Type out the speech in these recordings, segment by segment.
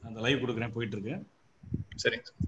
அந்த லைவ் கொடுக்குறேன் போயிட்டு இருக்கு சரிங்க சார்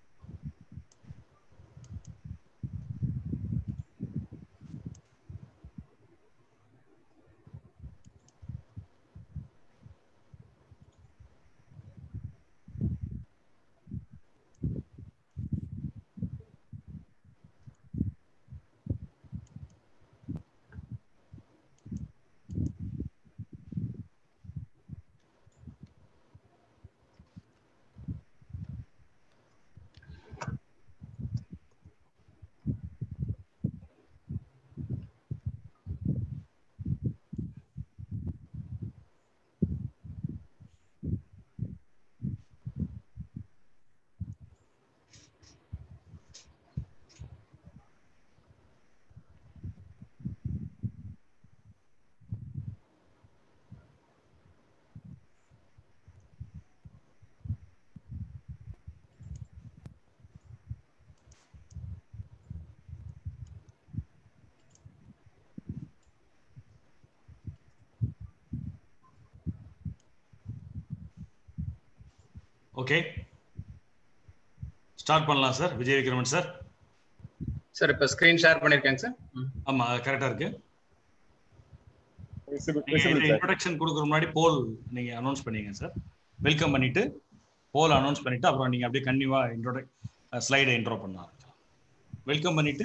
ஓகே ஸ்டார்ட் பண்ணலாம் sir Vijay Vikraman sir sir இப்போ ஸ்க்ரீன் ஷேர் பண்ணியிருக்கேங்க சார் ஆமா கரெக்டா இருக்கு Visible- நீங்க visible, sir. இன்ட்ரோடக்ஷன் கொடுக்குற முன்னாடி போல் நீங்க அனௌன்ஸ் பண்ணீங்க சார் வெல்கம் பண்ணிட்டு போல் அனௌன்ஸ் பண்ணிட்டு அப்புறம் நீங்க அப்படியே கன்னியூவா இன்ட்ரோட ஸ்லைடை இன்ட்ரோ பண்ண ஆரம்பிக்கலாம் வெல்கம் பண்ணிட்டு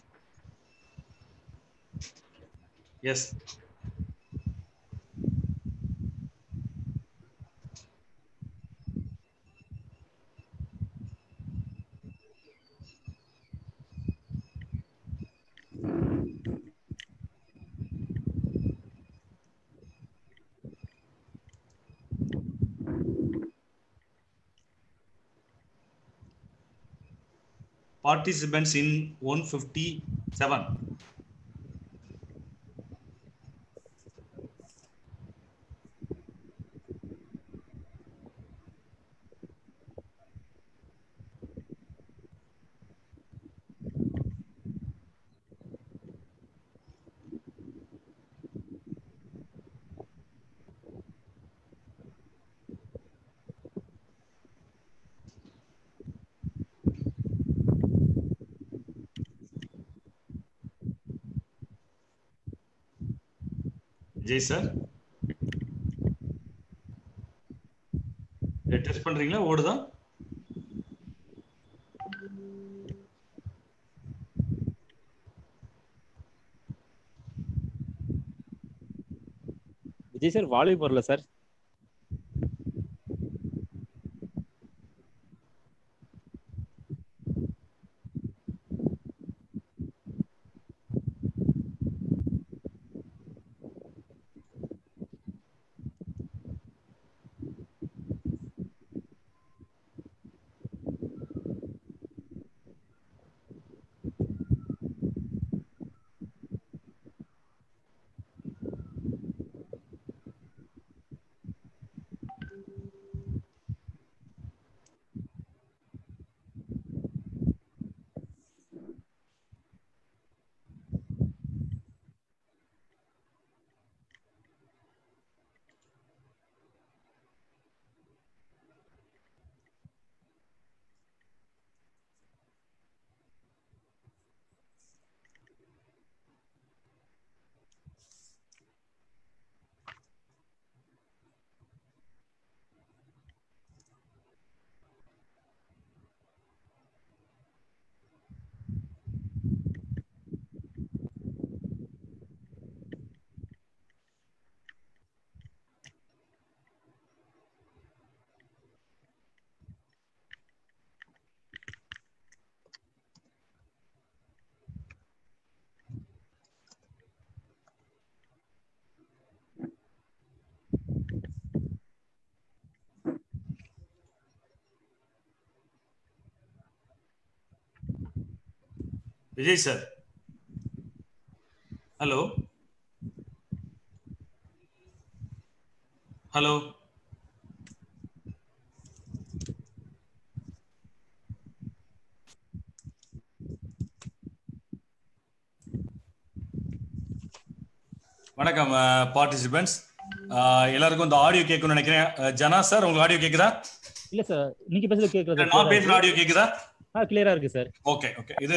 எஸ் participants in 157 Vijay sir test பண்றீங்களா ஓடுதா விஜய் சார் வால்யூம் வரல sir Vijay sir hello hello வணக்கம் பார்ட்டிசிபென்ட்ஸ் ஆஹ் எல்லாருக்கும் இந்த ஆடியோ கேட்கணும்னு நினைக்கிறேன் அஹ் ஜனா சார் உங்களுக்கு ஆடியோ கேக்குதா இல்ல சார் நீங்க பேசுறது கேக்குறது நான் பேசுற ஆடியோ கேக்குதா ஆ கிளியரா இருக்கு சார் ஓகே ஓகே இது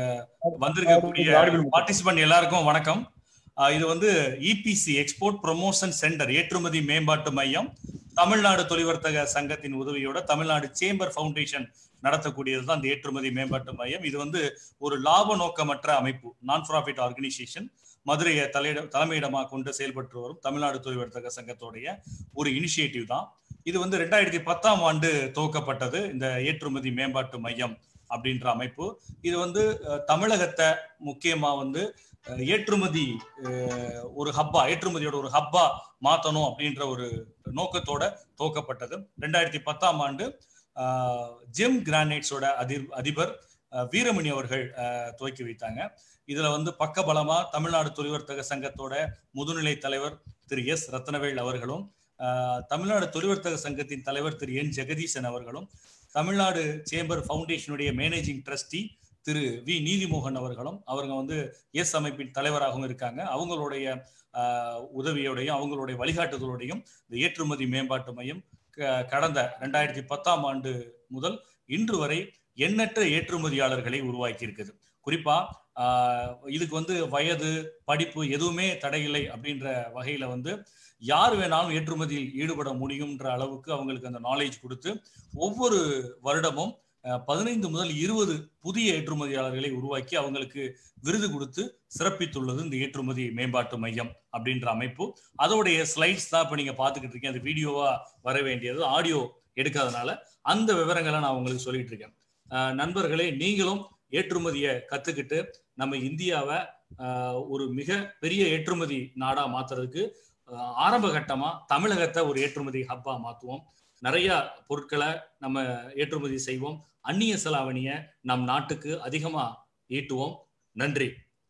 வந்திருக்கக்கூடிய பார்ட்டிசிபென்ட் எல்லாருக்கும் வணக்கம் ஆஹ் இது வந்து இபிசி எக்ஸ்போர்ட் ப்ரொமோஷன் சென்டர் ஏற்றுமதி மேம்பாட்டு மையம் தமிழ்நாடு தொழில்வர்த்தக சங்கத்தின் உதவியோட தமிழ்நாடு சேம்பர் ஃபவுண்டேஷன் நடத்தக்கூடியது தான் இந்த ஏற்றுமதி மேம்பாட்டு மையம் இது வந்து ஒரு லாப நோக்கமற்ற அமைப்பு நான் ப்ராஃபிட் ஆர்கனைசேஷன் மதுரையை தலையிட தலைமையிடமாக கொண்டு செயல்பட்டு வரும் தமிழ்நாடு தொழில்வர்த்தக சங்கத்தோடைய ஒரு இனிஷியேட்டிவ் தான் இது வந்து ரெண்டாயிரத்தி பத்தாம் ஆண்டு துவக்கப்பட்டது இந்த ஏற்றுமதி மேம்பாட்டு மையம் அப்படின்ற அமைப்பு இது வந்து அஹ், தமிழகத்தை முக்கியமா வந்து அஹ், ஏற்றுமதி அஹ், ஒரு ஹப்பா ஏற்றுமதியோட ஒரு ஹப்பா மாத்தணும் அப்படின்ற ஒரு நோக்கத்தோட துவக்கப்பட்டது ரெண்டாயிரத்தி பத்தாம் ஆண்டு அஹ், ஜெம் கிரானைட்ஸோட அதிர் அதிபர் அஹ், வீரமணி அவர்கள் அஹ், துவக்கி வைத்தாங்க இதுல வந்து பக்கபலமா தமிழ்நாடு தொழில்வர்த்தக சங்கத்தோட முதுநிலை தலைவர் திரு எஸ் ரத்னவேல் அவர்களும் அஹ், தமிழ்நாடு தொழில்வர்த்தக சங்கத்தின் தலைவர் திரு என் ஜெகதீசன் அவர்களும் தமிழ்நாடு சேம்பர் ஃபவுண்டேஷனுடைய managing trustee Thiru V Neethimohan அவர்களும் அவங்க வந்து எஸ் அமைப்பின் தலைவராகவும் இருக்காங்க அவங்களுடைய ஆஹ், உதவியோடையும் அவங்களுடைய வழிகாட்டுதலோடையும் இந்த ஏற்றுமதி மேம்பாட்டு மையம் க- கடந்த ரெண்டாயிரத்தி பத்தாம் ஆண்டு முதல் இன்று வரை எண்ணற்ற ஏற்றுமதியாளர்களை உருவாக்கி இருக்குது குறிப்பா ஆஹ், இதுக்கு வந்து வயது படிப்பு எதுவுமே தடையில்லை அப்படின்ற வகையில வந்து யார் வேணாலும் ஏற்றுமதியில் ஈடுபட முடியும்ன்ற அளவுக்கு அவங்களுக்கு அந்த நாலேஜ் கொடுத்து ஒவ்வொரு வருடமும் அஹ், பதினைந்து முதல் இருபது புதிய ஏற்றுமதியாளர்களை உருவாக்கி அவங்களுக்கு விருது கொடுத்து சிறப்பித்துள்ளது இந்த ஏற்றுமதி மேம்பாட்டு மையம் அப்படின்ற அமைப்பு அதோடைய ஸ்லைட்ஸ் தான் இப்ப நீங்க பாத்துக்கிட்டு இருக்கீங்க அது வீடியோவா வர வேண்டியது ஆடியோ எடுக்காதனால அந்த விவரங்களை நான் உங்களுக்கு சொல்லிட்டு இருக்கேன் அஹ், நண்பர்களே நீங்களும் ஏற்றுமதியை கத்துக்கிட்டு நம்ம இந்தியாவை அஹ், ஒரு மிக பெரிய ஏற்றுமதி நாடா மாத்துறதுக்கு அஹ், ஆரம்ப கட்டமா தமிழகத்தை ஒரு ஏற்றுமதி ஹப்பா மாத்துவோம் நிறைய பொருட்களை நம்ம ஏற்றுமதி செய்வோம் அந்நிய செலாவணியை நம் நாட்டுக்கு அதிகமா ஈட்டுவோம் நன்றி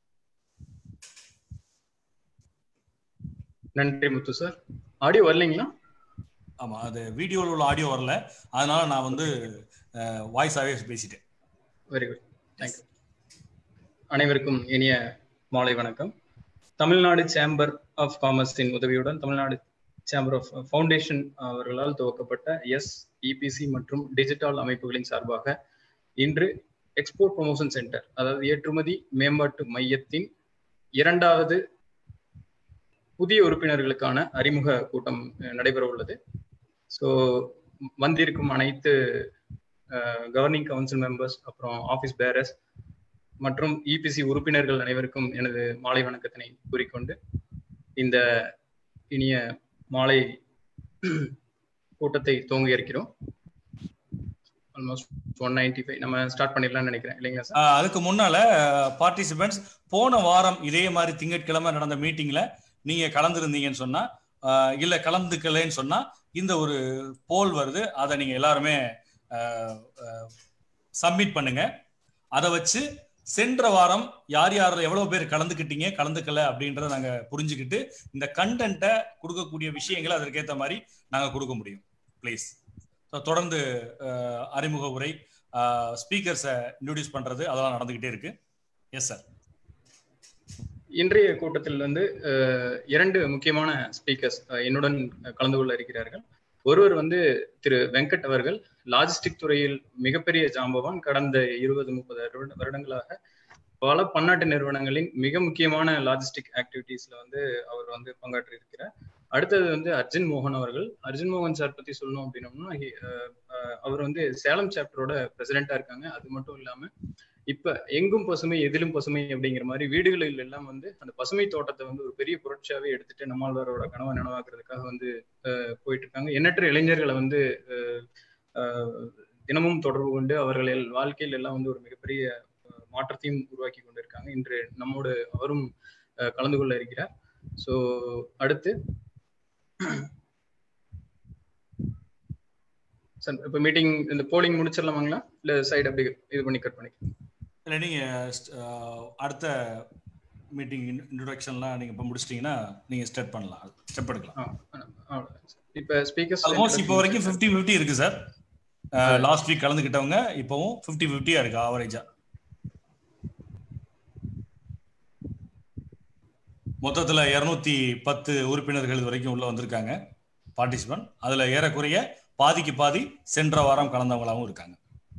நன்றி முத்து சார் ஆடியோ வரலைங்களா ஆமா அது வீடியோவில் உள்ள ஆடியோ வரல அதனால நான் வந்து வாய்ஸாவே பேசிட்டேன் வெரி குட் தேங்க்யூ அனைவருக்கும் இனிய மாலை வணக்கம் தமிழ்நாடு சேம்பர் ஆஃப் காமர்ஸின் உதவியுடன் தமிழ்நாடு சேம்பர் ஆஃப் ஃபவுண்டேஷன் அவர்களால் துவக்கப்பட்ட எஸ் இபிசி மற்றும் டிஜிட்டல் அமைப்புகளின் சார்பாக இன்று எக்ஸ்போர்ட் ப்ரொமோஷன் சென்டர் அதாவது ஏற்றுமதி மேம்பாட்டு மையத்தின் இரண்டாவது புதிய உறுப்பினர்களுக்கான அறிமுக கூட்டம் அஹ், நடைபெற உள்ளது ஸோ வந்திருக்கும் அனைத்து கவர்னிங் கவுன்சில் மெம்பர்ஸ் அப்புறம் ஆஃபீஸ் பேரர்ஸ் மற்றும் இபிசி உறுப்பினர்கள் அனைவருக்கும் எனது மாலை வணக்கத்தினை கூறிக்கொண்டு இந்த இனிய மாலை கூட்டத்தை துவங்க இருக்கிறோம் ஆல்மோஸ்ட் ஒன் நைன்டி ஃபைவ் நம்ம ஸ்டார்ட் பண்ணிடலாம்னு நினைக்கிறேன் இல்லைங்களா சார் ஆஹ் அதுக்கு முன்னால பார்ட்டிசிபென்ட்ஸ் போன வாரம் இதே மாதிரி திங்கட்கிழமை நடந்த மீட்டிங்ல நீங்க கலந்துருந்தீங்கன்னு சொன்னா ஆஹ் இல்ல கலந்துக்கலைன்னு சொன்னா இந்த ஒரு போல் வருது அதை நீங்க எல்லாருமே சப்மிட் பண்ணுங்க அதை வச்சு சென்ற வாரம் யார் யார் எவ்வளவு பேர் கலந்துக்கிட்டீங்க கலந்துக்கல அப்படின்றத நாங்க புரிஞ்சுக்கிட்டு இந்த கண்டென்ட்டை கொடுக்கக்கூடிய விஷயங்களை அதற்கேற்ற மாதிரி நாங்க கொடுக்க முடியும் ப்ளீஸ் தொடர்ந்து ஆஹ் அறிமுக உரை ஸ்பீக்கர்ஸை இன்ட்ரடியூஸ் பண்றது அதெல்லாம் நடந்துகிட்டே இருக்கு எஸ் சார் இன்றைய கூட்டத்தில் வந்து அஹ், இரண்டு முக்கியமான ஸ்பீக்கர்ஸ் என்னுடன் கலந்து கொள்ள இருக்கிறார்கள் ஒருவர் வந்து திரு வெங்கட் அவர்கள் லாஜிஸ்டிக் துறையில் மிகப்பெரிய ஜாம்பவான் கடந்த இருபது முப்பது வருட- வருடங்களாக பல பன்னாட்டு நிறுவனங்களின் மிக முக்கியமான லாஜிஸ்டிக் ஆக்டிவிட்டீஸ்ல வந்து அவர் வந்து பங்காற்றி இருக்கிறார் அடுத்தது வந்து அர்ஜுன் மோகன் அவர்கள் அர்ஜுன் மோகன் சார் பத்தி சொல்லணும் அப்படின்னோம்னா he- அஹ், அஹ், அவர் வந்து சேலம் சாப்டரோட பிரசிடென்டா இருக்காங்க அது மட்டும் இல்லாம இப்ப எங்கும் பசுமை எதிலும் பசுமை அப்படிங்கிற மாதிரி வீடுகளில் எல்லாம் வந்து அந்த பசுமை தோட்டத்தை வந்து ஒரு பெரிய புரட்சியாவே எடுத்துட்டு நம்மாழ்வாரோட கனவை நனவாக்குறதுக்காக வந்து அஹ், போயிட்டு இருக்காங்க எண்ணற்ற இளைஞர்களை வந்து அஹ், அஹ், தினமும் தொடர்பு கொண்டு அவர்கள் வாழ்க்கையில் எல்லாம் வந்து ஒரு மிகப்பெரிய அஹ், மாற்றத்தையும் உருவாக்கி கொண்டிருக்காங்க இன்று நம்மோடு அவரும் அஹ், கலந்து கொள்ள இருக்கிறார் ஸோ அடுத்து சார் இப்போ மீட்டிங் இந்த போலிங் முடிச்சிடலாமாங்களா இல்ல சைடு அப்படி இது பண்ணி கட் பண்ணி இல்லை நீங்க அஹ், அடுத்த மீட்டிங் இன்ட்ரோடக்ஷன்லாம் நீங்க இப்போ முடிச்சிட்டீங்கன்னா நீங்க ஸ்டார்ட் பண்ணலாம் ஸ்டெப் எடுக்கலாம் இப்போ ஸ்பீக்கர்ஸ் ஆல்மோஸ்ட் இப்போ வரைக்கும் ஃபிஃப்டி ஃபிஃப்டி இருக்கு சார் லாஸ்ட் வீக் கலந்துக்கிட்டவங்க இப்போவும் ஃபிஃப்டி ஃபிஃப்டியா இருக்கு ஆவரேஜா மொத்தத்துல இருநூத்தி பத்து உறுப்பினர்கள் இது வரைக்கும் உள்ள வந்திருக்காங்க பார்ட்டிசிபென்ட் அதுல ஏறக்குறைய பாதிக்கு பாதி சென்ற வாரம் கலந்தவங்களாவும் இருக்காங்க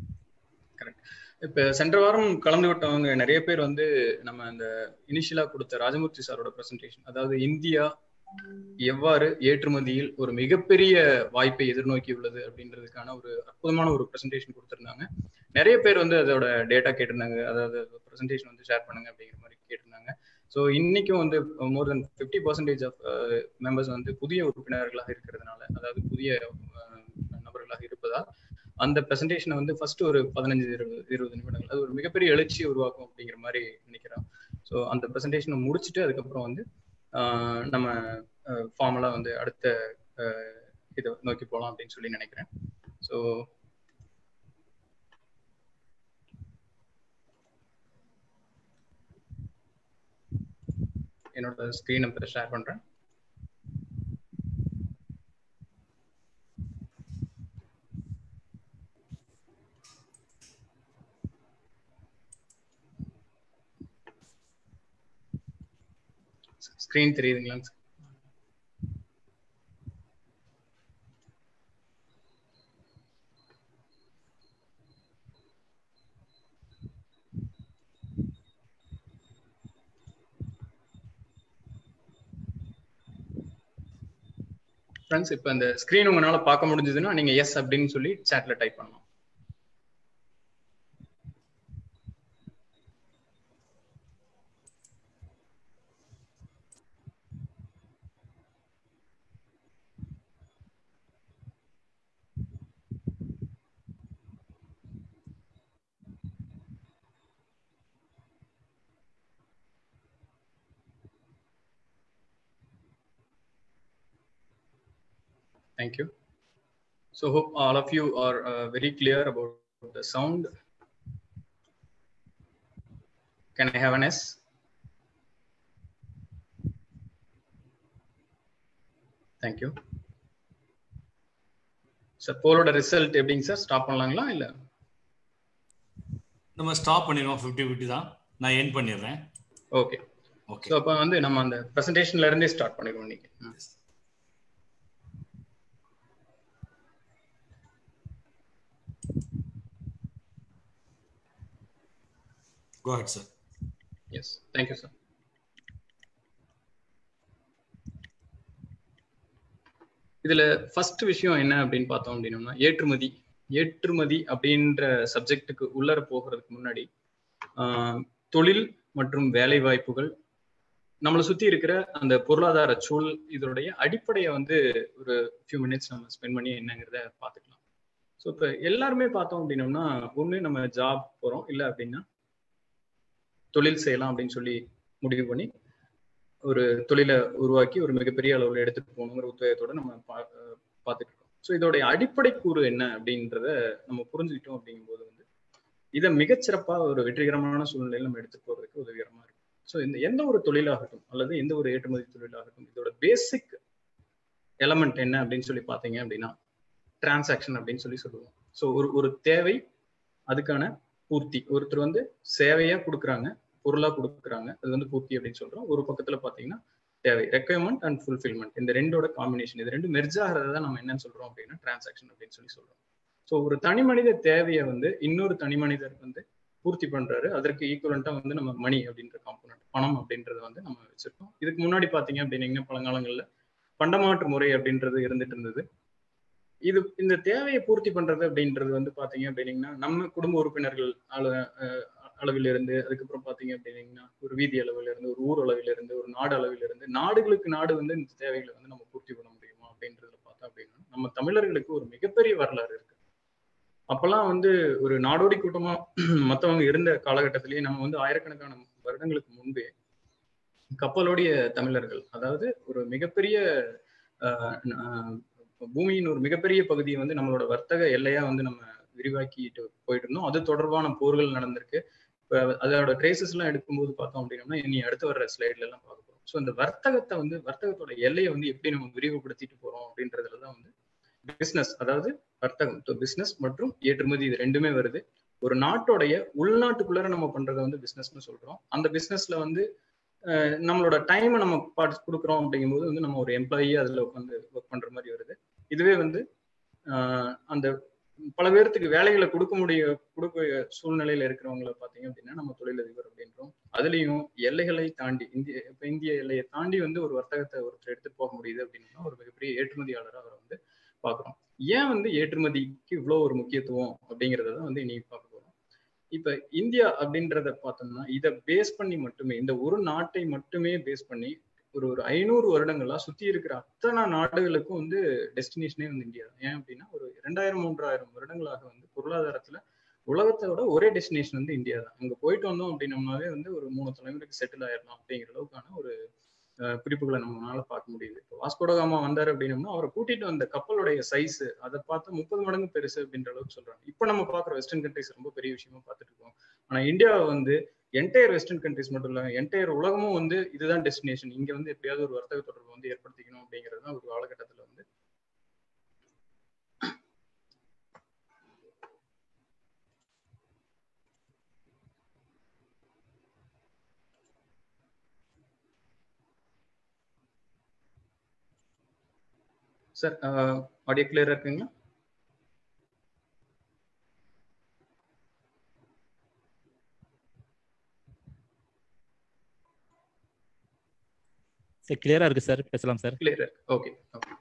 இப்ப சென்ற வாரம் கலந்து விட்டவங்க நிறைய பேர் வந்து நம்ம அந்த இனிஷியலா கொடுத்த ராஜமூர்த்தி சாரோட பிரசன்டேஷன் அதாவது இந்தியா எவ்வாறு ஏற்றுமதியில் ஒரு மிகப்பெரிய வாய்ப்பை எதிர்நோக்கி உள்ளது அப்படின்றதுக்கான ஒரு அற்புதமான ஒரு பிரசன்டேஷன் கொடுத்திருந்தாங்க நிறைய பேர் வந்து அதோட டேட்டா கேட்டிருந்தாங்க அதாவது பிரசன்டேஷன் வந்து ஷேர் பண்ணுங்க அப்படிங்கிற மாதிரி கேட்டிருந்தாங்க ஸோ இன்னைக்கும் வந்து more then fifty percentage of members வந்து புதிய உறுப்பினர்களாக இருக்கிறதுனால அதாவது புதிய நபர்களாக இருப்பதால் அந்த பிரசன்டேஷனை வந்து ஃபர்ஸ்ட் ஒரு பதினஞ்சு இருபது இருபது நிமிடங்கள் அது ஒரு மிகப்பெரிய எழுச்சியை உருவாக்கும் அப்படிங்கிற மாதிரி நினைக்கிறோம் ஸோ அந்த பிரசன்டேஷனை முடிச்சுட்டு அதுக்கப்புறம் வந்து நம்ம ஃபார்மலாக வந்து அடுத்த இதை நோக்கி போகலாம் அப்படின்னு சொல்லி நினைக்கிறேன் ஸோ என்னோட ஸ்க்ரீன் இப்போ ஷேர் பண்ணுறேன் ஸ்க்ரீன் தெரியுதுங்களா ஃப்ரெண்ட்ஸ் இப்போ இந்த ஸ்க்ரீன் உங்களால பார்க்க முடிஞ்சதுன்னா நீங்க எஸ் அப்படின்னு சொல்லி சாட்ல டைப் பண்ணலாம் Thank you. So hope all of you are uh, very clear about the sound. Can I have an S? Thank you. Sir போலோட ரிசல்ட் எப்படிங்க சார் ஸ்டாப் பண்ணலாங்களா இல்ல நம்ம ஸ்டாப் பண்ணிடுவோம் ஃபிஃப்டி ஃபிஃப்டி தான் நான் என் பண்ணிடுறேன் ஓகே ஓகே ஸோ அப்போ வந்து நம்ம அந்த ப்ரெசன்டேஷன்ல இருந்தே ஸ்டார்ட் பண்ணிடுவோம் இன்னைக்கு ம். Go ahead sir yes thank you sir இதுல ஃபர்ஸ்ட் விஷயம் என்ன அப்படின்னு பார்த்தோம் அப்படின்னோம்னா ஏற்றுமதி ஏற்றுமதி அப்படின்ற சப்ஜெக்ட்டுக்கு உள்ளர போகிறதுக்கு முன்னாடி ஆஹ், தொழில் மற்றும் வேலை வாய்ப்புகள் நம்மளை சுத்தி இருக்கிற அந்த பொருளாதார சூழல் இதனுடைய அடிப்படையை வந்து ஒரு ஃபியூ மினிட்ஸ் நம்ம ஸ்பெண்ட் பண்ணி என்னங்கிறத பார்த்துக்கலாம் ஸோ இப்போ எல்லாருமே பார்த்தோம் அப்படின்னோம்னா ஒன்று நம்ம ஜாப் போகிறோம் இல்லை அப்படின்னா தொழில் செய்யலாம் அப்படின்னு சொல்லி முடிவு பண்ணி ஒரு தொழிலை உருவாக்கி ஒரு மிகப்பெரிய அளவில் எடுத்துட்டு போகணுங்கிற உத்வேகத்தோட நம்ம பா- அஹ் பார்த்துட்டு இருக்கோம் ஸோ இதோடைய அடிப்படை கூறு என்ன அப்படின்றத நம்ம புரிஞ்சுக்கிட்டோம் அப்படிங்கும்போது வந்து இதை மிகச்சிறப்பா ஒரு வெற்றிகரமான சூழ்நிலையில் நம்ம எடுத்துட்டு போறதுக்கு உதவிகரமா இருக்கும் ஸோ இந்த எந்த ஒரு தொழிலாகட்டும் அல்லது எந்த ஒரு ஏற்றுமதி தொழிலாகட்டும் இதோட பேசிக் எலமெண்ட் என்ன அப்படின்னு சொல்லி பார்த்தீங்க அப்படின்னா டிரான்சாக்ஷன் அப்படின்னு சொல்லி சொல்லுவோம் ஸோ ஒரு ஒரு தேவை அதுக்கான பூர்த்தி ஒருத்தர் வந்து சேவையா கொடுக்குறாங்க பொருளா கொடுக்குறாங்க அது வந்து பூர்த்தி அப்படின்னு சொல்றோம் ஒரு பக்கத்துல பாத்தீங்கன்னா தேவை ரெக்குயர்மெண்ட் அண்ட் ஃபுல்ஃபில்மெண்ட் இந்த ரெண்டோட காம்பினேஷன் இது ரெண்டு மெர்ஜ் ஆகிறத தான் நம்ம என்னன்னு சொல்றோம் அப்படின்னா டிரான்சாக்ஷன் அப்படின்னு சொல்லி சொல்றோம் ஸோ ஒரு தனி மனித தேவையை வந்து இன்னொரு தனி மனிதர் வந்து பூர்த்தி பண்றாரு அதற்கு ஈக்குவலண்டா வந்து நம்ம மணி அப்படின்ற காம்பனண்ட் பணம் அப்படின்றத வந்து நம்ம வச்சிருக்கோம் இதுக்கு முன்னாடி பாத்தீங்க அப்படின்னீங்கன்னா பழங்காலங்கள்ல பண்டமாற்று முறை அப்படின்றது இருந்துட்டு இருந்தது இது இந்த தேவையை பூர்த்தி பண்றது அப்படின்றது வந்து பாத்தீங்க அப்படின்னீங்கன்னா நம்ம குடும்ப உறுப்பினர்கள் அள- அஹ் அளவில் இருந்து அதுக்கப்புறம் பாத்தீங்க அப்படின்னீங்கன்னா ஒரு வீதி அளவில் இருந்து ஒரு ஊர் அளவில் இருந்து ஒரு நாடு அளவில் இருந்து நாடுகளுக்கு நாடு வந்து இந்த தேவைகளை வந்து நம்ம பூர்த்தி பண்ண முடியுமா அப்படின்றதுல பார்த்தா அப்படின்னா நம்ம தமிழர்களுக்கு ஒரு மிகப்பெரிய வரலாறு இருக்கு அப்பெல்லாம் வந்து ஒரு நாடோடி கூட்டமா மத்தவங்க இருந்த காலகட்டத்திலேயே நம்ம வந்து ஆயிரக்கணக்கான வருடங்களுக்கு முன்பே கப்பலோடைய தமிழர்கள் அதாவது ஒரு மிகப்பெரிய ஆஹ், ஆஹ், பூமியின் ஒரு மிகப்பெரிய பகுதியை வந்து நம்மளோட வர்த்தக எல்லையா வந்து நம்ம விரிவாக்கிட்டு போயிட்டு இருந்தோம் அது தொடர்பான போர்கள் நடந்திருக்கு இப்ப அதோட ட்ரேசஸ் எல்லாம் எடுக்கும்போது பார்த்தோம் அப்படின்னா இனி அடுத்து வர்ற ஸ்லைட்ல எல்லாம் பார்க்க போறோம் ஸோ இந்த வர்த்தகத்தை வந்து வர்த்தகத்தோட எல்லையை வந்து எப்படி நம்ம விரிவுபடுத்திட்டு போறோம் அப்படின்றதுல தான் வந்து பிசினஸ் அதாவது வர்த்தகம் பிசினஸ் மற்றும் ஏற்றுமதி இது ரெண்டுமே வருது ஒரு நாட்டோடைய உள்நாட்டுக்குள்ளார நம்ம பண்றதை வந்து பிசினஸ்னு சொல்றோம் அந்த பிசினஸ்ல வந்து அஹ் நம்மளோட டைமை நம்ம பார்த்து கொடுக்குறோம் அப்படிங்கும்போது வந்து நம்ம ஒரு எம்ப்ளாயி அதில் உட்காந்து ஒர்க் பண்ற மாதிரி வருது இதுவே வந்து ஆஹ் அந்த பல பேர்த்துக்கு வேலைகளை கொடுக்க முடிய கொடுக்க சூழ்நிலையில இருக்கிறவங்கள பாத்தீங்க அப்படின்னா நம்ம தொழிலதிபர் அப்படின்றோம் அதுலயும் எல்லைகளை தாண்டி இந்திய இப்ப இந்திய எல்லையை தாண்டி வந்து ஒரு வர்த்தகத்தை ஒருத்தர் எடுத்து போக முடியுது அப்படின்னா ஒரு மிகப்பெரிய ஏற்றுமதியாளராக அவரை வந்து பாக்குறோம் ஏன் வந்து ஏற்றுமதிக்கு இவ்வளவு ஒரு முக்கியத்துவம் அப்படிங்கறத தான் வந்து இன்னைக்கு பார்க்க போறோம் இப்ப இந்தியா அப்படின்றத பார்த்தோம்னா இதை பேஸ் பண்ணி மட்டுமே இந்த ஒரு நாட்டை மட்டுமே பேஸ் பண்ணி ஒரு ஒரு ஐநூறு வருடங்களா சுத்தி இருக்கிற அத்தனை நாடுகளுக்கும் வந்து டெஸ்டினேஷனே வந்து இந்தியா தான் ஏன் அப்படின்னா ஒரு இரண்டாயிரம் மூன்றாயிரம் வருடங்களாக வந்து பொருளாதாரத்துல உலகத்தோட ஒரே டெஸ்டினேஷன் வந்து இந்தியா தான் அங்க போயிட்டு வந்தோம் அப்படின்னோம்னாவே வந்து ஒரு மூணு தலைமுறைக்கு செட்டில் ஆயிடலாம் அப்படிங்கிற அளவுக்கான ஒரு அஹ், குறிப்புகளை நம்மளால பார்க்க முடியுது இப்போ வாஸ்கோடகாமா வந்தாரு அப்படின்னம்னா அவரை கூட்டிட்டு வந்த கப்பலுடைய சைஸ் அதை பார்த்து முப்பது மடங்கு பெருசு அப்படின்ற அளவுக்கு சொல்றாங்க இப்போ நம்ம பார்க்குற வெஸ்டர்ன் கண்ட்ரிஸ் ரொம்ப பெரிய விஷயமா பார்த்துட்டு இருக்கோம் ஆனா இந்தியாவை வந்து என்டையர் வெஸ்டர்ன் கண்ட்ரிஸ் மட்டும் இல்ல என்டையர் உலகமும் வந்து இதுதான் டெஸ்டினேஷன் இங்க வந்து எப்படியாவது ஒரு வர்த்தக தொடர்பு வந்து ஏற்படுத்திக்கணும் அப்படிங்கிறது தான் ஒரு காலகட்டத்துல வந்து சார் ஆடியோ கிளியரா இருக்குங்களா சார் கிளியரா இருக்கு சார் பேசலாம் சார் கிளியரா இருக்கு ஓகே ஓகே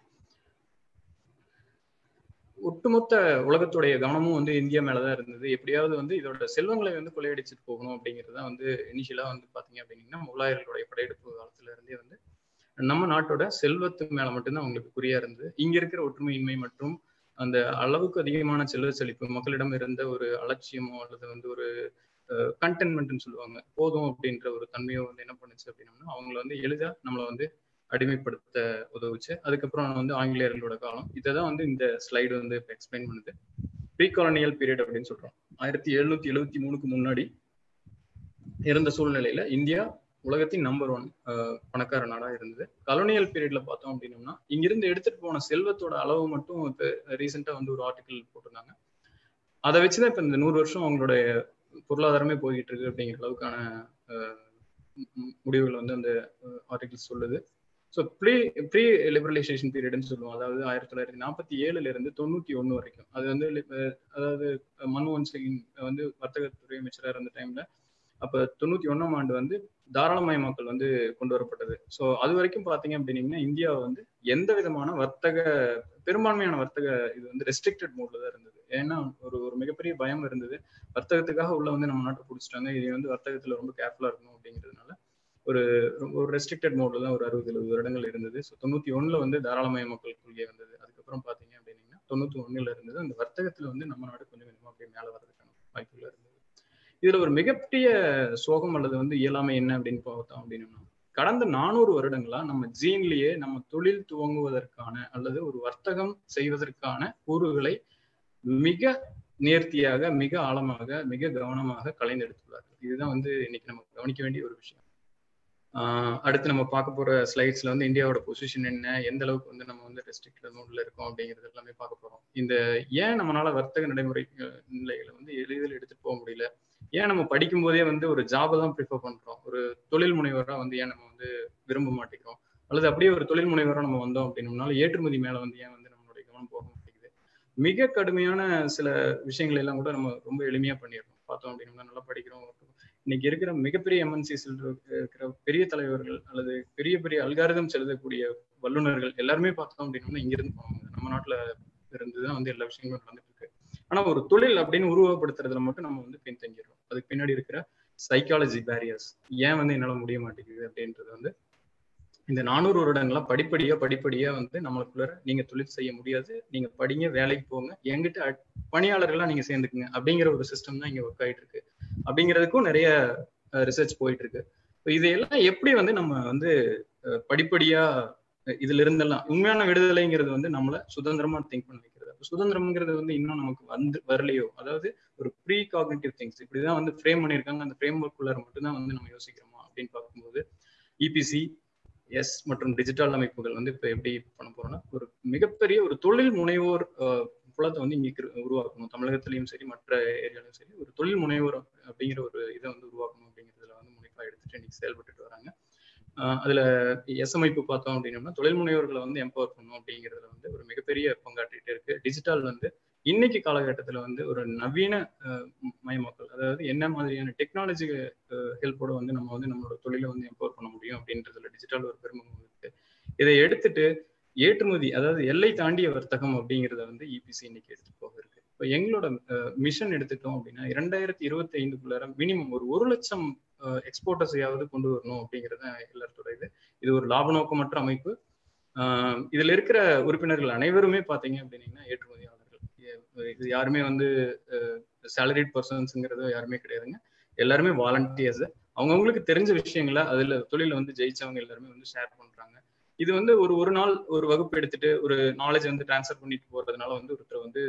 ஒட்டுமொத்த உலகத்துடைய கவனமும் வந்து இந்தியா மேலதான் இருந்தது எப்படியாவது வந்து இதோட செல்வங்களை வந்து கொள்ளையடிச்சிட்டு போகணும் அப்படிங்கிறது தான் வந்து இனிஷியலா வந்து பாத்தீங்க அப்படின்னா முகலாயர்களுடைய படையெடுப்பு காலத்துல இருந்தே வந்து நம்ம நாட்டோட செல்வத்து மேல மட்டும்தான் அவங்களுக்கு குறியா இருந்தது இங்க இருக்கிற ஒற்றுமையின்மை மற்றும் அந்த அளவுக்கு அதிகமான செல்வ செழிப்பு மக்களிடம் இருந்த ஒரு அலட்சியமோ அல்லது வந்து ஒரு கண்டென்மெண்ட்னு சொல்லுவாங்க போதும் அப்படின்ற ஒரு தன்மையோ வந்து என்ன பண்ணுச்சு அப்படின்னம்னா அவங்கள வந்து எளிதா நம்மளை வந்து அடிமைப்படுத்த உதவுச்சு அதுக்கப்புறம் வந்து ஆங்கிலேயர்களோட காலம் இதை தான் வந்து இந்த ஸ்லைடு வந்து இப்போ எக்ஸ்பிளைன் பண்ணுது ப்ரீ காலனியல் பீரியட் அப்படின்னு சொல்றோம் ஆயிரத்தி எழுநூத்தி எழுபத்தி மூணுக்கு முன்னாடி இருந்த சூழ்நிலையில இந்தியா உலகத்தின் நம்பர் ஒன் பணக்கார நாடா இருந்தது கலோனியல் பீரியட்ல பார்த்தோம் அப்படின்னம்னா இங்கிருந்து எடுத்துட்டு போன செல்வத்தோட அளவு மட்டும் இப்போ ரீசெண்டா வந்து ஒரு ஆர்டிக்கல் போட்டிருந்தாங்க அதை வச்சுதான் இப்ப இந்த நூறு வருஷம் அவங்களுடைய பொருளாதாரமே போய்கிட்டு இருக்கு அப்படிங்கிற அளவுக்கான முடிவுகள் வந்து அந்த ஆர்டிகிள் சொல்லுது ஸோ ப்ரீ ப்ரீ லிபரலைசேஷன் பீரியட்னு சொல்லுவோம் அதாவது ஆயிரத்தி தொள்ளாயிரத்தி நாற்பத்தி ஏழுல இருந்து தொண்ணூத்தி ஒண்ணு வரைக்கும் அது வந்து அதாவது மன்மோகன் சிங் வந்து வர்த்தகத்துறை அமைச்சராக இருந்த டைம்ல அப்ப தொண்ணூத்தி ஒன்னாம் ஆண்டு வந்து தாராளமயமாக்கல் வந்து கொண்டு வரப்பட்டது ஸோ அது வரைக்கும் பாத்தீங்க அப்படின்னீங்கன்னா இந்தியா வந்து எந்த விதமான வர்த்தக பெரும்பான்மையான வர்த்தக இது வந்து ரெஸ்ட்ரிக்டட் மோட்ல தான் இருந்தது ஏன்னா ஒரு ஒரு மிகப்பெரிய பயம் இருந்தது வர்த்தகத்துக்காக உள்ள வந்து நம்ம நாட்டை பிடிச்சிட்டாங்க இது வந்து வர்த்தகத்துல ரொம்ப கேர்ஃபுல்லா இருக்கணும் அப்படிங்கிறதுனால ஒரு ஒரு ரெஸ்ட்ரிக்டட் மோட்ல தான் ஒரு அறுபது எழுபது வருடங்கள் இருந்தது ஸோ தொண்ணூத்தி ஒண்ணுல வந்து தாராளமய மக்கள் கொள்கை வந்தது அதுக்கப்புறம் பாத்தீங்க அப்படின்னீங்கன்னா தொண்ணூத்தி ஒண்ணுல இருந்தது அந்த வர்த்தகத்துல வந்து நம்ம நாடு கொஞ்சம் கொஞ்சமா அப்படியே மேல வர்றதுக்கான வாய்ப்புகள் இருந்தது இதுல ஒரு மிகப்பெரிய சோகம் அல்லது வந்து இயலாமை என்ன அப்படின்னு பார்த்தோம் அப்படின்னா கடந்த நானூறு வருடங்களா நம்ம ஜீன்லயே நம்ம தொழில் துவங்குவதற்கான அல்லது ஒரு வர்த்தகம் செய்வதற்கான கூறுகளை மிக நேர்த்தியாக மிக ஆழமாக மிக கவனமாக கலைந்தெடுத்துள்ளார்கள் இதுதான் வந்து இன்னைக்கு நம்ம கவனிக்க வேண்டிய ஒரு விஷயம் ஆஹ் அடுத்து நம்ம பார்க்க போற ஸ்லைட்ஸ்ல வந்து இந்தியாவோட பொசிஷன் என்ன எந்த அளவுக்கு வந்து நம்ம வந்து ரெஸ்ட்ரிக்டட் மோட்ல இருக்கோம் அப்படிங்கிறது எல்லாமே பார்க்க போறோம் இந்த ஏன் நம்மளால வர்த்தக நடைமுறை நிலைகளை வந்து எளிதில் எடுத்துட்டு போக முடியல ஏன் நம்ம படிக்கும் போதே வந்து ஒரு ஜாபை தான் ப்ரிஃபர் பண்றோம் ஒரு தொழில் முனைவரா வந்து ஏன் நம்ம வந்து விரும்ப மாட்டேங்கிறோம் அல்லது அப்படியே ஒரு தொழில் முனைவரா நம்ம வந்தோம் அப்படின்னோம்னால ஏற்றுமதி மேல வந்து ஏன் வந்து நம்மளுடைய கவனம் போக மாட்டேங்குது மிக கடுமையான சில விஷயங்கள் எல்லாம் கூட நம்ம ரொம்ப எளிமையா பண்ணிடுறோம் பார்த்தோம் அப்படின்னா நல்லா படிக்கிறோம் இன்னைக்கு இருக்கிற மிகப்பெரிய எம்என்சிஸ் இருக்கிற பெரிய தலைவர்கள் அல்லது பெரிய பெரிய அல்காரிதம் செலுத்தக்கூடிய வல்லுநர்கள் எல்லாருமே பார்த்தோம் அப்படின்னா இங்க இருந்து போவாங்க நம்ம நாட்டுல இருந்துதான் வந்து எல்லா விஷயங்களும் நடந்துட்டு இருக்கு ஆனா ஒரு தொழில் அப்படின்னு உருவப்படுத்துறதுல மட்டும் நம்ம வந்து பின்தங்கிடுறோம் அதுக்கு பின்னாடி இருக்கிற சைக்காலஜி பேரியர்ஸ் ஏன் வந்து என்னால முடிய மாட்டேங்குது அப்படின்றது வந்து இந்த நானூறு வருடங்களா படிப்படியா படிப்படியா வந்து நம்மளுக்குள்ள நீங்க தொழில் செய்ய முடியாது நீங்க படிங்க வேலைக்கு போங்க எங்கிட்ட பணியாளர்களா நீங்க சேர்ந்துக்குங்க அப்படிங்கிற ஒரு சிஸ்டம் தான் இங்க ஒர்க் ஆயிட்டு இருக்கு அப்படிங்கிறதுக்கும் நிறைய ரிசர்ச் போயிட்டு இருக்கு இதையெல்லாம் எப்படி வந்து நம்ம வந்து படிப்படியா இதுல இருந்தெல்லாம் உண்மையான விடுதலைங்கிறது வந்து நம்மள சுதந்திரமா திங்க் பண்ண வைக்கிறது சுதந்திரம்ங்கிறது வந்து இன்னும் நமக்கு வந்து வரலையோ அதாவது ஒரு ப்ரீ காக்னிட்டிவ் திங்ஸ் இப்படிதான் வந்து ஃப்ரேம் பண்ணியிருக்காங்க அந்த ஃப்ரேம் ஒர்க்குள்ளார மட்டும்தான் வந்து நம்ம யோசிக்கிறோமா அப்படின்னு பார்க்கும்போது இபிசி எஸ் மற்றும் டிஜிட்டல் அமைப்புகள் வந்து இப்ப எப்படி பண்ண போறோம்னா ஒரு மிகப்பெரிய ஒரு தொழில் முனைவோர் புலத்தை வந்து இங்க உருவாக்கணும் தமிழகத்திலையும் சரி மற்ற ஏரியாலையும் சரி ஒரு தொழில் முனைவோர் அப்படிங்கிற ஒரு இதை வந்து உருவாக்கணும் அப்படிங்கிறதுல வந்து முனைப்பா எடுத்துட்டு இன்னைக்கு செயல்பட்டுட்டு வராங்க அதுல எஸ்எம்ஐப்பு பார்த்தோம் அப்படின்னோம்னா தொழில் முனைவர்களை வந்து எம்பவர் பண்ணும் அப்படிங்கிறதுல வந்து ஒரு மிகப்பெரிய பங்காற்றிட்டு இருக்கு டிஜிட்டல் வந்து இன்னைக்கு காலகட்டத்துல வந்து ஒரு நவீன மயமாக்கல் அதாவது என்ன மாதிரியான டெக்னாலஜி ஹெல்ப்போட வந்து நம்ம வந்து நம்மளோட தொழிலை வந்து எம்பவர் பண்ண முடியும் அப்படின்றதுல டிஜிட்டல் ஒரு பெருமகம் இருக்கு இதை எடுத்துட்டு ஏற்றுமதி அதாவது எல்லை தாண்டிய வர்த்தகம் அப்படிங்கிறத வந்து இபிசி இன்னைக்கு எடுத்துட்டு போக இருக்கு இப்போ எங்களோட மிஷன் எடுத்துட்டோம் அப்படின்னா இரண்டாயிரத்தி இருபத்தி ஐந்துக்குள்ளார மினிமம் ஒரு ஒரு லட்சம் எக்ஸ்போர்ட்டர்ஸையாவது கொண்டு வரணும் அப்படிங்கிறது எல்லாத்தோட இது இது ஒரு லாப நோக்கமற்ற அமைப்பு இதுல இருக்கிற உறுப்பினர்கள் அனைவருமே பாத்தீங்க அப்படின்னீங்கன்னா ஏற்றுமதியாளர்கள் இது யாருமே வந்து சேலரிட் பர்சன்ஸுங்கிறது யாருமே கிடையாதுங்க எல்லாருமே வாலண்டியர்ஸ் அவங்கவுங்களுக்கு தெரிஞ்ச விஷயங்களை அதுல தொழில வந்து ஜெயிச்சவங்க எல்லாருமே வந்து ஷேர் பண்றாங்க இது வந்து ஒரு ஒரு நாள் ஒரு வகுப்பு எடுத்துட்டு ஒரு நாலேஜ் வந்து டிரான்ஸ்ஃபர் பண்ணிட்டு போறதுனால வந்து ஒருத்தர் வந்து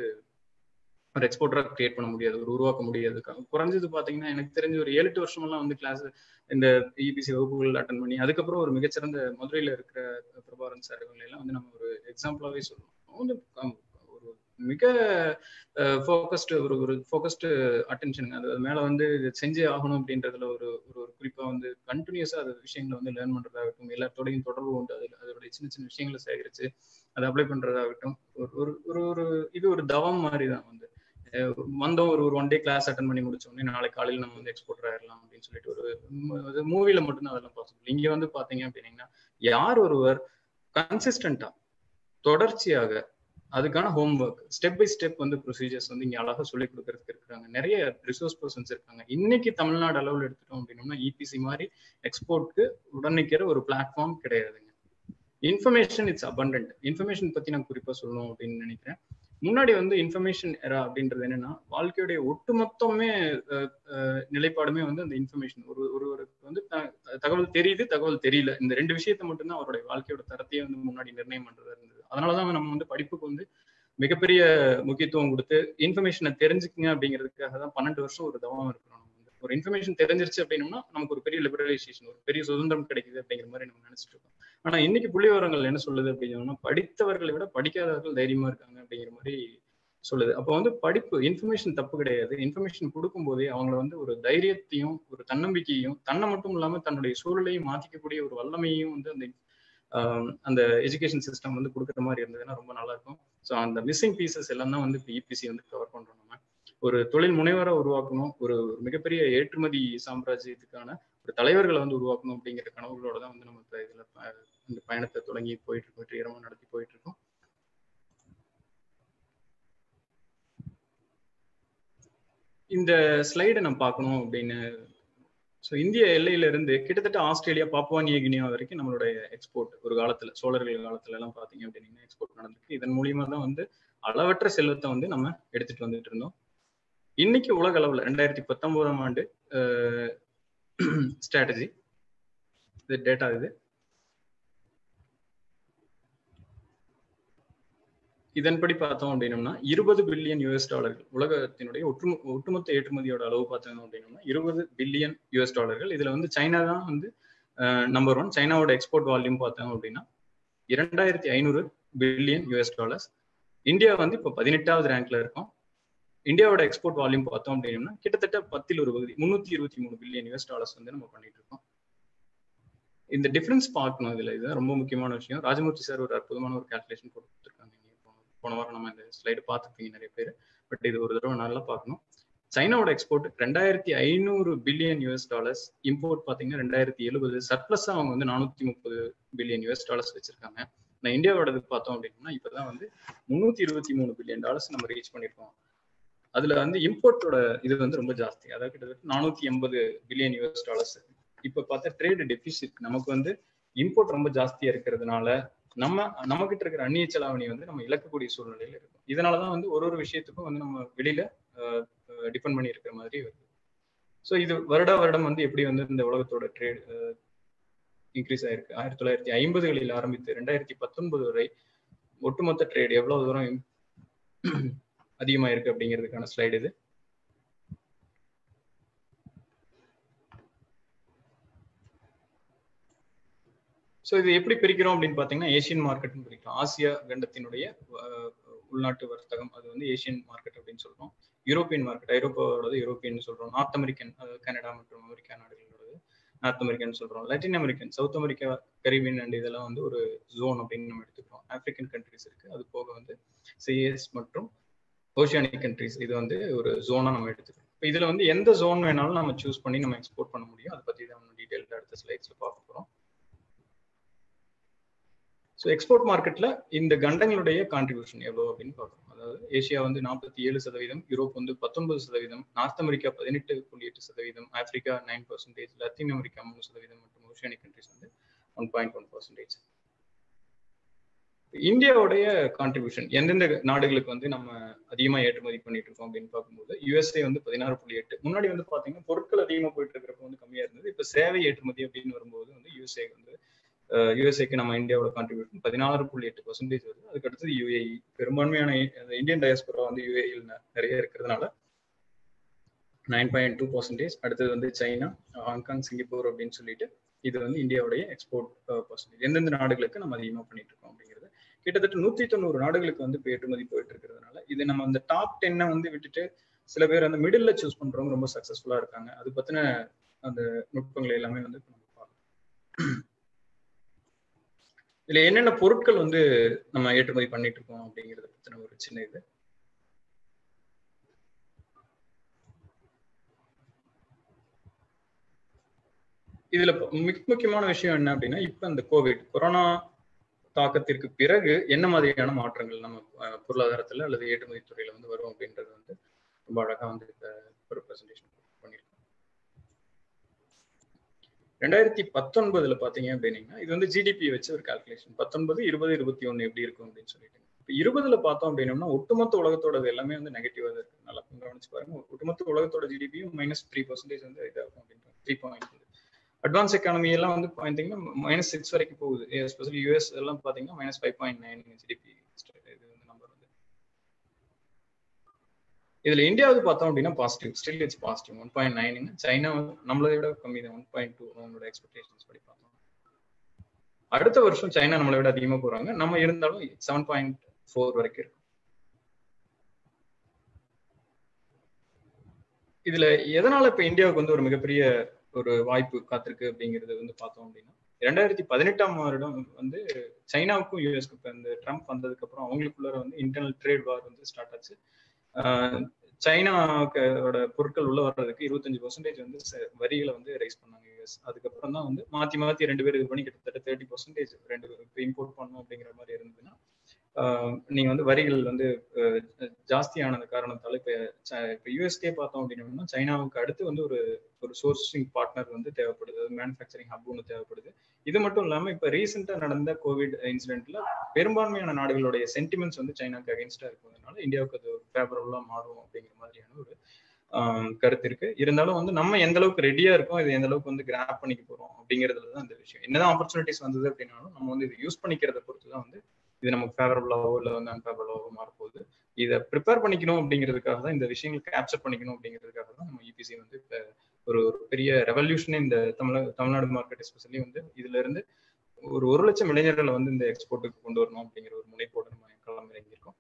ஒரு எக்ஸ்போர்ட்டரா கிரியேட் பண்ண முடியாது ஒரு உருவாக்க முடியாது குறைஞ்சது பாத்தீங்கன்னா எனக்கு தெரிஞ்ச ஒரு ஏழு எட்டு வருஷம் எல்லாம் வந்து கிளாஸ் இந்த இபிசி வகுப்புகள் அட்டன் பண்ணி அதுக்கப்புறம் ஒரு மிகச்சிறந்த மதுரையில இருக்கிற பிரபாரன் சார் இவங்க எல்லாம் வந்து நம்ம ஒரு எக்ஸாம்பிளாவே சொல்லணும் வந்து ஒரு மிக ஃபோக்கஸ்டு ஒரு ஒரு ஃபோக்கஸ்டு அட்டென்ஷன் அது மேல வந்து செஞ்சே ஆகணும் அப்படின்றதுல ஒரு ஒரு ஒரு குறிப்பா வந்து கண்டினியூஸா அது விஷயங்களை வந்து லேர்ன் பண்றதாகட்டும் எல்லாத்தோடையும் தொடர்பு கொண்டு அதில் அதோடைய சின்ன சின்ன விஷயங்களை சேகரிச்சு அதை அப்ளை பண்றதாகட்டும் ஒரு ஒரு ஒரு இது ஒரு தவம் மாதிரி தான் வந்து வந்தோம் ஒரு ஒரு ஒன் டே கிளாஸ் அட்டன் பண்ணி முடிச்ச உடனே நாளைக்கு காலையில் நம்ம வந்து எக்ஸ்போர்ட்டர் ஆயிடலாம் அப்படின்னு சொல்லிட்டு ஒரு மூவில மட்டும்தான் அதெல்லாம் பாசிபிள் இங்க வந்து பாத்தீங்க அப்படின்னீங்கன்னா யார் ஒருவர் கன்சிஸ்டண்டா தொடர்ச்சியாக அதுக்கான homework step by step வந்து ப்ரொசீஜர்ஸ் வந்து இங்க அழகா சொல்லி கொடுக்கறதுக்கு இருக்காங்க நிறைய ரிசோர்ஸ் பர்சன்ஸ் இருக்காங்க இன்னைக்கு தமிழ்நாடு அளவில் எடுத்துட்டோம் அப்படின்னோம்னா இபிசி மாதிரி எக்ஸ்போர்ட்க்கு உடனிக்கிற ஒரு பிளாட்ஃபார்ம் கிடையாதுங்க இன்ஃபர்மேஷன் இட்ஸ் அபண்டன்ட் இன்ஃபர்மேஷன் பத்தி நான் குறிப்பா சொல்லணும் அப்படின்னு நினைக்கிறேன் முன்னாடி வந்து இன்ஃபர்மேஷன் எரா அப்படின்றது என்னன்னா வாழ்க்கையுடைய ஒட்டுமொத்தமே நிலைப்பாடுமே வந்து அந்த இன்ஃபர்மேஷன் ஒரு ஒருவருக்கு வந்து தகவல் தெரியுது தகவல் தெரியல இந்த ரெண்டு விஷயத்த மட்டும்தான் அவருடைய வாழ்க்கையோட தரத்தையே வந்து முன்னாடி நிர்ணயம் பண்றதா இருந்தது அதனாலதான் நம்ம வந்து படிப்புக்கு வந்து மிகப்பெரிய முக்கியத்துவம் கொடுத்து இன்ஃபர்மேஷனை தெரிஞ்சுக்குங்க அப்படிங்கிறதுக்காக தான் பன்னெண்டு வருஷம் ஒரு தவம் இருக்கிறோம் நம்ம வந்து ஒரு இன்ஃபர்மேஷன் தெரிஞ்சிருச்சு அப்படின்னோம்னா நமக்கு ஒரு பெரிய லிபரலைசேஷன் ஒரு பெரிய சுதந்திரம் கிடைக்குது அப்படிங்கிற மாதிரி நம்ம நினைச்சிட்டு இருக்கோம் ஆனா இன்னைக்கு புள்ளி விவரங்கள் என்ன சொல்லுது அப்படின்னா படித்தவர்களை விட படிக்காதவர்கள் தைரியமா இருக்காங்க அப்படிங்கிற மாதிரி சொல்லுது அப்போ வந்து படிப்பு இன்ஃபர்மேஷன் தப்பு கிடையாது இன்ஃபர்மேஷன் கொடுக்கும் போதே அவங்கள வந்து ஒரு தைரியத்தையும் ஒரு தன்னம்பிக்கையும் தன்னை மட்டும் இல்லாம தன்னுடைய சூழலையும் மாத்திக்கக்கூடிய ஒரு வல்லமையும் வந்து அந்த அந்த எஜுகேஷன் சிஸ்டம் வந்து கொடுக்குற மாதிரி இருந்ததுன்னா ரொம்ப நல்லா இருக்கும் ஸோ அந்த மிஸ்ஸிங் பீசஸ் எல்லாம் தான் வந்து இப்போ இபிசி வந்து கவர் பண்றோம் நம்ம ஒரு தொழில் முனைவரை உருவாக்கணும் ஒரு மிகப்பெரிய ஏற்றுமதி சாம்ராஜ்யத்துக்கான ஒரு தலைவர்களை வந்து உருவாக்கணும் அப்படிங்கிற கனவுகளோட தான் வந்து நம்ம இப்போ இதுல இந்த பயணத்தை தொடங்கி போயிட்டு இருக்கோம் வெற்றிகரமாக நடத்தி போயிட்டு இருக்கோம் இந்த ஸ்லைடை நம்ம பார்க்கணும் அப்படின்னு ஸோ இந்திய எல்லையில இருந்து கிட்டத்தட்ட ஆஸ்திரேலியா பாப்புவா நியூகினியா வரைக்கும் நம்மளுடைய எக்ஸ்போர்ட் ஒரு காலத்துல சோழர்கள் காலத்துல எல்லாம் பாத்தீங்க அப்படின்னா எக்ஸ்போர்ட் நடந்திருக்கு இதன் மூலியமா தான் வந்து அளவற்ற செல்வத்தை வந்து நம்ம எடுத்துட்டு வந்துட்டு இருந்தோம் இன்னைக்கு உலக அளவுல ரெண்டாயிரத்தி பத்தொன்பதாம் ஆண்டு ஸ்ட்ராட்டஜி இது டேட்டா இது இதன்படி பார்த்தோம் அப்படின்னோம்னா இருபது பில்லியன் யூஎஸ் டாலர்கள் உலகத்தினுடைய ஒற்று ஒட்டுமொத்த ஏற்றுமதியோட அளவு பார்த்தோம் அப்படின்னோம்னா இருபது பில்லியன் யூஎஸ் டாலர்கள் இதுல வந்து சைனா தான் வந்து நம்பர் ஒன் சைனாவோட எக்ஸ்போர்ட் வால்யூம் பார்த்தோம் அப்படின்னா இரண்டாயிரத்தி ஐநூறு பில்லியன் யூஎஸ் டாலர்ஸ் இந்தியா வந்து இப்போ பதினெட்டாவது ரேங்க்ல இருக்கும் இந்தியாவோட எக்ஸ்போர்ட் வால்யூம் பார்த்தோம் அப்படின்னா கிட்டத்தட்ட பத்தில் ஒரு பகுதி முன்னூத்தி இருபத்தி மூணு பில்லியன் யூஎஸ் டாலர்ஸ் வந்து நம்ம பண்ணிட்டு இருக்கோம் இந்த டிஃபரன்ஸ் பார்க்கணும் இதுல இது ரொம்ப முக்கியமான விஷயம் ராஜமூர்த்தி சார் ஒரு அற்புதமான ஒரு கால்குலேஷன் கொடுத்துருக்காங்க போன வாரம் நம்ம இந்த ஸ்லைடு பார்த்துருப்பீங்க நிறைய பேர் பட் இது ஒரு தடவை நல்லா பார்க்கணும் சைனாவோட எக்ஸ்போர்ட் ரெண்டாயிரத்தி ஐநூறு பில்லியன் யூஎஸ் டாலர்ஸ் இம்போர்ட் பார்த்தீங்கன்னா ரெண்டாயிரத்தி எழுபது சர்ப்ளஸ் அவங்க வந்து நானூத்தி முப்பது பில்லியன் யூஎஸ் டாலர்ஸ் வச்சிருக்காங்க நான் இந்தியாவோடது பார்த்தோம் அப்படின்னா இப்பதான் வந்து முன்னூத்தி இருபத்தி மூணு பில்லியன் டாலர்ஸ் நம்ம ரீச் பண்ணிருக்கோம் அதுல வந்து இம்போர்ட்டோட இது வந்து ரொம்ப ஜாஸ்தி அதாவது கிட்டத்தட்ட நானூத்தி எண்பது பில்லியன் யூஎஸ் டாலர்ஸ் இப்ப பார்த்தா ட்ரேடு டெபிசிட் நமக்கு வந்து இம்போர்ட் ரொம்ப ஜாஸ்தியா இருக்கிறதுனால நம்ம நம்ம கிட்ட இருக்கிற அந்நிய செலாவணி வந்து நம்ம இழக்கக்கூடிய சூழ்நிலையில இருக்கும் இதனாலதான் வந்து ஒரு ஒரு விஷயத்துக்கும் வந்து நம்ம வெளியில டிபெண்ட் பண்ணி இருக்கிற மாதிரி வருது ஸோ இது வருட வருடம் வந்து எப்படி வந்து இந்த உலகத்தோட ட்ரேட் இன்க்ரீஸ் ஆயிருக்கு ஆயிரத்தி தொள்ளாயிரத்தி ஐம்பதுகளில் ஆரம்பித்து ரெண்டாயிரத்தி பத்தொன்பது வரை ஒட்டுமொத்த ட்ரேட் எவ்வளவு தூரம் அதிகமாயிருக்கு அப்படிங்கிறதுக்கான ஸ்லைடு இது ஸோ இது எப்படி பிரிக்கிறோம் அப்படின்னு பார்த்தீங்கன்னா ஏசியன் மார்க்கெட்னு பிரிக்கிறோம் ஆசியா கண்டத்தினுடைய உள்நாட்டு வர்த்தகம் அது வந்து ஏசியன் மார்க்கெட் அப்படின்னு சொல்றோம் யூரோப்பியன் மார்க்கெட் ஐரோப்பாவோடது யூரோப்பியன் சொல்றோம் நார்த் அமெரிக்கன் கனடா மற்றும் அமெரிக்கா நாடுகளோடது நார்த் அமெரிக்கன் சொல்றோம் Latin American South America Caribbean and இதெல்லாம் வந்து ஒரு ஜோன் அப்படின்னு நம்ம எடுத்துக்கிறோம் ஆப்பிரிக்கன் கண்ட்ரிஸ் இருக்கு அது போக வந்து சிஎஸ் மற்றும் ஓஷியானிக் கண்ட்ரிஸ் இது வந்து ஒரு ஜோனா நம்ம எடுத்துக்கிறோம் இப்போ இதுல வந்து எந்த ஜோன் வேணாலும் நம்ம சூஸ் பண்ணி நம்ம எக்ஸ்போர்ட் பண்ண முடியும் அதை பத்தி தான் டீடைல் அடுத்த ஸ்லைட்ஸ்ல பார்க்க போறோம் ஸோ எக்ஸ்போர்ட் மார்க்கெட்ல இந்த கண்டங்களுடைய கான்ட்ரிபியூஷன் எவ்வளோ அப்படின்னு பார்க்குறோம் அதாவது ஏசியா வந்து நாற்பத்தி ஏழு சதவீதம் யூரோப் வந்து பத்தொன்பது சதவீதம் நார்த் அமெரிக்கா பதினெட்டு புள்ளி எட்டு சதவீதம் Africa nine percentage Latin America மூணு சதவீதம் மற்றும் ஓஷியானிக் கண்ட்ரிஸ் வந்து ஒன் பாயிண்ட் ஒன் பர்சன்டேஜ் இந்தியாவுடைய கான்ட்ரிபியூஷன் எந்தெந்த நாடுகளுக்கு வந்து நம்ம அதிகமா ஏற்றுமதி பண்ணிட்டு இருக்கோம் அப்படின்னு பார்க்கும்போது யுஎஸ்ஏ வந்து பதினாறு புள்ளி எட்டு முன்னாடி வந்து பாத்தீங்கன்னா பொருட்கள் அதிகமா போயிட்டு இருக்கிறப்ப வந்து கம்மியா இருந்தது இப்ப சேவை ஏற்றுமதி அப்படின்னு வரும்போது வந்து யுஎஸ்ஏ வந்து யுஎஸ்ஏக்கு நம்ம இந்தியாவோட கான்ட்ரிபியூஷன் பதினாறு புள்ளி எட்டு பர்சன்டேஜ் வருது அதுக்கு அடுத்தது யுஏஇ பெரும்பான்மையான இந்தியன் டயஸ்போரா வந்து யுஏஇல் நிறைய இருக்கிறதுனால நைன் பாயிண்ட் டூ பர்சன்டேஜ் அடுத்தது வந்து சைனா ஹாங்காங் சிங்கப்பூர் அப்படின்னு சொல்லிட்டு இது வந்து இந்தியாவுடைய எக்ஸ்போர்ட் பர்சன்டேஜ் எந்தெந்த நாடுகளுக்கு நம்ம அதிகமாக பண்ணிட்டு இருக்கோம் அப்படிங்கிறது கிட்டத்தட்ட நூத்தி தொண்ணூறு நாடுகளுக்கு வந்து இப்போ ஏற்றுமதி போயிட்டு இருக்கிறதுனால இது நம்ம அந்த டாப் டென்னை வந்து விட்டுட்டு சில பேர் அந்த மிடில் சூஸ் பண்றவங்க ரொம்ப சக்சஸ்ஃபுல்லா இருக்காங்க அது பத்தின அந்த நுட்பங்களை எல்லாமே வந்து நம்ம பார்க்கலாம் இதுல என்னென்ன பொருட்கள் வந்து நம்ம ஏற்றுமதி பண்ணிட்டு இருக்கோம் அப்படிங்கறத பத்தின ஒரு சின்ன இது இதுல மிக முக்கியமான விஷயம் என்ன அப்படின்னா இப்ப இந்த கோவிட் கொரோனா தாக்கத்திற்கு பிறகு என்ன மாதிரியான மாற்றங்கள் நம்ம பொருளாதாரத்துல அல்லது ஏற்றுமதி துறையில வந்து வரும் அப்படின்றது வந்து ரொம்ப அழகா வந்து ஒரு ப்ரெசன்டேஷன் பண்ணியிருக்கோம் ரெண்டாயிரத்தி பத்தொன்பதுல பாத்தீங்க அப்படின்னீங்கன்னா இது வந்து ஜிடிபி வச்சு ஒரு கால்குலேஷன் பத்தொன்பது இருபது இருபத்தி ஒன்னு எப்படி இருக்கும் அப்படின்னு சொல்லிட்டு இப்போ இருபதுல பார்த்தோம் அப்படின்னோம்னா ஒட்டுமொத்த உலகத்தோட எல்லாமே வந்து நெகட்டிவா தான் இருக்கு நல்லா கவனிச்சு பாருங்க ஒட்டுமொத்த உலகத்தோட ஜிடிபியும் மைனஸ் த்ரீ பர்சன்டேஜ் வந்து இதாகும் அப்படின்றாங்க த்ரீ பாயிண்ட் அட்வான்ஸ் எக்கானமி எல்லாம் வந்து பார்த்தீங்கன்னா மைனஸ் சிக்ஸ் வரைக்கும் போகுது எஸ்பெஷலி யூஎஸ் எல்லாம் பார்த்தீங்கன்னா minus five point nine GDP இது வந்து நம்பர் வந்து இதுல இந்தியாவுக்கு பார்த்தோம் அப்படின்னா positive still it's positive one point nine China நம்மளை விட கம்மி தான் ஒன் பாயிண்ட் டூ அவங்களோட எக்ஸ்பெக்டேஷன்ஸ் படி பார்த்தோம் அடுத்த வருஷம் சைனா நம்மளை விட அதிகமாக போறாங்க நம்ம இருந்தாலும் செவன் பாயிண்ட் ஃபோர் வரைக்கும் இருக்கும் இதுல எதனால இப்ப இந்தியாவுக்கு வந்து ஒரு மிகப்பெரிய ஒரு வாய்ப்பு காத்திருக்கு அப்படிங்கிறது வந்து பார்த்தோம் அப்படின்னா ரெண்டாயிரத்தி பதினெட்டாம் வருடம் வந்து சைனாவுக்கும் யூஎஸ்க்கு இப்போ இந்த ட்ரம்ப் வந்ததுக்கு அப்புறம் அவங்களுக்குள்ள வந்து இன்டர்னல் ட்ரேட் வார் வந்து ஸ்டார்ட் ஆச்சு சைனாவோட பொருட்கள் உள்ள வர்றதுக்கு இருபத்தஞ்சு பர்சன்டேஜ் வந்து வரிகளை வந்து ரைஸ் பண்ணாங்க யூஎஸ் அதுக்கப்புறம் தான் வந்து மாத்தி மாத்தி ரெண்டு பேர் இது பண்ணி கிட்டத்தட்ட தேர்ட்டி பர்சன்டேஜ் ரெண்டு இப்போ இம்போர்ட் பண்ணணும் அப்படிங்கிற மாதிரி இருந்ததுன்னா நீங்க வந்து வரிகள் வந்து ஜாஸ்தியானது காரணத்தால இப்ப இப்ப யூஎஸ்கே பார்த்தோம் அப்படின்னா சைனாவுக்கு அடுத்து வந்து ஒரு ஒரு சோர்சிங் பார்ட்னர் வந்து தேவைப்படுது மேனுஃபேக்சரிங் ஹப் ஒன்று தேவைப்படுது இது மட்டும் இல்லாம இப்ப ரீசெண்டா நடந்த கோவிட் இன்சிடென்ட்ல பெரும்பான்மையான நாடுகளுடைய சென்டிமெண்ட்ஸ் வந்து சைனாக்கு அகேன்ஸ்டா இருக்கிறதுனால இந்தியாவுக்கு அது ஃபேவரபுளா மாறும் அப்படிங்கிற மாதிரியான ஒரு கருத்து இருக்கு இருந்தாலும் வந்து நம்ம எந்த அளவுக்கு ரெடியா இருக்கோம் இது எந்த அளவுக்கு வந்து கிராப் பண்ணிக்க போறோம் அப்படிங்கிறதுல தான் அந்த விஷயம் என்னதான் ஆப்பர்ச்சுனிட்டிஸ் வந்தது அப்படின்னாலும் நம்ம வந்து இது யூஸ் பண்ணிக்கிறத பொறுத்து தான் வந்து இது நமக்கு ஃபேவரபுளாவோ இல்லை வந்து அன்ஃபேவரபுளாவோ மாறப்போகுது இதை ப்ரிப்பேர் பண்ணிக்கணும் அப்படிங்கிறதுக்காக தான் இந்த விஷயங்கள் கேப்சர் பண்ணிக்கணும் அப்படிங்கிறதுக்காக தான் நம்ம இபிசி வந்து இப்போ ஒரு ஒரு பெரிய ரெவல்யூஷனே இந்த தமிழக தமிழ்நாடு மார்க்கெட் எஸ்பெஷலி வந்து இதுல இருந்து ஒரு ஒரு லட்சம் இளைஞர்களை வந்து இந்த எக்ஸ்போர்ட்டுக்கு கொண்டு வரணும் அப்படிங்கிற ஒரு முனைப்போடு நம்ம களம் இறங்கியிருக்கோம்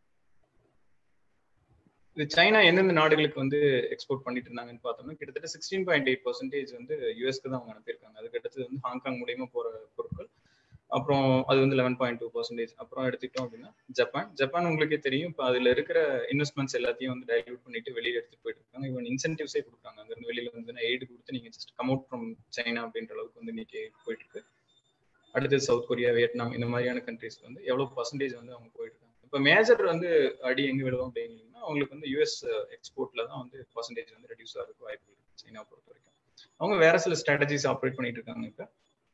இது சைனா எந்தெந்த நாடுகளுக்கு வந்து எக்ஸ்போர்ட் பண்ணிட்டு இருந்தாங்கன்னு பார்த்தோம்னா கிட்டத்தட்ட சிக்ஸ்டீன் பாயிண்ட் எயிட் பர்சன்டேஜ் வந்து யூஎஸ்க்கு தான் அவங்க அனுப்பியிருக்காங்க அதுக்கு அடுத்தது வந்து ஹாங்காங் மூலியமா போற பொருட்கள் அப்புறம் அது வந்து லெவன் பாயிண்ட் டூ பர்சன்டேஜ் அப்புறம் எடுத்துக்கிட்டோம் அப்படின்னா ஜப்பான் ஜப்பான் உங்களுக்கே தெரியும் இப்போ அதுல இருக்கிற இன்வெஸ்ட்மெண்ட்ஸ் எல்லாத்தையும் வந்து டைல்யூட் பண்ணிட்டு வெளியில எடுத்துட்டு போயிட்டு இருக்காங்க இவன் இன்சென்டிவ்ஸே கொடுக்காங்க அங்க இருந்து வெளியில வந்து எய்டு கொடுத்து நீங்க just come out from China அப்படின்ற அளவுக்கு வந்து இன்னைக்கு போயிட்டு இருக்கு அடுத்தது சவுத் கொரியா வியட்நாம் இந்த மாதிரியான கண்ட்ரிஸ் வந்து எவ்வளவு பர்சன்டேஜ் வந்து அவங்க போயிட்டு இருக்காங்க இப்போ மேஜர் வந்து அடி எங்க விழுவோம் அப்படிங்கன்னா அவங்களுக்கு வந்து யூஎஸ் எக்ஸ்போர்ட்ல தான் வந்து பர்சன்டேஜ் வந்து ரெடியூஸ் ஆகிறதுக்கு வாய்ப்பு இருக்கு சைனா பொறுத்த வரைக்கும் அவங்க வேற சில ஸ்ட்ராட்டஜிஸ் ஆப்ரேட் பண்ணிட்டு இருக்காங்க இப்போ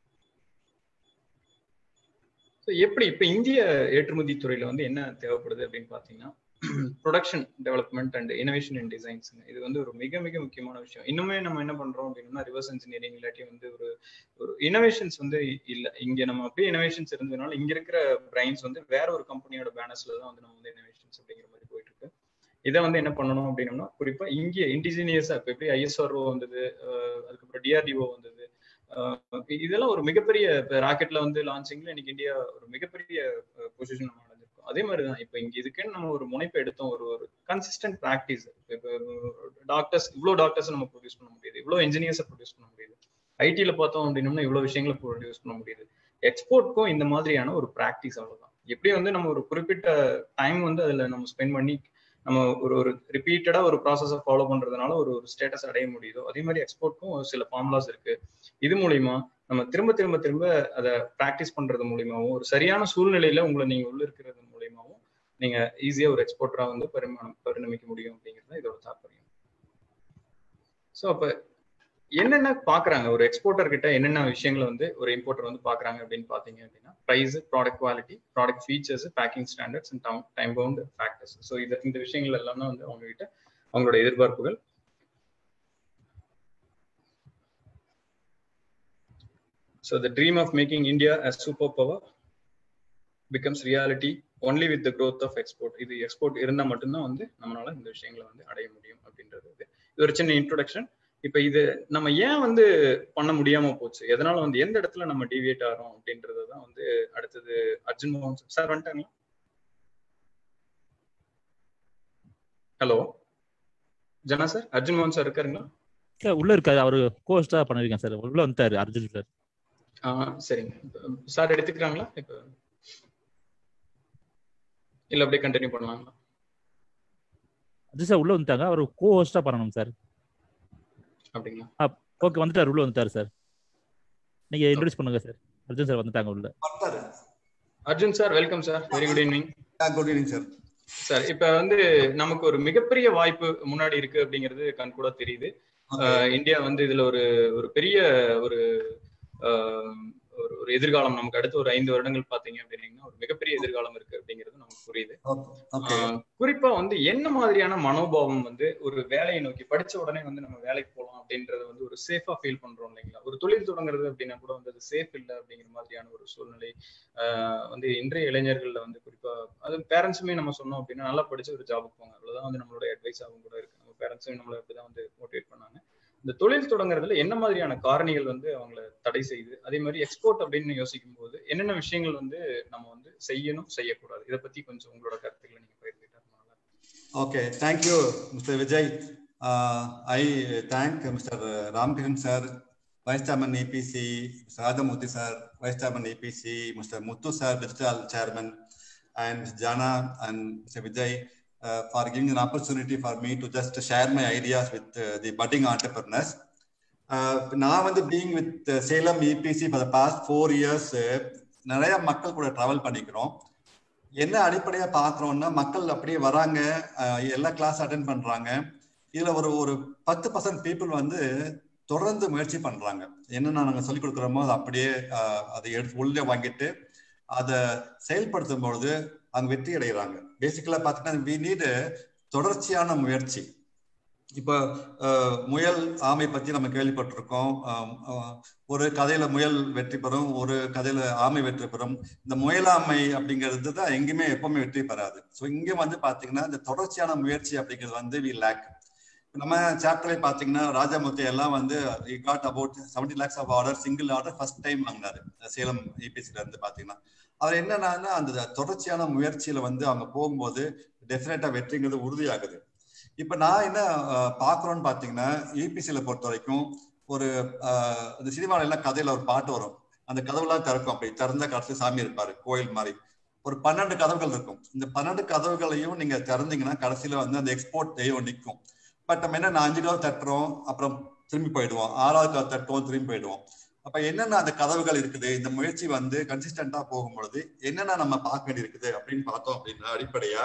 எப்படி இப்ப இந்திய ஏற்றுமதி துறையில வந்து என்ன தேவைப்படுது அப்படின்னு பாத்தீங்கன்னா production development and innovation and designs இது வந்து ஒரு மிக மிக முக்கியமான விஷயம் இன்னுமே நம்ம என்ன பண்றோம் அப்படின்னா ரிவர்ஸ் இன்ஜினியரிங் இல்லாட்டி வந்து ஒரு ஒரு இனோவேஷன்ஸ் வந்து இல்ல இங்க நம்ம அப்படியே இனோவேஷன்ஸ் இருந்ததுனால இங்க இருக்கிற பிரைன்ஸ் வந்து வேற ஒரு கம்பெனியோட பேனர்ஸ்ல தான் வந்து நம்ம வந்து இனோவேஷன்ஸ் அப்படிங்கிற மாதிரி போயிட்டு இருக்கு இதை வந்து என்ன பண்ணணும் அப்படின்னம்னா குறிப்பா இங்கே இன்டிஜினியஸா இப்போ எப்படி ஐஎஸ்ஆர்ஓ வந்தது அதுக்கப்புறம் டிஆர்டிஓ வந்தது இதெல்லாம் ஒரு மிகப்பெரிய ராக்கெட்ல வந்து லான்ச்சிங்ல இன்னைக்கு இந்தியா ஒரு மிகப்பெரிய பொசிஷன் நம்ம அடைஞ்சிருக்கோம் அதே மாதிரி தான் இப்போ இங்க இதுக்குன்னு நம்ம ஒரு முனைப்பு எடுத்தோம் ஒரு ஒரு கன்சிஸ்டன்ட் ப்ராக்டிஸ் இப்போ டாக்டர்ஸ் இவ்வளோ டாக்டர்ஸ் நம்ம ப்ரொடியூஸ் பண்ண முடியுது இவ்வளோ இன்ஜினியர்ஸை ப்ரொடியூஸ் பண்ண முடியுது ஐடில பார்த்தோம் அப்படின்னோம்னா இவ்வளவு விஷயங்களை ப்ரொடியூஸ் பண்ண முடியுது எக்ஸ்போர்ட்க்கும் இந்த மாதிரியான ஒரு ப்ராக்டிஸ் அவ்வளவுதான் எப்படி வந்து நம்ம ஒரு குறிப்பிட்ட டைம் வந்து அதுல நம்ம ஸ்பெண்ட் பண்ணி நம்ம ஒரு ஒரு ரிப்பீட்டடா ஒரு ப்ராசஸை ஃபாலோ பண்றதுனால ஒரு ஒரு ஸ்டேட்டஸ் அடைய முடியுதோ அதே மாதிரி எக்ஸ்போர்ட்க்கும் ஒரு சில ஃபார்முலாஸ் இருக்கு இது மூலியமா நம்ம திரும்ப திரும்ப திரும்ப அதை ப்ராக்டிஸ் பண்றது மூலியமாவும் ஒரு சரியான சூழ்நிலையில உங்களை நீங்க உள்ள இருக்கிறது மூலியமாவும் நீங்க ஈஸியா ஒரு எக்ஸ்போர்ட்டரா வந்து பரிமாணம் பரிணமிக்க முடியும் அப்படிங்கிறது இதோட தாற்பயம் ஸோ அப்ப என்னென்ன பாக்குறாங்க ஒரு எக்ஸ்போர்ட்டர் கிட்ட என்னென்ன விஷயங்களை வந்து ஒரு இம்போர்ட்டர் வந்து பாக்குறாங்க அப்படின்னு பாத்தீங்க அப்படின்னா price product quality product features packing standards and time bound factors so இது இந்த விஷயங்கள் எல்லாம் தான் வந்து அவங்க கிட்ட அவங்களோட எதிர்பார்ப்புகள் so the dream of making India as super power becomes reality only with the growth of export இது எக்ஸ்போர்ட் இருந்தால் மட்டும்தான் வந்து நம்மளால இந்த விஷயங்களை வந்து அடைய முடியும் அப்படின்றது இது இது ஒரு சின்ன இன்ட்ரோடக்ஷன் இப்ப இது நம்ம ஏன் வந்து பண்ண முடியாம போச்சு எதனால வந்து எந்த இடத்துல நம்ம டிவியேட் ஆகிறோம் அப்படின்றது தான் வந்து அடுத்தது அர்ஜுன் மோகன் சார் வந்துட்டாங்களா ஹலோ ஜனா சார் அர்ஜுன் மோகன் சார் இருக்காருங்களா சார் உள்ள இருக்காரு அவரு கோஸ்டா பண்ணிருக்கேன் சார் உள்ள வந்துட்டாரு அர்ஜுன் சார் ஆ சரிங்க சார் எடுத்துக்கிறாங்களா இப்ப இல்ல அப்படியே கண்டினியூ பண்ணலாங்களா அர்ஜுன் சார் உள்ள வந்துட்டாங்க அவர் கோ ஹோஸ்டா பண்ணணும் சார் அப்படிங்களா ஓகே வந்துட்டாரு உள்ள வந்துட்டாரு சார் நீங்க இன்ட்ரோடியூஸ் பண்ணுங்க சார் அர்ஜுன் சார் வந்துட்டாங்க உள்ள Arjun sir welcome sir very good evening good evening sir sir இப்ப வந்து நமக்கு ஒரு மிகப்பெரிய வாய்ப்பு முன்னாடி இருக்கு அப்படிங்கிறது கண் கூட தெரியுது இந்தியா வந்து இதுல ஒரு ஒரு பெரிய ஒரு ஒரு ஒரு எதிர்காலம் நமக்கு அடுத்த ஒரு ஐந்து வருடங்கள் பாத்தீங்க அப்படின்னீங்கன்னா ஒரு மிகப்பெரிய எதிர்காலம் இருக்கு அப்படிங்கிறது நமக்கு புரியுது குறிப்பா வந்து என்ன மாதிரியான மனோபாவம் வந்து ஒரு வேலையை நோக்கி படிச்ச உடனே வந்து நம்ம வேலைக்கு போகலாம் அப்படின்றத வந்து ஒரு சேஃபா ஃபீல் பண்றோம் இல்லைங்களா ஒரு தொழில் தொடங்குறது அப்படின்னா கூட வந்து அது சேஃப் இல்லை அப்படிங்கிற மாதிரியான ஒரு சூழ்நிலை வந்து இன்றைய இளைஞர்கள்ல வந்து குறிப்பா அது பேரண்ட்ஸுமே நம்ம சொன்னோம் அப்படின்னா நல்லா படிச்சு ஒரு ஜாபுக்கு போங்க அவ்வளவுதான் வந்து நம்மளோட அட்வைஸாகவும் கூட இருக்கு நம்ம பேரண்ட்ஸும் நம்மளை அப்படிதான் வந்து மோட்டிவேட் பண்ணாங்க இந்த தொழில் தொடங்குறதுல என்ன மாதிரியான காரணிகள் வந்து அவங்கள தடை செய்யுது அதே மாதிரி எக்ஸ்போர்ட் அப்படின்னு யோசிக்கும் போது என்னென்ன விஷயங்கள் வந்து நம்ம வந்து செய்யணும் செய்யக்கூடாது இதை பத்தி கொஞ்சம் உங்களோட கருத்துக்களை நீங்க பகிர்ந்துட்டா okay thank you mister Vijay I thank mister Ramakrishnan sir vice chairman EPC Rajamurthy sir vice chairman EPC mister Muthu sir digital chairman and Jana and Mr. Vijay uh, for giving an opportunity for me to just share my ideas with uh, the budding entrepreneurs. நான் வந்து being with Salem EPC for the past four years நிறைய மக்கள் கூட travel பண்ணிக்கிறோம் என்ன அடிப்படையாக பார்க்குறோம்னா மக்கள் அப்படியே வராங்க எல்லா கிளாஸ் அட்டன் பண்ணுறாங்க இதில் ஒரு ஒரு பத்து பர்சன்ட் பீப்புள் வந்து தொடர்ந்து முயற்சி பண்ணுறாங்க என்னென்ன நாங்கள் சொல்லிக் கொடுக்குறோமோ அதை அப்படியே அதை எடுத்து உள்ளே வாங்கிட்டு அதை செயல்படுத்தும் பொழுது அங்க வெற்றி அடைகிறாங்க பேசிக்கலா பாத்தீங்கன்னா வி நீடு தொடர்ச்சியான முயற்சி இப்போ முயல் ஆமை பத்தி நம்ம கேள்விப்பட்டிருக்கோம் ஒரு கதையில முயல் வெற்றி பெறும் ஒரு கதையில ஆமை வெற்றி பெறும் இந்த முயலாமை அப்படிங்கிறது தான் எங்கேயுமே எப்பவுமே வெற்றி பெறாது ஸோ இங்க வந்து பாத்தீங்கன்னா இந்த தொடர்ச்சியான முயற்சி அப்படிங்கிறது வந்து வி லேக் நம்ம சாப்டர்ல பாத்தீங்கன்னா ராஜாமூர்த்தி எல்லாம் வந்து got about seventy lakhs of order single order first time வாங்கினாரு சேலம் இபிசில இருந்து பாத்தீங்கன்னா அவர் என்னன்னா அந்த தொடர்ச்சியான முயற்சியில வந்து அவங்க போகும்போது டெஃபினட்டா வெற்றிங்கிறது உறுதியாகுது இப்ப நான் என்ன பாக்குறோம்னு பாத்தீங்கன்னா இபிசியில பொறுத்த வரைக்கும் ஒரு இந்த சினிமாவில எல்லாம் கதையில ஒரு பாட்டு வரும் அந்த கதவுலாம் திறக்கும் அப்படி திறந்த கடைசி சாமி இருப்பாரு கோயில் மாதிரி ஒரு பன்னெண்டு கதவுகள் இருக்கும் இந்த பன்னெண்டு கதவுகளையும் நீங்க திறந்தீங்கன்னா கடைசியில வந்து அந்த எக்ஸ்போர்ட் தெய்வம் நிற்கும் பட் நம்ம என்ன அஞ்சு கதவு தட்டுறோம் அப்புறம் திரும்பி போயிடுவோம் ஆறாவது கதவு தட்டுவோம் திரும்பி போயிடுவோம் அப்ப என்னென்ன அந்த கதவுகள் இருக்குது இந்த முயற்சி வந்து கன்சிஸ்டண்டா போகும் பொழுது என்னென்ன நம்ம பார்க்க வேண்டி இருக்குது அப்படின்னு பார்த்தோம் அப்படின்னா அடிப்படையா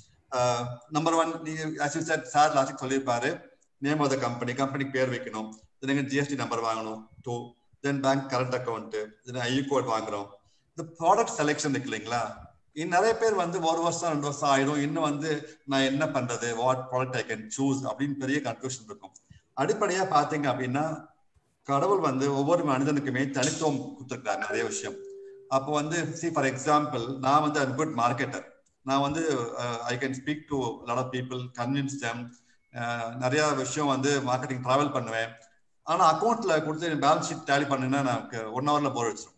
நம்பர் ஒன் சார் லாஸ்ட் சொல்லியிருப்பாரு நேம் ஆஃப் த கம்பெனி கம்பெனிக்கு பேர் வைக்கணும் தென் ஜிஎஸ்டி நம்பர் வாங்கணும் two then bank current account then I code வாங்குறோம் இந்த ப்ராடக்ட் செலெக்ஷன் இருக்கு இல்லைங்களா நிறைய பேர் வந்து ஒரு வருஷம் ரெண்டு வருஷம் ஆயிடும் இன்னும் வந்து நான் என்ன பண்றது what product I can choose அப்படின்னு பெரிய கன்ஃபியூஷன் இருக்கும் அடிப்படையா பாத்தீங்க அப்படின்னா கடவுள் வந்து ஒவ்வொரு மனிதனுக்குமே தனித்துவம் கொடுத்துருக்காரு நிறைய விஷயம் அப்போ வந்து சி ஃபார் எக்ஸாம்பிள் நான் வந்து ஐம் குட் மார்க்கெட்டர் நான் வந்து I can speak to lot of people convince them நிறைய விஷயம் வந்து மார்க்கெட்டிங் டிராவல் பண்ணுவேன் ஆனா அக்கௌண்ட்ல கொடுத்து பேலன்ஸ் ஷீட் டேலி பண்ணுன்னா எனக்கு ஒன் ஹவர்ல போர் வச்சிடும்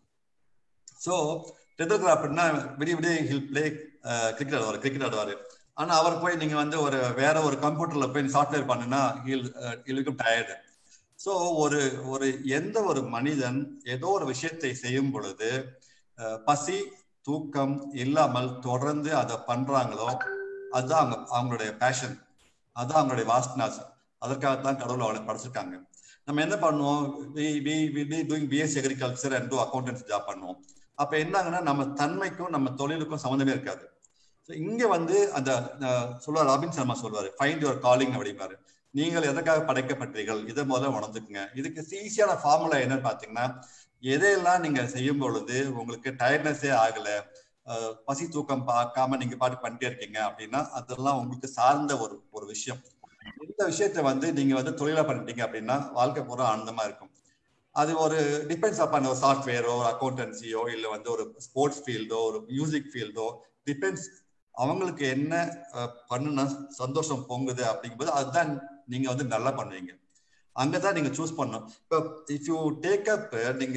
ஸோ டெண்டல்கர் அப்படின்னா விடிய விடிய ஹில் பிளே கிரிக்கெட் ஆடுவார் கிரிக்கெட் ஆடுவார் ஆனா அவர் போய் நீங்க வந்து ஒரு வேற ஒரு கம்ப்யூட்டர்ல போய் சாஃப்ட்வேர் பண்ணுனா ஹில் ஹில் டயர்டு ஸோ ஒரு ஒரு எந்த ஒரு மனிதன் ஏதோ ஒரு விஷயத்தை செய்யும் பொழுது அஹ், பசி தூக்கம் இல்லாமல் தொடர்ந்து அதை பண்றாங்களோ அதுதான் அவங்க அவங்களுடைய பேஷன் அதான் அவங்களுடைய வாஸ்னாஸ் அதற்காகத்தான் கடவுள் அவளை படைச்சிருக்காங்க நம்ம என்ன பண்ணுவோம் doing BSc agriculture and do accountancy job பண்ணுவோம் அப்ப என்னங்கன்னா நம்ம தன்மைக்கும் நம்ம தொழிலுக்கும் சம்மந்தமே இருக்காது So இங்க வந்து அந்த அஹ், சொல்லுவார் ராபின் சர்மா சொல்வாரு ஃபைண்ட் யுவர் காலிங் அப்படிம்பாரு நீங்கள் எதற்காக படைக்கப்பட்டீர்கள் இதை முதல்ல உணர்ந்துக்குங்க இதுக்கு ஈஸியான ஃபார்முலா என்னன்னு பாத்தீங்கன்னா எதையெல்லாம் நீங்க செய்யும் பொழுது உங்களுக்கு டயர்ட்னஸே ஆகல அஹ், பசி தூக்கம் பார்க்காம நீங்க பாட்டு பண்ணிட்டே இருக்கீங்க அப்படின்னா அதெல்லாம் உங்களுக்கு சார்ந்த ஒரு ஒரு விஷயம் இந்த விஷயத்த வந்து நீங்க வந்து தொழிலா பண்ணிட்டீங்க அப்படின்னா வாழ்க்கை பூரா ஆனந்தமா இருக்கும் அது ஒரு டிபெண்ட்ஸ் அப்பான் ஒரு சாஃப்ட்வேரோ ஒரு அக்கௌண்டன்சியோ இல்ல வந்து ஒரு ஸ்போர்ட்ஸ் ஃபீல்டோ ஒரு மியூசிக் ஃபீல்டோ டிபெண்ட்ஸ் அவங்களுக்கு என்ன அஹ், பண்ணுனா சந்தோஷம் பொங்குது அப்படிங்கும்போது அதுதான் நீங்க வந்து நல்லா பண்ணுவீங்க அங்கதான் நீங்க சூஸ் பண்ணணும் இப்போ இஃப் யூ டேக் அப் நீங்க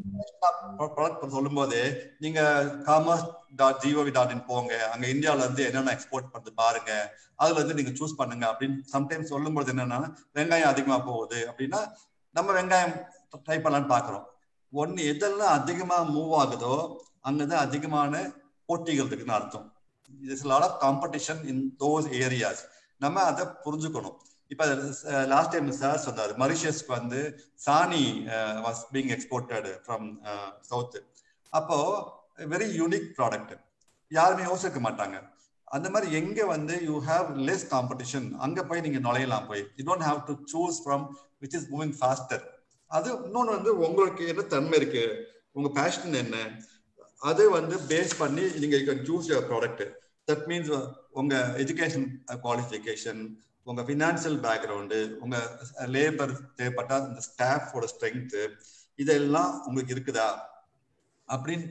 ப்ராடக்ட் சொல்லும் போதே நீங்க commerce dot G O V dot in போங்க அங்க இந்தியால இருந்து என்னென்ன எக்ஸ்போர்ட் பண்ணி பாருங்க அதுல இருந்து நீங்க சூஸ் பண்ணுங்க அப்படின்னு சம்டைம்ஸ் சொல்லும்போது என்னன்னா வெங்காயம் அதிகமா போகுது அப்படின்னா நம்ம வெங்காயம் ட்ரை பண்ணலாம்னு பாக்குறோம் ஒன்னு எதெல்லாம் அதிகமா மூவ் ஆகுதோ அங்கதான் அதிகமான போட்டிகள் இருக்குன்னு அர்த்தம் it's lot of competition in those areas நம்ம அதை புரிஞ்சுக்கணும் இப்ப லாஸ்ட் டைம் சார் சொன்னார் மரிஷியஸ்க்கு வந்து சாணி was being exported from south அப்போ வெரி யூனிக் ப்ராடக்ட் யாருமே யோசிக்க மாட்டாங்க அந்த மாதிரி எங்க வந்து யூ ஹாவ் லெஸ் காம்படிஷன் அங்க போய் நீங்க நுழையலாம் போய் you don't have to choose from which is moving faster அது இன்னொன்று வந்து உங்களுக்கு என்ன தன்மை இருக்கு உங்க பேஷன் என்ன அது வந்து பேஸ் பண்ணி நீங்க choose your product that means உங்க எஜுகேஷன் குவாலிஃபிகேஷன் உங்க ஃபினான்சியல் பேக்ரவுண்டு உங்க லேபர் தேவைப்பட்டா இந்த ஸ்டாஃபோட ஸ்ட்ரென்த் இதெல்லாம் உங்களுக்கு இருக்குதா அப்படின்னு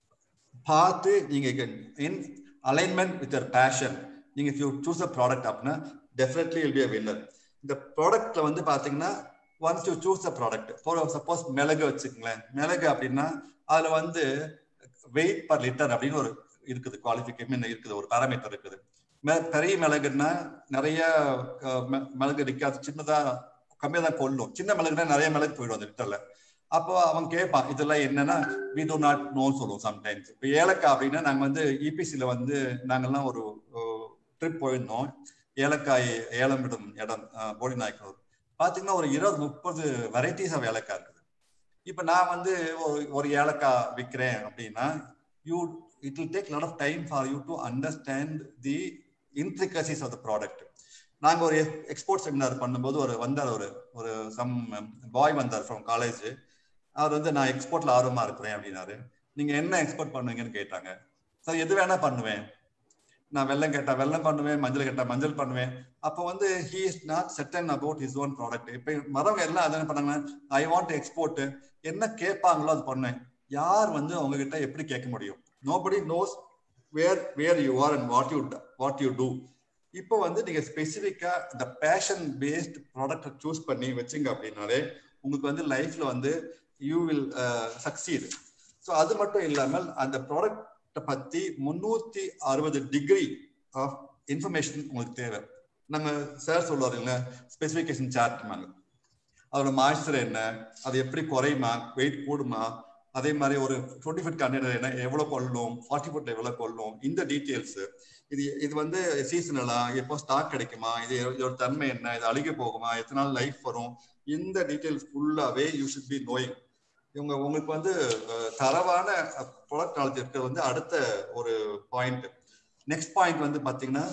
பார்த்து நீங்க in alignment with your passion நீங்க if you choose a product அப்படின்னா definitely will be a winner இந்த ப்ராடக்ட்ல வந்து பாத்தீங்கன்னா once you choose a product for suppose மிளகு வச்சுக்கங்களேன் மிளகு அப்படின்னா அதுல வந்து வெயிட் பர் லிட்டர் அப்படின்னு ஒரு இருக்குது குவாலிஃபிகேஷன் இருக்குது ஒரு பேராமீட்டர் இருக்குது மெ- பெரிய மிளகுன்னா நிறைய அஹ், மி- மிளகு நிக்காது சின்னதா கம்மியா தான் கொள்ளும் சின்ன மிளகுனா நிறைய மிளகு போயிடும் அந்த லிட்டர்ல அப்போ அவன் கேட்பான் இதெல்லாம் என்னன்னா வி do நாட் நோ சொல்லுவோம் சம்டைம்ஸ் இப்போ ஏலக்காய் அப்படின்னா நாங்க வந்து இபிசில வந்து நாங்கெல்லாம் ஒரு ட்ரிப் போயிருந்தோம் ஏலக்காய் ஏலம் விடும் இடம் அஹ், போடி நாயக்கனூர் பாத்தீங்கன்னா ஒரு இருபது முப்பது வெரைட்டிஸ் ஆஃப் ஏலக்காய் இருக்குது இப்ப நான் வந்து ஒரு- ஒரு ஏலக்காய் விற்கிறேன் அப்படின்னா you it will take lot of time for you to understand the intricacies of the product நாங்க ஒரு எக்ஸ்போர்ட் செமினார் பண்ணும்போது ஒரு வந்தார் ஒரு ஒரு சம் பாய் வந்தார் ஃப்ரம் காலேஜ் அவர் வந்து நான் எக்ஸ்போர்ட்ல ஆர்வமா இருக்கிறேன் அப்படின்னாரு நீங்க என்ன எக்ஸ்போர்ட் பண்ணுவீங்கன்னு கேட்டாங்க சார் எது வேணா பண்ணுவேன் நான் வெள்ளம் கேட்டா வெள்ளம் பண்ணுவேன் மஞ்சள் கேட்டா மஞ்சள் பண்ணுவேன் அப்போ வந்து he is not certain about his own product இப்போ மறவங்க எல்லாம் அதான் பண்ணாங்க ஐ வாண்ட் எக்ஸ்போர்ட் என்ன கேட்பாங்களோ அது பண்ணேன் யார் வந்து உங்ககிட்ட எப்படி கேட்க முடியும் nobody knows where where you are and what you what you do இப்போ வந்து நீங்க ஸ்பெசிஃபிக்கா இந்த பேஷன் பேஸ்ட் ப்ராடக்ட் சூஸ் பண்ணி வச்சுங்க அப்படின்னாலே உங்களுக்கு வந்து லைஃப்ல வந்து யூ வில் சக்சீட் ஸோ அது மட்டும் இல்லாமல் அந்த ப்ராடக்ட்டை பத்தி முன்னூத்தி அறுபது டிகிரி ஆஃப் இன்ஃபர்மேஷன் உங்களுக்கு தேவை நாங்க சார் சொல்லுவார் இல்ல ஸ்பெசிஃபிகேஷன் சார்ட்மாங்க அதோட மாய்ச்சர் என்ன அது எப்படி குறையுமா வெயிட் கூடுமா அதே மாதிரி ஒரு டுவெண்ட்டி ஃபுட் கண்டெய்னர் என்ன எவ்வளவு கொள்ளும் ஃபார்ட்டி ஃபுட் எவ்வளவு கொள்ளும் இந்த டீட்டெயில்ஸ் இது இது வந்து சீசனலா எப்போ ஸ்டாக் கிடைக்குமா இது இதோட தன்மை என்ன இது அழுகி போகுமா எத்தனை நாள் லைஃப் வரும் இந்த டீட்டெயில்ஸ் ஃபுல்லாவே யூ ஷுட் பி நோயிங் இவங்க உங்களுக்கு வந்து அஹ், தரவான ப்ராடக்ட் நாலேஜ் இருக்கிறது வந்து அடுத்த ஒரு பாயிண்ட் நெக்ஸ்ட் பாயிண்ட் வந்து பாத்தீங்கன்னா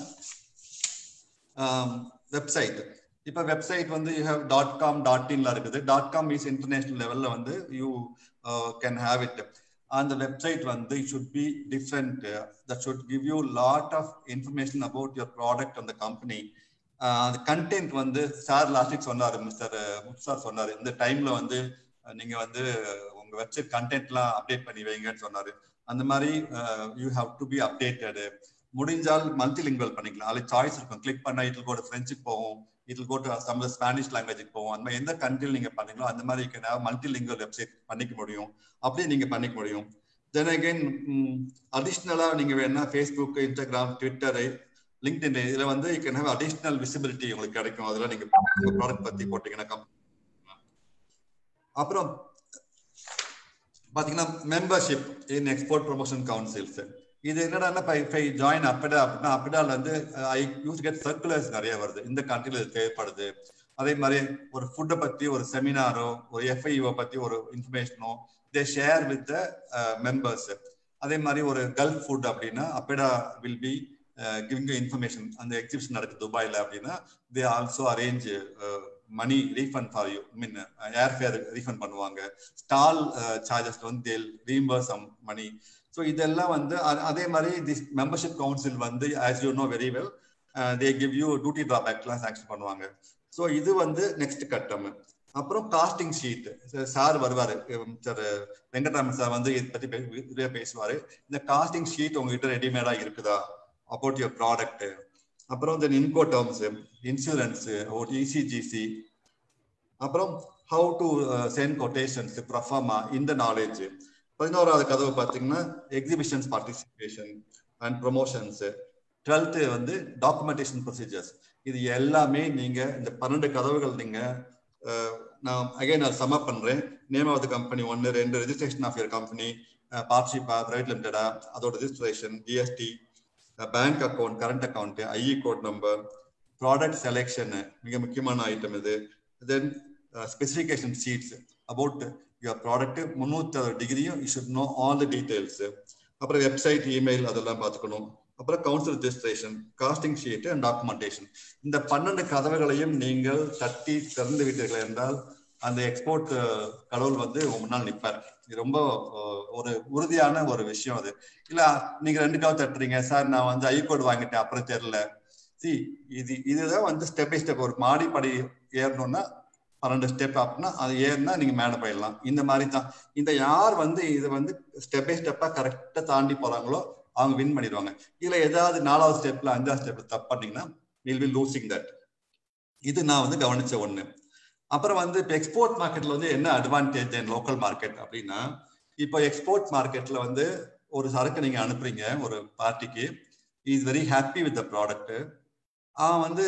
வெப்சைட் இப்ப வெப்சைட் வந்து you have dot com dot இன்ல இருக்குது டாட் காம் இஸ் இன்டர்நேஷனல் லெவல்ல வந்து யூ கேன் ஹேவ் இட் அந்த வெப்சைட் வந்து it should be different that should give you lot of information about your product அந்த கம்பெனி அந்த கண்டென்ட் வந்து சார் லாஸ்ட் வீக் சொன்னாரு மிஸ்டர் முத்து சார் சொன்னாரு இந்த டைம்ல வந்து அஹ், நீங்க வந்து உங்க வெப்சைட் கண்டென்ட்லாம் அப்டேட் பண்ணி வைங்கன்னு சொன்னாரு அந்த மாதிரி you have to be updated முடிஞ்சால் மல்டிலிங்குவல் பண்ணிக்கலாம் அதில் சாய்ஸ் இருக்கும் கிளிக் பண்ணா இட்ல கூட ஃப்ரெஞ்சுக்கு போகும் it'll go to some Spanish லாங்குவேஜுக்கு போகும் அந்த மாதிரி எந்த கண்ட்ரியில் நீங்க பண்ணீங்களோ அந்த மாதிரி மல்டிலிங்குவல் வெப்சைட் பண்ணிக்க முடியும் அப்படி நீங்க பண்ணிக்க முடியும் தென் அகைன் அடிஷ்னலா நீங்க வேணா ஃபேஸ்புக் இன்ஸ்டாகிராம் ட்விட்டரு லிங்க்டின் இதுல வந்து you can have additional visibility உங்களுக்கு கிடைக்கும் அதெல்லாம் நீங்க உங்க ப்ராடக்ட் பத்தி போட்டீங்கன்னா அப்புறம் பாத்தீங்கன்னா membership in export promotion councils இது என்னடா இப்போ ஜாயின் அப்படா அப்படின்னா அப்படால வந்து ஐ யூஸ் கெட் சர்க்குலர்ஸ் நிறைய வருது இந்த கண்ட்ரில இது தேவைப்படுது அதே மாதிரி ஒரு ஃபுட்டை பத்தி ஒரு செமினாரோ ஒரு எஃப்ஐஓ பத்தி ஒரு இன்ஃபர்மேஷனோ they share with the members அதே மாதிரி ஒரு கல்ஃப் ஃபுட் அப்படின்னா அப்படா வில் பி கிவிங் இன்ஃபர்மேஷன் அந்த எக்ஸிபிஷன் நடக்குது துபாயில அப்படின்னா they also arrange money refund for you mean airfare refund பண்ணுவாங்க ஸ்டால் சார்ஜஸ் வந்து they'll reimburse some money so இதெல்லாம் வந்து அதே மாதிரி திஸ் மெம்பர்ஷிப் கவுன்சில் வந்து as you know very well they give you duty ட்ராபேக்லாம் சாங்ஷன் பண்ணுவாங்க ஸோ இது வந்து நெக்ஸ்ட் கட்டம் அப்புறம் காஸ்டிங் ஷீட் சார் வருவாரு சார் வெங்கட்ராமன் சார் வந்து இதை பத்தி நிறைய பேசுவாரு இந்த காஸ்டிங் ஷீட் உங்ககிட்ட ரெடிமேடா இருக்குதா அபவுட் யுவர் ப்ராடக்ட் அப்புறம் இந்த இன்கோ டேர்ம்ஸ் இன்சூரன்ஸ் இசிஜிசி அப்புறம் how to send quotations proforma இந்த நாலேஜ் பதினோராவது கதவு பார்த்தீங்கன்னா exhibitions participation and promotions twelfth வந்து டாக்குமெண்டேஷன் ப்ரொசீஜர்ஸ் இது எல்லாமே நீங்க இந்த பன்னெண்டு கதவுகள் நீங்க நான் அகைன் நான் சம பண்றேன் நேம் ஆஃப் த கம்பெனி ஒன்னு ரெண்டு ரெஜிஸ்ட்ரேஷன் ஆஃப் யர் கம்பெனி பார்ட்ஷிப்பா பிரைவேட் லிமிடெடா அதோட registration GST bank account current account IE code number product selection மிக முக்கியமான ஐட்டம் இது then specification sheets about your product முன்னூத்தி டிகிரியும் you should know all the details அப்புறம் வெப்சைட் இமெயில் அதெல்லாம் பார்த்துக்கணும் அப்புறம் council registration costing sheet and documentation இந்த பன்னெண்டு கதவுகளையும் நீங்கள் தட்டி திறந்து விட்டீர்கள் என்றால் அந்த எக்ஸ்போர்ட் கடவுள் வந்து முன்னால் நிற்பார் இது ரொம்ப ஒரு உறுதியான ஒரு விஷயம் அது இல்ல நீங்க ரெண்டு கவு தட்டுறீங்க சார் நான் வந்து ஐகோட் வாங்கிட்டேன் அப்புறம் தெரியல சி இது இதுதான் வந்து ஸ்டெப் பை ஸ்டெப் ஒரு மாடிப்படி ஏறணும்னா பன்னெண்டு ஸ்டெப் அப்படின்னா அது ஏறினா நீங்க மேல போயிடலாம் இந்த மாதிரி தான் இந்த யார் வந்து இது வந்து ஸ்டெப் பை ஸ்டெப்பா கரெக்டா தாண்டி போறாங்களோ அவங்க வின் பண்ணிடுவாங்க இதுல ஏதாவது நாலாவது ஸ்டெப்ல அஞ்சாவது ஸ்டெப்ல தப்பு பண்ணீங்கன்னா வில் பி லூசிங் தட் இது நான் வந்து கவனிச்ச ஒண்ணு அப்புறம் வந்து இப்போ எக்ஸ்போர்ட் மார்க்கெட்ல வந்து என்ன அட்வான்டேஜ் அண்ட் லோக்கல் மார்க்கெட் அப்படின்னா இப்போ எக்ஸ்போர்ட் மார்க்கெட்ல வந்து ஒரு சரக்கு நீங்க அனுப்புறீங்க ஒரு பார்ட்டிக்கு is very happy with the product அவன் வந்து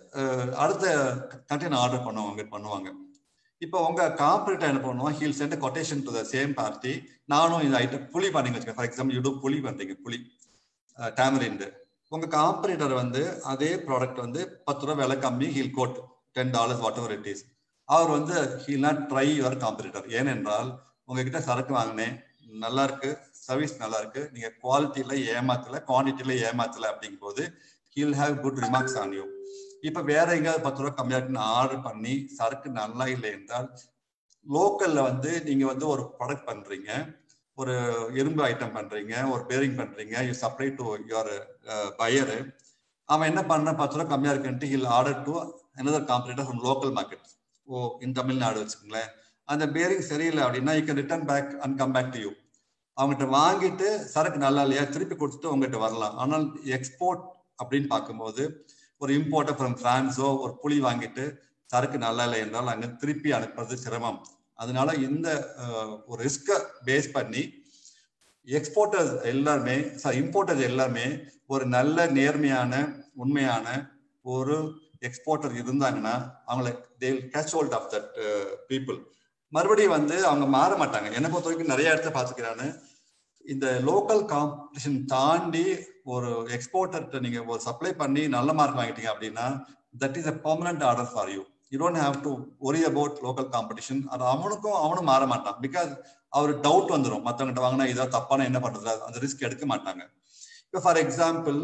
அடுத்த கண்டெய்னர் ஆர்டர் பண்ணுவாங்க பண்ணுவாங்க இப்போ உங்க காம்பரேட்டர் என்ன பண்ணுவோம் he'll send quotation to the same party நானும் இந்த ஐட்டம் புளி பண்ணீங்க வச்சுக்கோங்க ஃபார் எக்ஸாம்பிள் யூ புளி பண்றீங்க புளி டேமரிண்டு உங்க காம்பரேட்டர் வந்து அதே ப்ராடக்ட் வந்து பத்து ரூபா விலை கம்மி he'll quote ten dollars what ever it is அவர் வந்து he'll not try your comparator ஏனென்றால் உங்ககிட்ட சரக்கு வாங்கினேன் நல்லா இருக்கு சர்வீஸ் நல்லா இருக்கு நீங்க குவாலிட்டியில ஏமாத்தல குவான்டிட்டியில ஏமாத்தல அப்படிங்கும் போது he'll have good remarks on you இப்ப வேற எங்கேயாவது பத்து ரூபா கம்மியாட்டுன்னு ஆர்டர் பண்ணி சரக்கு நல்லா இல்லை என்றால் லோக்கல்ல வந்து நீங்க வந்து ஒரு ப்ராடக்ட் பண்றீங்க ஒரு இரும்பு ஐட்டம் பண்றீங்க ஒரு பேரிங் பண்றீங்க you supply to your buyer அவன் என்ன பண்ண பத்து ரூபா கம்மியா இருக்குன்ட்டு he'll order to another comparator from local market or in Tamil Nadu வச்சுக்கோங்களேன் அந்த பேரிங் சரியில்லை அப்படின்னா you can return back and come back to you அவங்ககிட்ட வாங்கிட்டு சரக்கு நல்லா இல்லையா திருப்பி கொடுத்துட்டு உங்ககிட்ட வரலாம் ஆனால் எக்ஸ்போர்ட் அப்படின்னு பார்க்கும்போது ஒரு இம்போர்ட்டர் ஃப்ரம் பிரான்ஸோ ஒரு புளி வாங்கிட்டு சரக்கு நல்லா இல்லை என்றால் அங்கே திருப்பி அனுப்புறது சிரமம் அதனால இந்த ஒரு ரிஸ்கை பேஸ் பண்ணி எக்ஸ்போர்ட்டர்ஸ் எல்லாருமே சாரி இம்போர்ட்டர்ஸ் எல்லாமே ஒரு நல்ல நேர்மையான உண்மையான ஒரு எக்ஸ்போர்ட்டர் இருந்தாங்கன்னா அவங்கள they catch hold of that people மறுபடியும் வந்து அவங்க மாற மாட்டாங்க என்னை பொறுத்த வரைக்கும் நிறைய இடத்துல பார்த்துக்கிறான்னு இந்த லோக்கல் காம்படிஷன் தாண்டி ஒரு எக்ஸ்போர்ட்டர்கிட்ட நீங்க ஒரு சப்ளை பண்ணி நல்ல மார்க் வாங்கிட்டீங்க அப்படின்னா that is a permanent order for you you don't have to worry about local competition அது அவனுக்கும் அவனும் மாற மாட்டான் பிகாஸ் அவர் டவுட் வந்துடும் மற்றவங்கிட்ட வாங்கினா ஏதாவது தப்பான என்ன பண்றது அந்த ரிஸ்க் எடுக்க மாட்டாங்க இப்போ ஃபார் எக்ஸாம்பிள்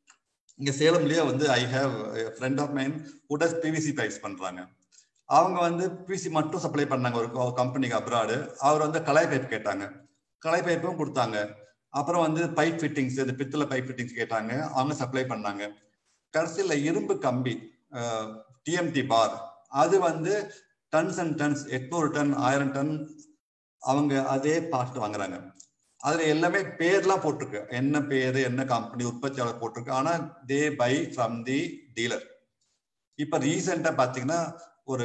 இங்க சேலம்லயே வந்து I have friend of mine who does PVC pipes பண்றாங்க அவங்க வந்து பிவிசி மட்டும் சப்ளை பண்ணாங்க ஒரு கம்பெனிக்கு அப்ராடு அவர் வந்து கலாய் பைப் கேட்டாங்க கலாய் பைப்பும் கொடுத்தாங்க அப்புறம் வந்து பைப் ஃபிட்டிங்ஸ் இந்த பித்தளை பைப் ஃபிட்டிங்ஸ் கேட்டாங்க அவங்க சப்ளை பண்ணாங்க கடைசியில் இரும்பு கம்பி டிஎம்டி பார் அது வந்து டன்ஸ் அண்ட் டன்ஸ் எட்நூறு டன் ஆயிரம் டன் அவங்க அதே பார்ட் வாங்குறாங்க அதுல எல்லாமே பேர்லாம் போட்டிருக்கு என்ன பேரு என்ன கம்பெனி உற்பத்தியாளர் போட்டிருக்கு ஆனா they buy from the dealer இப்ப ரீசெண்டா பாத்தீங்கன்னா ஒரு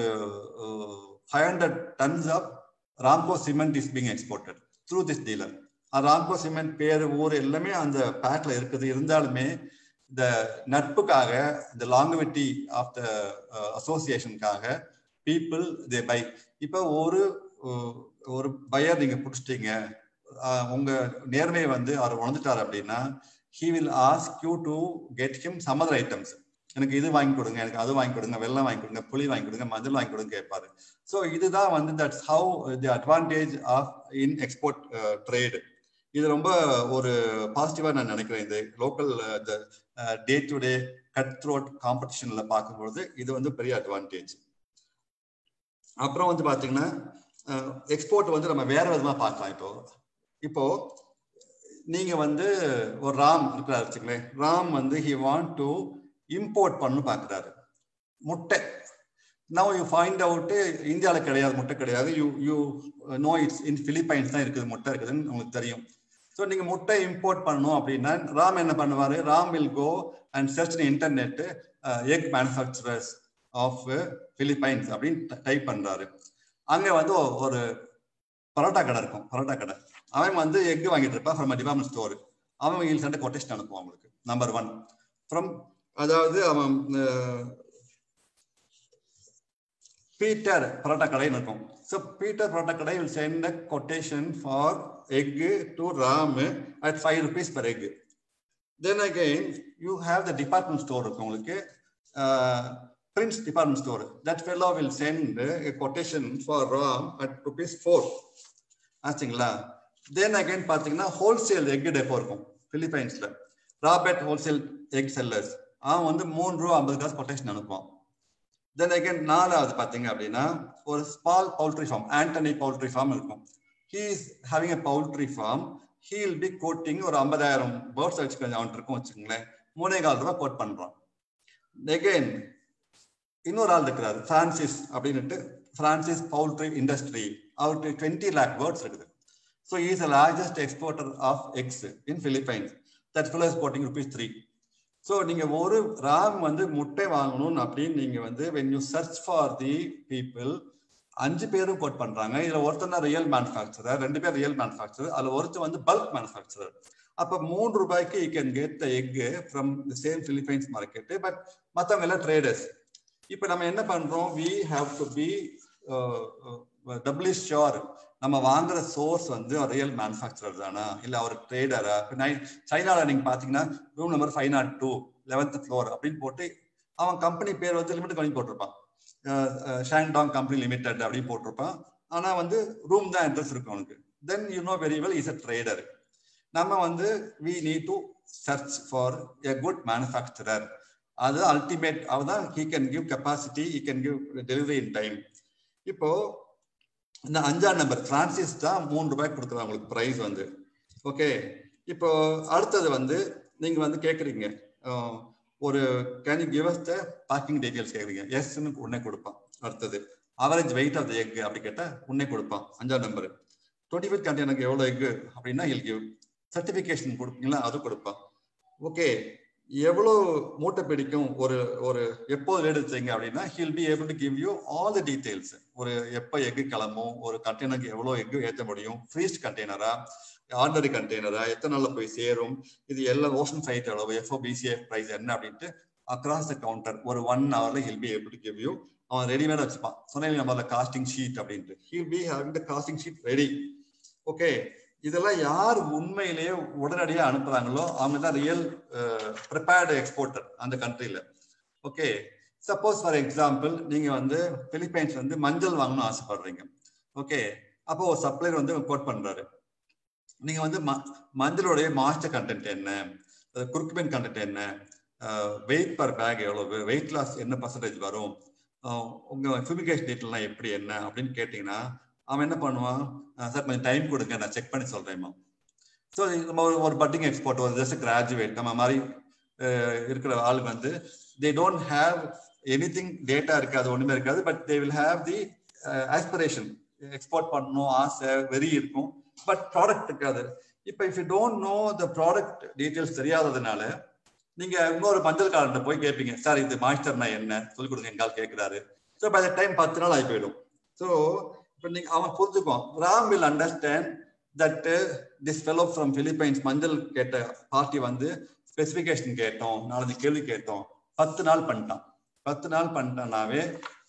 five hundred tons of Ramco cement is being exported through this dealer Ramco cement பேர் ஊர் எல்லாமே அந்த பேக்ல இருக்குது இருந்தாலுமே இந்த நட்புக்காக இந்த லாங்குவிட்டி ஆஃப் த அசோசியேஷனுக்காக பீப்புள் தே பை இப்போ ஒரு ஒரு பையர் நீங்க பிடிச்சிட்டீங்க உங்க நேர்மையை வந்து அவர் உணர்ந்துட்டார் அப்படின்னா he will ask you to get him some other items எனக்கு இது வாங்கி கொடுங்க எனக்கு அது வாங்கி கொடுங்க வெள்ளம் வாங்கி கொடுங்க புளி வாங்கி கொடுங்க மஞ்சள் வாங்கி கொடுங்க கேட்பாரு ஸோ இதுதான் வந்து that's how the advantage of in export trade இது ரொம்ப ஒரு பாசிட்டிவா நான் நினைக்கிறேன் இந்த local day to day cut throat காம்படிஷன்ல பார்க்கும்பொழுது இது வந்து பெரிய அட்வான்டேஜ் அப்புறம் வந்து பாத்தீங்கன்னா எக்ஸ்போர்ட் வந்து நம்ம வேற விதமா பார்க்கலாம் இப்போ இப்போ நீங்க வந்து ஒரு ராம் இருக்கிறாரு வச்சுங்களேன் ராம் வந்து ஹி வாண்ட் டு இம்போர்ட் பண்ணு பாக்குறாரு முட்டை நவ் யூ ஃபைண்ட் அவுட் இந்தியாவில் கிடையாது முட்டை கிடையாது you you know it's in Philippines தான் இருக்குது முட்டை இருக்குதுன்னு உங்களுக்கு தெரியும் ஸோ நீங்க முட்டை இம்போர்ட் பண்ணணும் அப்படின்னா ராம் என்ன பண்ணுவாரு Ram will go and search internet egg manufacturers of Philippines அப்படின்னு டைப் பண்றாரு அங்க வந்து ஒரு பரோட்டா கடை இருக்கும் பரோட்டா கடை அவன் வந்து எக் வாங்கிட்டு இருப்பான் ஃப்ரம் டிபார்ட்மெண்ட் ஸ்டோர் அவன் ஈல் சண்டை கொட்டேஷன் அனுப்புவான் அவங்களுக்கு நம்பர் ஒன் ஃப்ரம் அதாவது அவன் பீட்டர் பரோட்டா கடைன்னு இருக்கும் ஸோ பீட்டர் பரோட்டா கடை will send a quotation for egg to Ram at five rupees per egg then again you have the department store இருக்கும் உங்களுக்கு Prince department store that fellow will send a quotation for Ram at rupees four ஆச்சுங்களா then again பார்த்தீங்கன்னா wholesale egg depot இருக்கும் பிலிப்பைன்ஸ்ல Robert wholesale egg sellers அவன் வந்து மூணு ரூபா ஐம்பது காசு கொட்டேஷன் அனுப்புவான் தென் அகைன் நாலாவது பார்த்தீங்க அப்படின்னா ஒரு small poultry farm Antony poultry farm இருக்கும் he is having a poultry farm he will be quoting ஒரு ஐம்பதாயிரம் பேர்ட்ஸ் வச்சுக்கோங்க அவன் இருக்கும் வச்சுக்கோங்களேன் மூணே கால் ரூபாய் கோட் பண்றான் அகைன் இன்னொரு ஆள் இருக்கிறாரு பிரான்சிஸ் அப்படின்னுட்டு பிரான்சிஸ் பவுல்ட்ரி இண்டஸ்ட்ரி அவருக்கு டுவெண்ட்டி லேக் பேர்ட்ஸ் இருக்குது so is the largest exporter of eggs in Philippines that fellow is quoting rupees three so நீங்க ஒரு ராம் வந்து முட்டை வாங்கணும் அப்படின்னு நீங்க வந்து when you search for the people அஞ்சு பேரும் கோட் பண்றாங்க இதுல ஒருத்தர் தான் ரியல் மேனுஃபேக்சரர் ரெண்டு பேர் ரியல் மேனுஃபேக்சரர் அதுல ஒருத்தர் வந்து பல்க் மேனுஃபேக்சரர் அப்ப மூன்று ரூபாய்க்கு you can get the egg from same Philippines market but மற்றவங்க எல்லாம் ட்ரேடர்ஸ் இப்ப நம்ம என்ன பண்றோம் we have to be double sure நம்ம வாங்குற சோர்ஸ் வந்து ரியல் மேனுஃபேக்சரர் தானா இல்ல அவர் ட்ரேடரா சைனால நீங்க பாத்தீங்கன்னா room number five not two eleventh floor அப்படின்னு போட்டு அவன் கம்பெனி பேர் வந்து லிமிட் பண்ணி போட்டிருப்பான் ஷாங்டாங் கம்பெனி லிமிடெட் அப்படின்னு போட்டிருப்பான் ஆனா வந்து ரூம் தான் இன்ட்ரெஸ்ட் இருக்கும் அவனுக்கு then you know very well is a trader நம்ம வந்து we need to search for a good manufacturer அது அல்டிமேட் அவதான் he can give capacity he can give delivery in time இப்போ இந்த அஞ்சாம் நம்பர் பிரான்சிஸ் தான் மூணு ரூபாய்க்கு கொடுக்குறாங்க உங்களுக்கு ப்ரைஸ் வந்து ஓகே இப்போ அடுத்தது வந்து நீங்க வந்து கேக்குறீங்க ஒரு can you give us the packing details கேக்குறீங்க எஸ்ன்னு உடனே கொடுப்பான் அடுத்தது average weight of the egg அப்படி கேட்டா உடனே கொடுப்பான் அஞ்சாம் நம்பர் டுவெண்ட்டி ஃபைவ் கண்டெய்னருக்கு எவ்வளோ எக் அப்படின்னா இல் கிவ் சர்டிஃபிகேஷன் கொடுப்பீங்களா அது கொடுப்பான் ஓகே எவ்வளோ மூட்டை பிடிக்கும் ஒரு ஒரு எப்போது எடுத்தீங்க அப்படின்னா he'll be able to give you all the details ஒரு எப்போ எக்கு கிளம்பும் ஒரு கண்டெய்னருக்கு எவ்வளோ எக்கு ஏற்ற முடியும் ஃப்ரீஸ் கண்டெய்னரா ஆர்டினரி கண்டெய்னரா எத்தனை நாள்ல போய் சேரும் இது எல்லாம் ஓஷன் ஃபைட் அளவு எஃப்ஓ பிசிஎஃப் ப்ரைஸ் என்ன அப்படின்ட்டு அக்ராஸ் த கவுண்டர் ஒரு ஒன் ஹவர்ல he'll be able to give you அவன் ரெடிமேட் வச்சுப்பான் சொன்னேன் நம்ம காஸ்டிங் ஷீட் அப்படின்ட்டு he'll be having the costing sheet ready okay இதெல்லாம் யார் உண்மையிலேயே உடனடியா அனுப்புறாங்களோ அவங்க தான் ரியல் ப்ரிப்பேர்டு எக்ஸ்போர்ட்டர் அந்த கண்ட்ரில ஓகே சப்போஸ் ஃபார் எக்ஸாம்பிள் நீங்க வந்து பிலிப்பைன்ஸ் வந்து மஞ்சள் வாங்கணும்னு ஆசைப்படுறீங்க ஓகே அப்போ ஒரு சப்ளையர் வந்து கோட் பண்றாரு நீங்க வந்து மஞ்சளுடைய மாஸ்டர் கண்டென்ட் என்ன குறுக்குமென் கண்டென்ட் என்ன வெயிட் பர் பேக் எவ்வளவு வெயிட் லாஸ் என்ன பர்சன்டேஜ் வரும் உங்க ஃபியூமிகேஷன் டீட்டெயிலாம் எப்படி என்ன அப்படின்னு கேட்டீங்கன்னா அவன் என்ன பண்ணுவான் சார் கொஞ்சம் டைம் கொடுங்க நான் செக் பண்ணி சொல்றேன் ஸோ நம்ம ஒரு பட்டிங் எக்ஸ்போர்ட் ஒரு ஜஸ்ட் கிராஜுவேட் நம்ம மாதிரி இருக்கிற ஆள் வந்து they don't have anything data இருக்காது ஒண்ணுமே இருக்காது but they will have the aspiration export பண்ணணும் ஆசை வெறி இருக்கும் பட் ப்ராடக்ட் இருக்காது இப்போ if you don't know the product details தெரியாததுனால நீங்க இன்னொரு மஞ்சள் காரன்ட்ட போய் கேட்பீங்க சார் இது மாஸ்டர்னா என்ன சொல்லிக் கொடுங்க எங்கால் கேட்கிறாரு ஸோ பை த டைம் பத்து நாள் ஆகி போயிடும் ஸோ இப்போ நீங்க அவன் புரிஞ்சுக்குவான் Ram will understand that this fellow from Philippines மஞ்சள் கேட்ட பார்ட்டி வந்து ஸ்பெசிஃபிகேஷன் கேட்டோம் நாலஞ்சு கேள்வி கேட்டோம் பத்து நாள் பண்ணிட்டான் பத்து நாள் பண்ணிட்டானாவே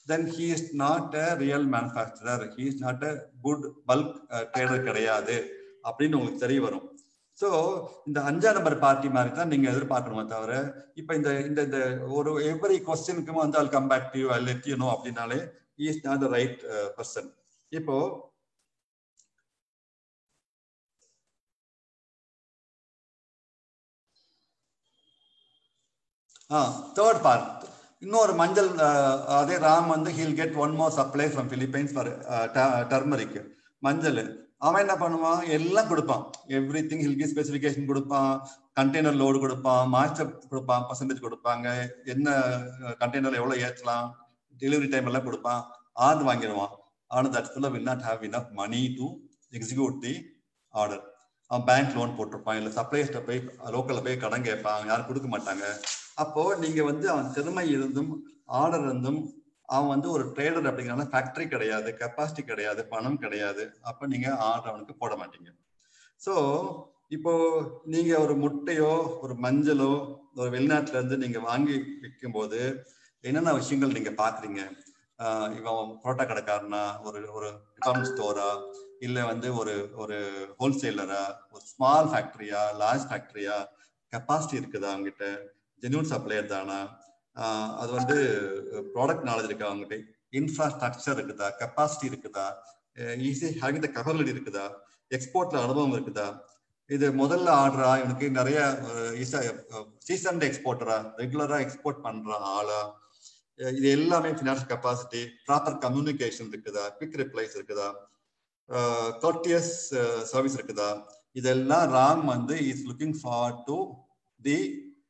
then he is not a real manufacturer he is not a good bulk uh, trader கிடையாது அப்படின்னு உங்களுக்கு தெரிய வரும் ஸோ இந்த அஞ்சா நம்பர் பார்ட்டி மாதிரி தான் நீங்க எதிர்பார்க்கணுமே தவிர இப்ப இந்த இந்த இந்த ஒரு எவ்ரி கொஸ்டினுக்கும் வந்து I'll come back to you I let you know அப்படின்னாலே is not the right person இப்போ ஆ தேர்ட் பார்ட் இன்னொரு மஞ்சள் அஹ், அதே ராம் வந்து he'll get one more supply from Philippines for turmeric மஞ்சள் அவன் என்ன பண்ணுவான் எல்லாம் கொடுப்பான் everything he'll give specification கொடுப்பான் கண்டெய்னர் லோடு கொடுப்பான் மாஸ்டர் கொடுப்பான் பர்சன்டேஜ் கொடுப்பாங்க என்ன கண்டெய்னர் எவ்வளவு ஏற்றலாம் டெலிவரி டைம் எல்லாம் கொடுப்பான் ஆர்டர் வாங்கிடுவான் ஆனால் தட் ஃபுல்லாக will not have enough money to execute the order அவன் பேங்க் லோன் போட்டிருப்பான் இல்லை சப்ளைஸ்ட போய் லோக்கல்ல போய் கடன் கேட்பான் யாரும் கொடுக்க மாட்டாங்க அப்போ நீங்க வந்து அவன் திறமை இருந்தும் ஆர்டர் இருந்தும் அவன் வந்து ஒரு ட்ரேடர் அப்படிங்கிறனால ஃபேக்டரி கிடையாது கெப்பாசிட்டி கிடையாது பணம் கிடையாது அப்ப நீங்க ஆர்டர் அவனுக்கு போட மாட்டீங்க ஸோ இப்போ நீங்க ஒரு முட்டையோ ஒரு மஞ்சளோ ஒரு வெளிநாட்டுல இருந்து நீங்க வாங்கி விற்கும் போது என்னென்ன விஷயங்கள் நீங்க பாக்குறீங்க ஆஹ் இவன் புரோட்டா கடைக்காரனா ஒரு ஒரு டிபார்ட்மெண்ட் ஸ்டோரா இல்ல வந்து ஒரு ஒரு ஹோல்சேலரா ஒரு ஸ்மால் ஃபேக்டரியா லார்ஜ் ஃபேக்டரியா கெப்பாசிட்டி இருக்குதா அவங்ககிட்ட ஜென்யூன் சப்ளையர் தானா ஆஹ் அது வந்து ப்ராடக்ட் நாலேஜ் இருக்கா அவங்ககிட்ட இன்ஃப்ராஸ்ட்ரக்சர் இருக்குதா கெப்பாசிட்டி இருக்குதா ஈஸி ஹேவிங் த கெப்பபிலிட்டி இருக்குதா எக்ஸ்போர்ட்ல அனுபவம் இருக்குதா இது முதல்ல ஆர்டரா இவனுக்கு நிறைய சீசன் எக்ஸ்போர்ட்டரா ரெகுலரா எக்ஸ்போர்ட் பண்ற ஆளா அஹ் இது எல்லாமே ஃபினான்ஷியல் கெப்பாசிட்டி ப்ராப்பர் கம்யூனிகேஷன் இருக்குதா குவிக் ரிப்ளைஸ் இருக்குதா கர்டியஸ் சர்வீஸ் இருக்குதா இதெல்லாம் ராம் வந்து is looking for to the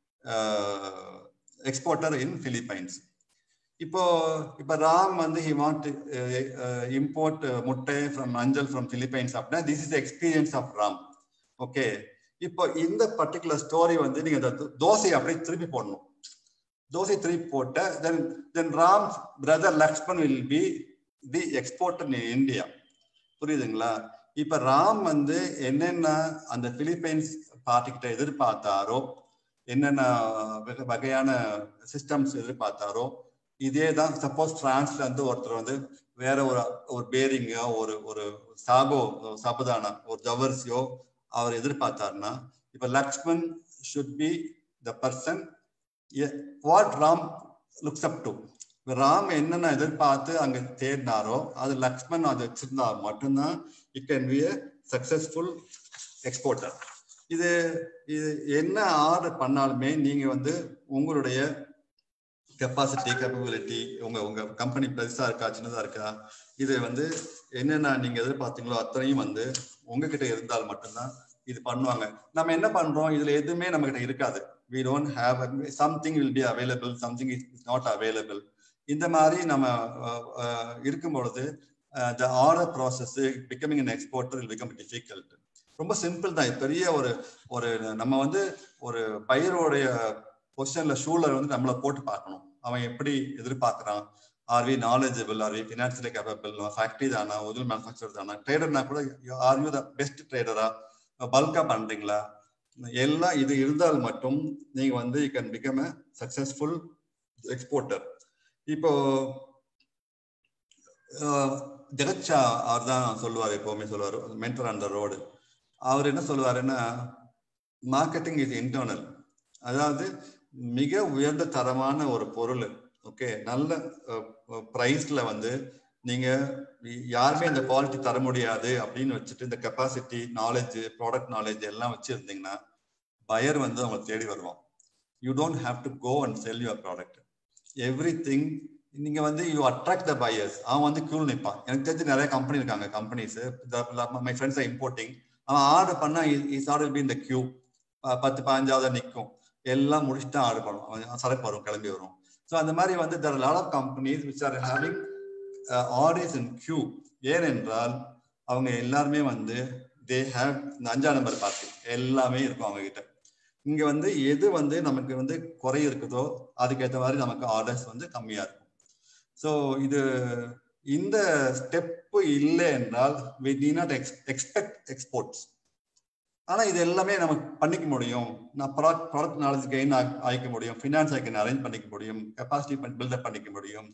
exporter in Philippines இப்போ இப்போ ராம் வந்து ஹி வாண்ட் இம்போர்ட் முட்டை ஃப்ரம் அஞ்சல் ஃப்ரம் பிலிப்பைன்ஸ் அப்படின்னா this is experience of Ram okay இப்போ இந்த பர்டிகுலர் ஸ்டோரி வந்து நீங்க இந்த தோசையை அப்படியே திருப்பி போடணும் தோசை திருப்பி போட்ட then then Ram brother Lakshman will be the exporter in India புரியுதுங்களா இப்ப ராம் வந்து என்னென்ன அந்த பிலிப்பைன்ஸ் பார்ட்டி கிட்ட எதிர்பார்த்தாரோ என்னென்ன வகை- வகையான சிஸ்டம்ஸ் எதிர்பார்த்தாரோ இதே தான் சப்போஸ் பிரான்ஸ்ல இருந்து ஒருத்தர் வந்து வேற ஒரு ஒரு பேரிங்கோ ஒரு ஒரு சாகோ சபதானா ஒரு ஜவர்சியோ அவர் எதிர்பார்த்தாருன்னா இப்ப Lakshman should be the person what Ram looks up to Ram என்னென்ன எதிர்பார்த்து அங்க தேடினாரோ அது லக்ஷ்மன் அது வச்சிருந்தா மட்டும்தான் it can be successful exporter இது இது என்ன ஆர்டர் பண்ணாலுமே நீங்க வந்து உங்களுடைய கெப்பாசிட்டி கேப்பபிலிட்டி உங்க உங்க கம்பெனி பெருசா இருக்கா சின்னதா இருக்கா இது வந்து என்னென்ன நீங்க எதிர்பார்த்தீங்களோ அத்தனையும் வந்து உங்ககிட்ட இருந்தால் மட்டும்தான் இது பண்ணுவாங்க நம்ம என்ன பண்றோம் இதுல எதுவுமே நம்ம கிட்ட இருக்காது we don't have something will be available something is not available இந்த மாதிரி நம்ம அஹ், அஹ், இருக்கும் பொழுது the order process becoming an exporter will become difficult ரொம்ப சிம்பிள் தான் இது பெரிய ஒரு ஒரு நம்ம வந்து ஒரு பயிரோடைய பொசிஷன்ல ஷூல வந்து நம்மள போட்டு பார்க்கணும் அவன் எப்படி எதிர்பார்க்கறான் are we knowledgeable are we financially capable factory தானா ஒரிஜினல் மேனுஃபேக்சர் தானா ட்ரேடர்னா கூட ஆர் யூ த பெஸ்ட் ட்ரேடரா பல்கா பண்றீங்களா எல்லாம் இது இருந்தால் மட்டும் நீங்க வந்து you can become a successful exporter இப்போ அஹ், ஜெகத்ஷா அவர் தான் சொல்லுவார் எப்பவுமே சொல்லுவார் மென்டர் ஆன் த ரோடு அவர் என்ன சொல்லுவாருன்னா மார்க்கெட்டிங் இஸ் இன்டர்னல் அதாவது மிக உயர்ந்த தரமான ஒரு பொருள் ஓகே நல்ல ப்ரைஸ்ல வந்து நீங்க யாருமே இந்த குவாலிட்டி தர முடியாது அப்படின்னு வச்சுட்டு இந்த கெப்பாசிட்டி நாலேஜ் ப்ராடக்ட் நாலேஜ் எல்லாம் வச்சிருந்தீங்கன்னா பயர் வந்து அவங்க தேடி வருவான் you don't have to go and sell your product everything நீங்க வந்து யூ அட்ராக்ட் த பையர்ஸ் அவன் வந்து கியூ நிற்பான் எனக்கு தெரிஞ்சு நிறைய கம்பெனி இருக்காங்க companies my friends are importing அவன் ஆர்டர் பண்ணா இஸ் ஆர்டர் பி இந்த கியூ பத்து பதினஞ்சாவது நிற்கும் எல்லாம் முடிச்சுட்டு தான் ஆர்டர் பண்ணும் அவன் சரக்கு வரும் கிளம்பி வரும் ஸோ அந்த மாதிரி வந்து there lot of companies which are having orders in queue ஏனென்றால் அவங்க எல்லாருமே வந்து தே ஹேவ் இந்த அஞ்சாம் நம்பர் பார்த்து எல்லாமே இருக்கும் அவங்க கிட்ட இங்க வந்து எது வந்து நமக்கு வந்து குறை இருக்குதோ அதுக்கேற்ற மாதிரி நமக்கு ஆர்டர்ஸ் வந்து கம்மியா இருக்கும் ஸோ இது இந்த ஸ்டெப் இல்லை என்றால் we do not expect exports ஆனா இது எல்லாமே நமக்கு பண்ணிக்க முடியும் நான் ப்ராடக்ட் ப்ராடக்ட் நாலேஜ் கெயின் ஆகிக்க முடியும் ஃபினான்ஸ் ஐ கேன் அரேஞ்ச் பண்ணிக்க முடியும் கெப்பாசிட்டி பில்டப் பண்ணிக்க முடியும்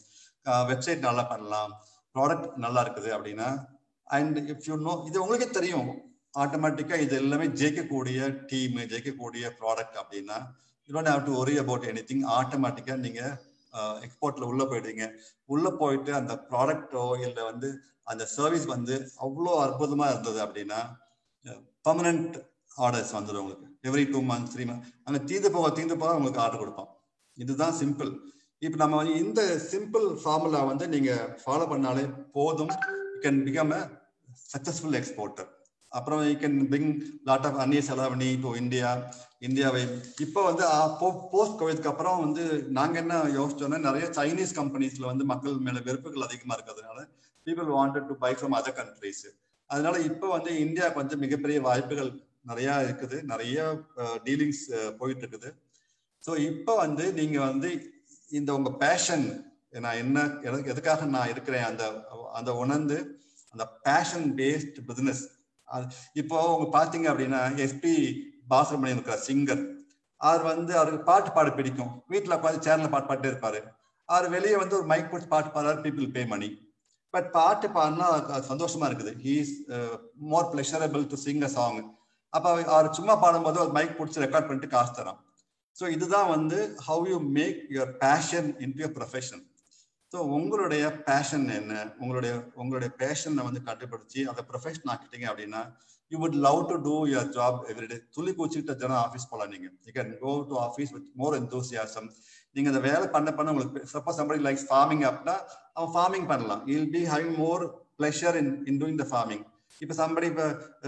வெப்சைட் நல்லா பண்ணலாம் ப்ராடக்ட் நல்லா இருக்குது அப்படின்னா அண்ட் இஃப் யூ நோ இது உங்களுக்கே தெரியும் ஆட்டோமேட்டிக்கா இது எல்லாமே ஜெயிக்கக்கூடிய டீம் ஜெயிக்கக்கூடிய ப்ராடக்ட் அப்படின்னா you don't have to worry about anything ஆட்டோமேட்டிக்கா நீங்க எக்ஸ்போர்ட்ல உள்ள போயிடுவீங்க உள்ள போயிட்டு அந்த ப்ராடக்டோ இல்லை வந்து அந்த சர்வீஸ் வந்து அவ்வளோ அற்புதமா இருந்தது அப்படின்னா பர்மனன்ட் ஆர்டர்ஸ் வந்துடும் உங்களுக்கு every two months three month அங்கே தீந்து போக தீந்து போக உங்களுக்கு ஆர்டர் கொடுப்போம் இதுதான் சிம்பிள் இப்போ நம்ம வந்து இந்த சிம்பிள் ஃபார்முலா வந்து நீங்க ஃபாலோ பண்ணாலே போதும் you can become a successful exporter அப்புறம் you can bring lot of அந்நிய செலவணி டு இந்தியா இந்தியாவை இப்போ வந்து போஸ்ட் கோவிட்க்கு அப்புறம் வந்து நாங்க என்ன யோசிச்சோம்னா நிறைய சைனீஸ் கம்பெனிஸ்ல வந்து மக்கள் மேல வெறுப்புகள் அதிகமா இருக்கிறதுனால people wanted to buy from other countries அதனால இப்போ வந்து இந்தியா கொஞ்சம் மிகப்பெரிய வாய்ப்புகள் நிறைய இருக்குது நிறைய டீலிங்ஸ் போயிட்டு இருக்குது ஸோ இப்போ வந்து நீங்க வந்து இந்த உங்க பேஷன் நான் என்ன எதுக்காக நான் இருக்கிறேன் அந்த அந்த உணர்ந்து அந்த பேஷன் பேஸ்ட் பிசினஸ் இப்போ உங்க பாத்தீங்க அப்படின்னா எஸ்பி பாசுரமணி இருக்கிற சிங்கர் அவர் வந்து அவருக்கு பாட்டு பாட பிடிக்கும் வீட்டுல உட்காந்து சேர்ல பாட்டு பாட்டே இருப்பாரு அவர் வெளியே வந்து ஒரு மைக் போட்டு பாட்டு பாடுறாரு பீப்புள் பே மணி பட் பாட்டு பாடினா சந்தோஷமா இருக்குது he's more pleasurable to sing a song அப்ப அவர் சும்மா பாடும்போது ஒரு மைக் பிடிச்சி ரெக்கார்ட் பண்ணிட்டு காசு தரான் ஸோ இதுதான் வந்து how you make your passion into your profession so உங்களுடைய பேஷன் என்ன உங்களுடைய உங்களுடைய பேஷனை வந்து கட்டுப்படுத்தி அதை ப்ரொஃபஷன் ஆக்கிட்டீங்க அப்படின்னா you would love to do your job every day துளி குச்சிக்கிட்ட ஜனம் ஆஃபீஸ் போகலாம் நீங்க you can go to office with more enthusiasm நீங்க அந்த வேலை பண்ண பண்ண உங்களுக்கு சப்போஸ் சம்படி லைக் ஃபார்மிங் அப்படின்னா அவன் ஃபார்மிங் பண்ணலாம் he'll be having more pleasure in in doing the farming இப்போ சம்படி இப்போ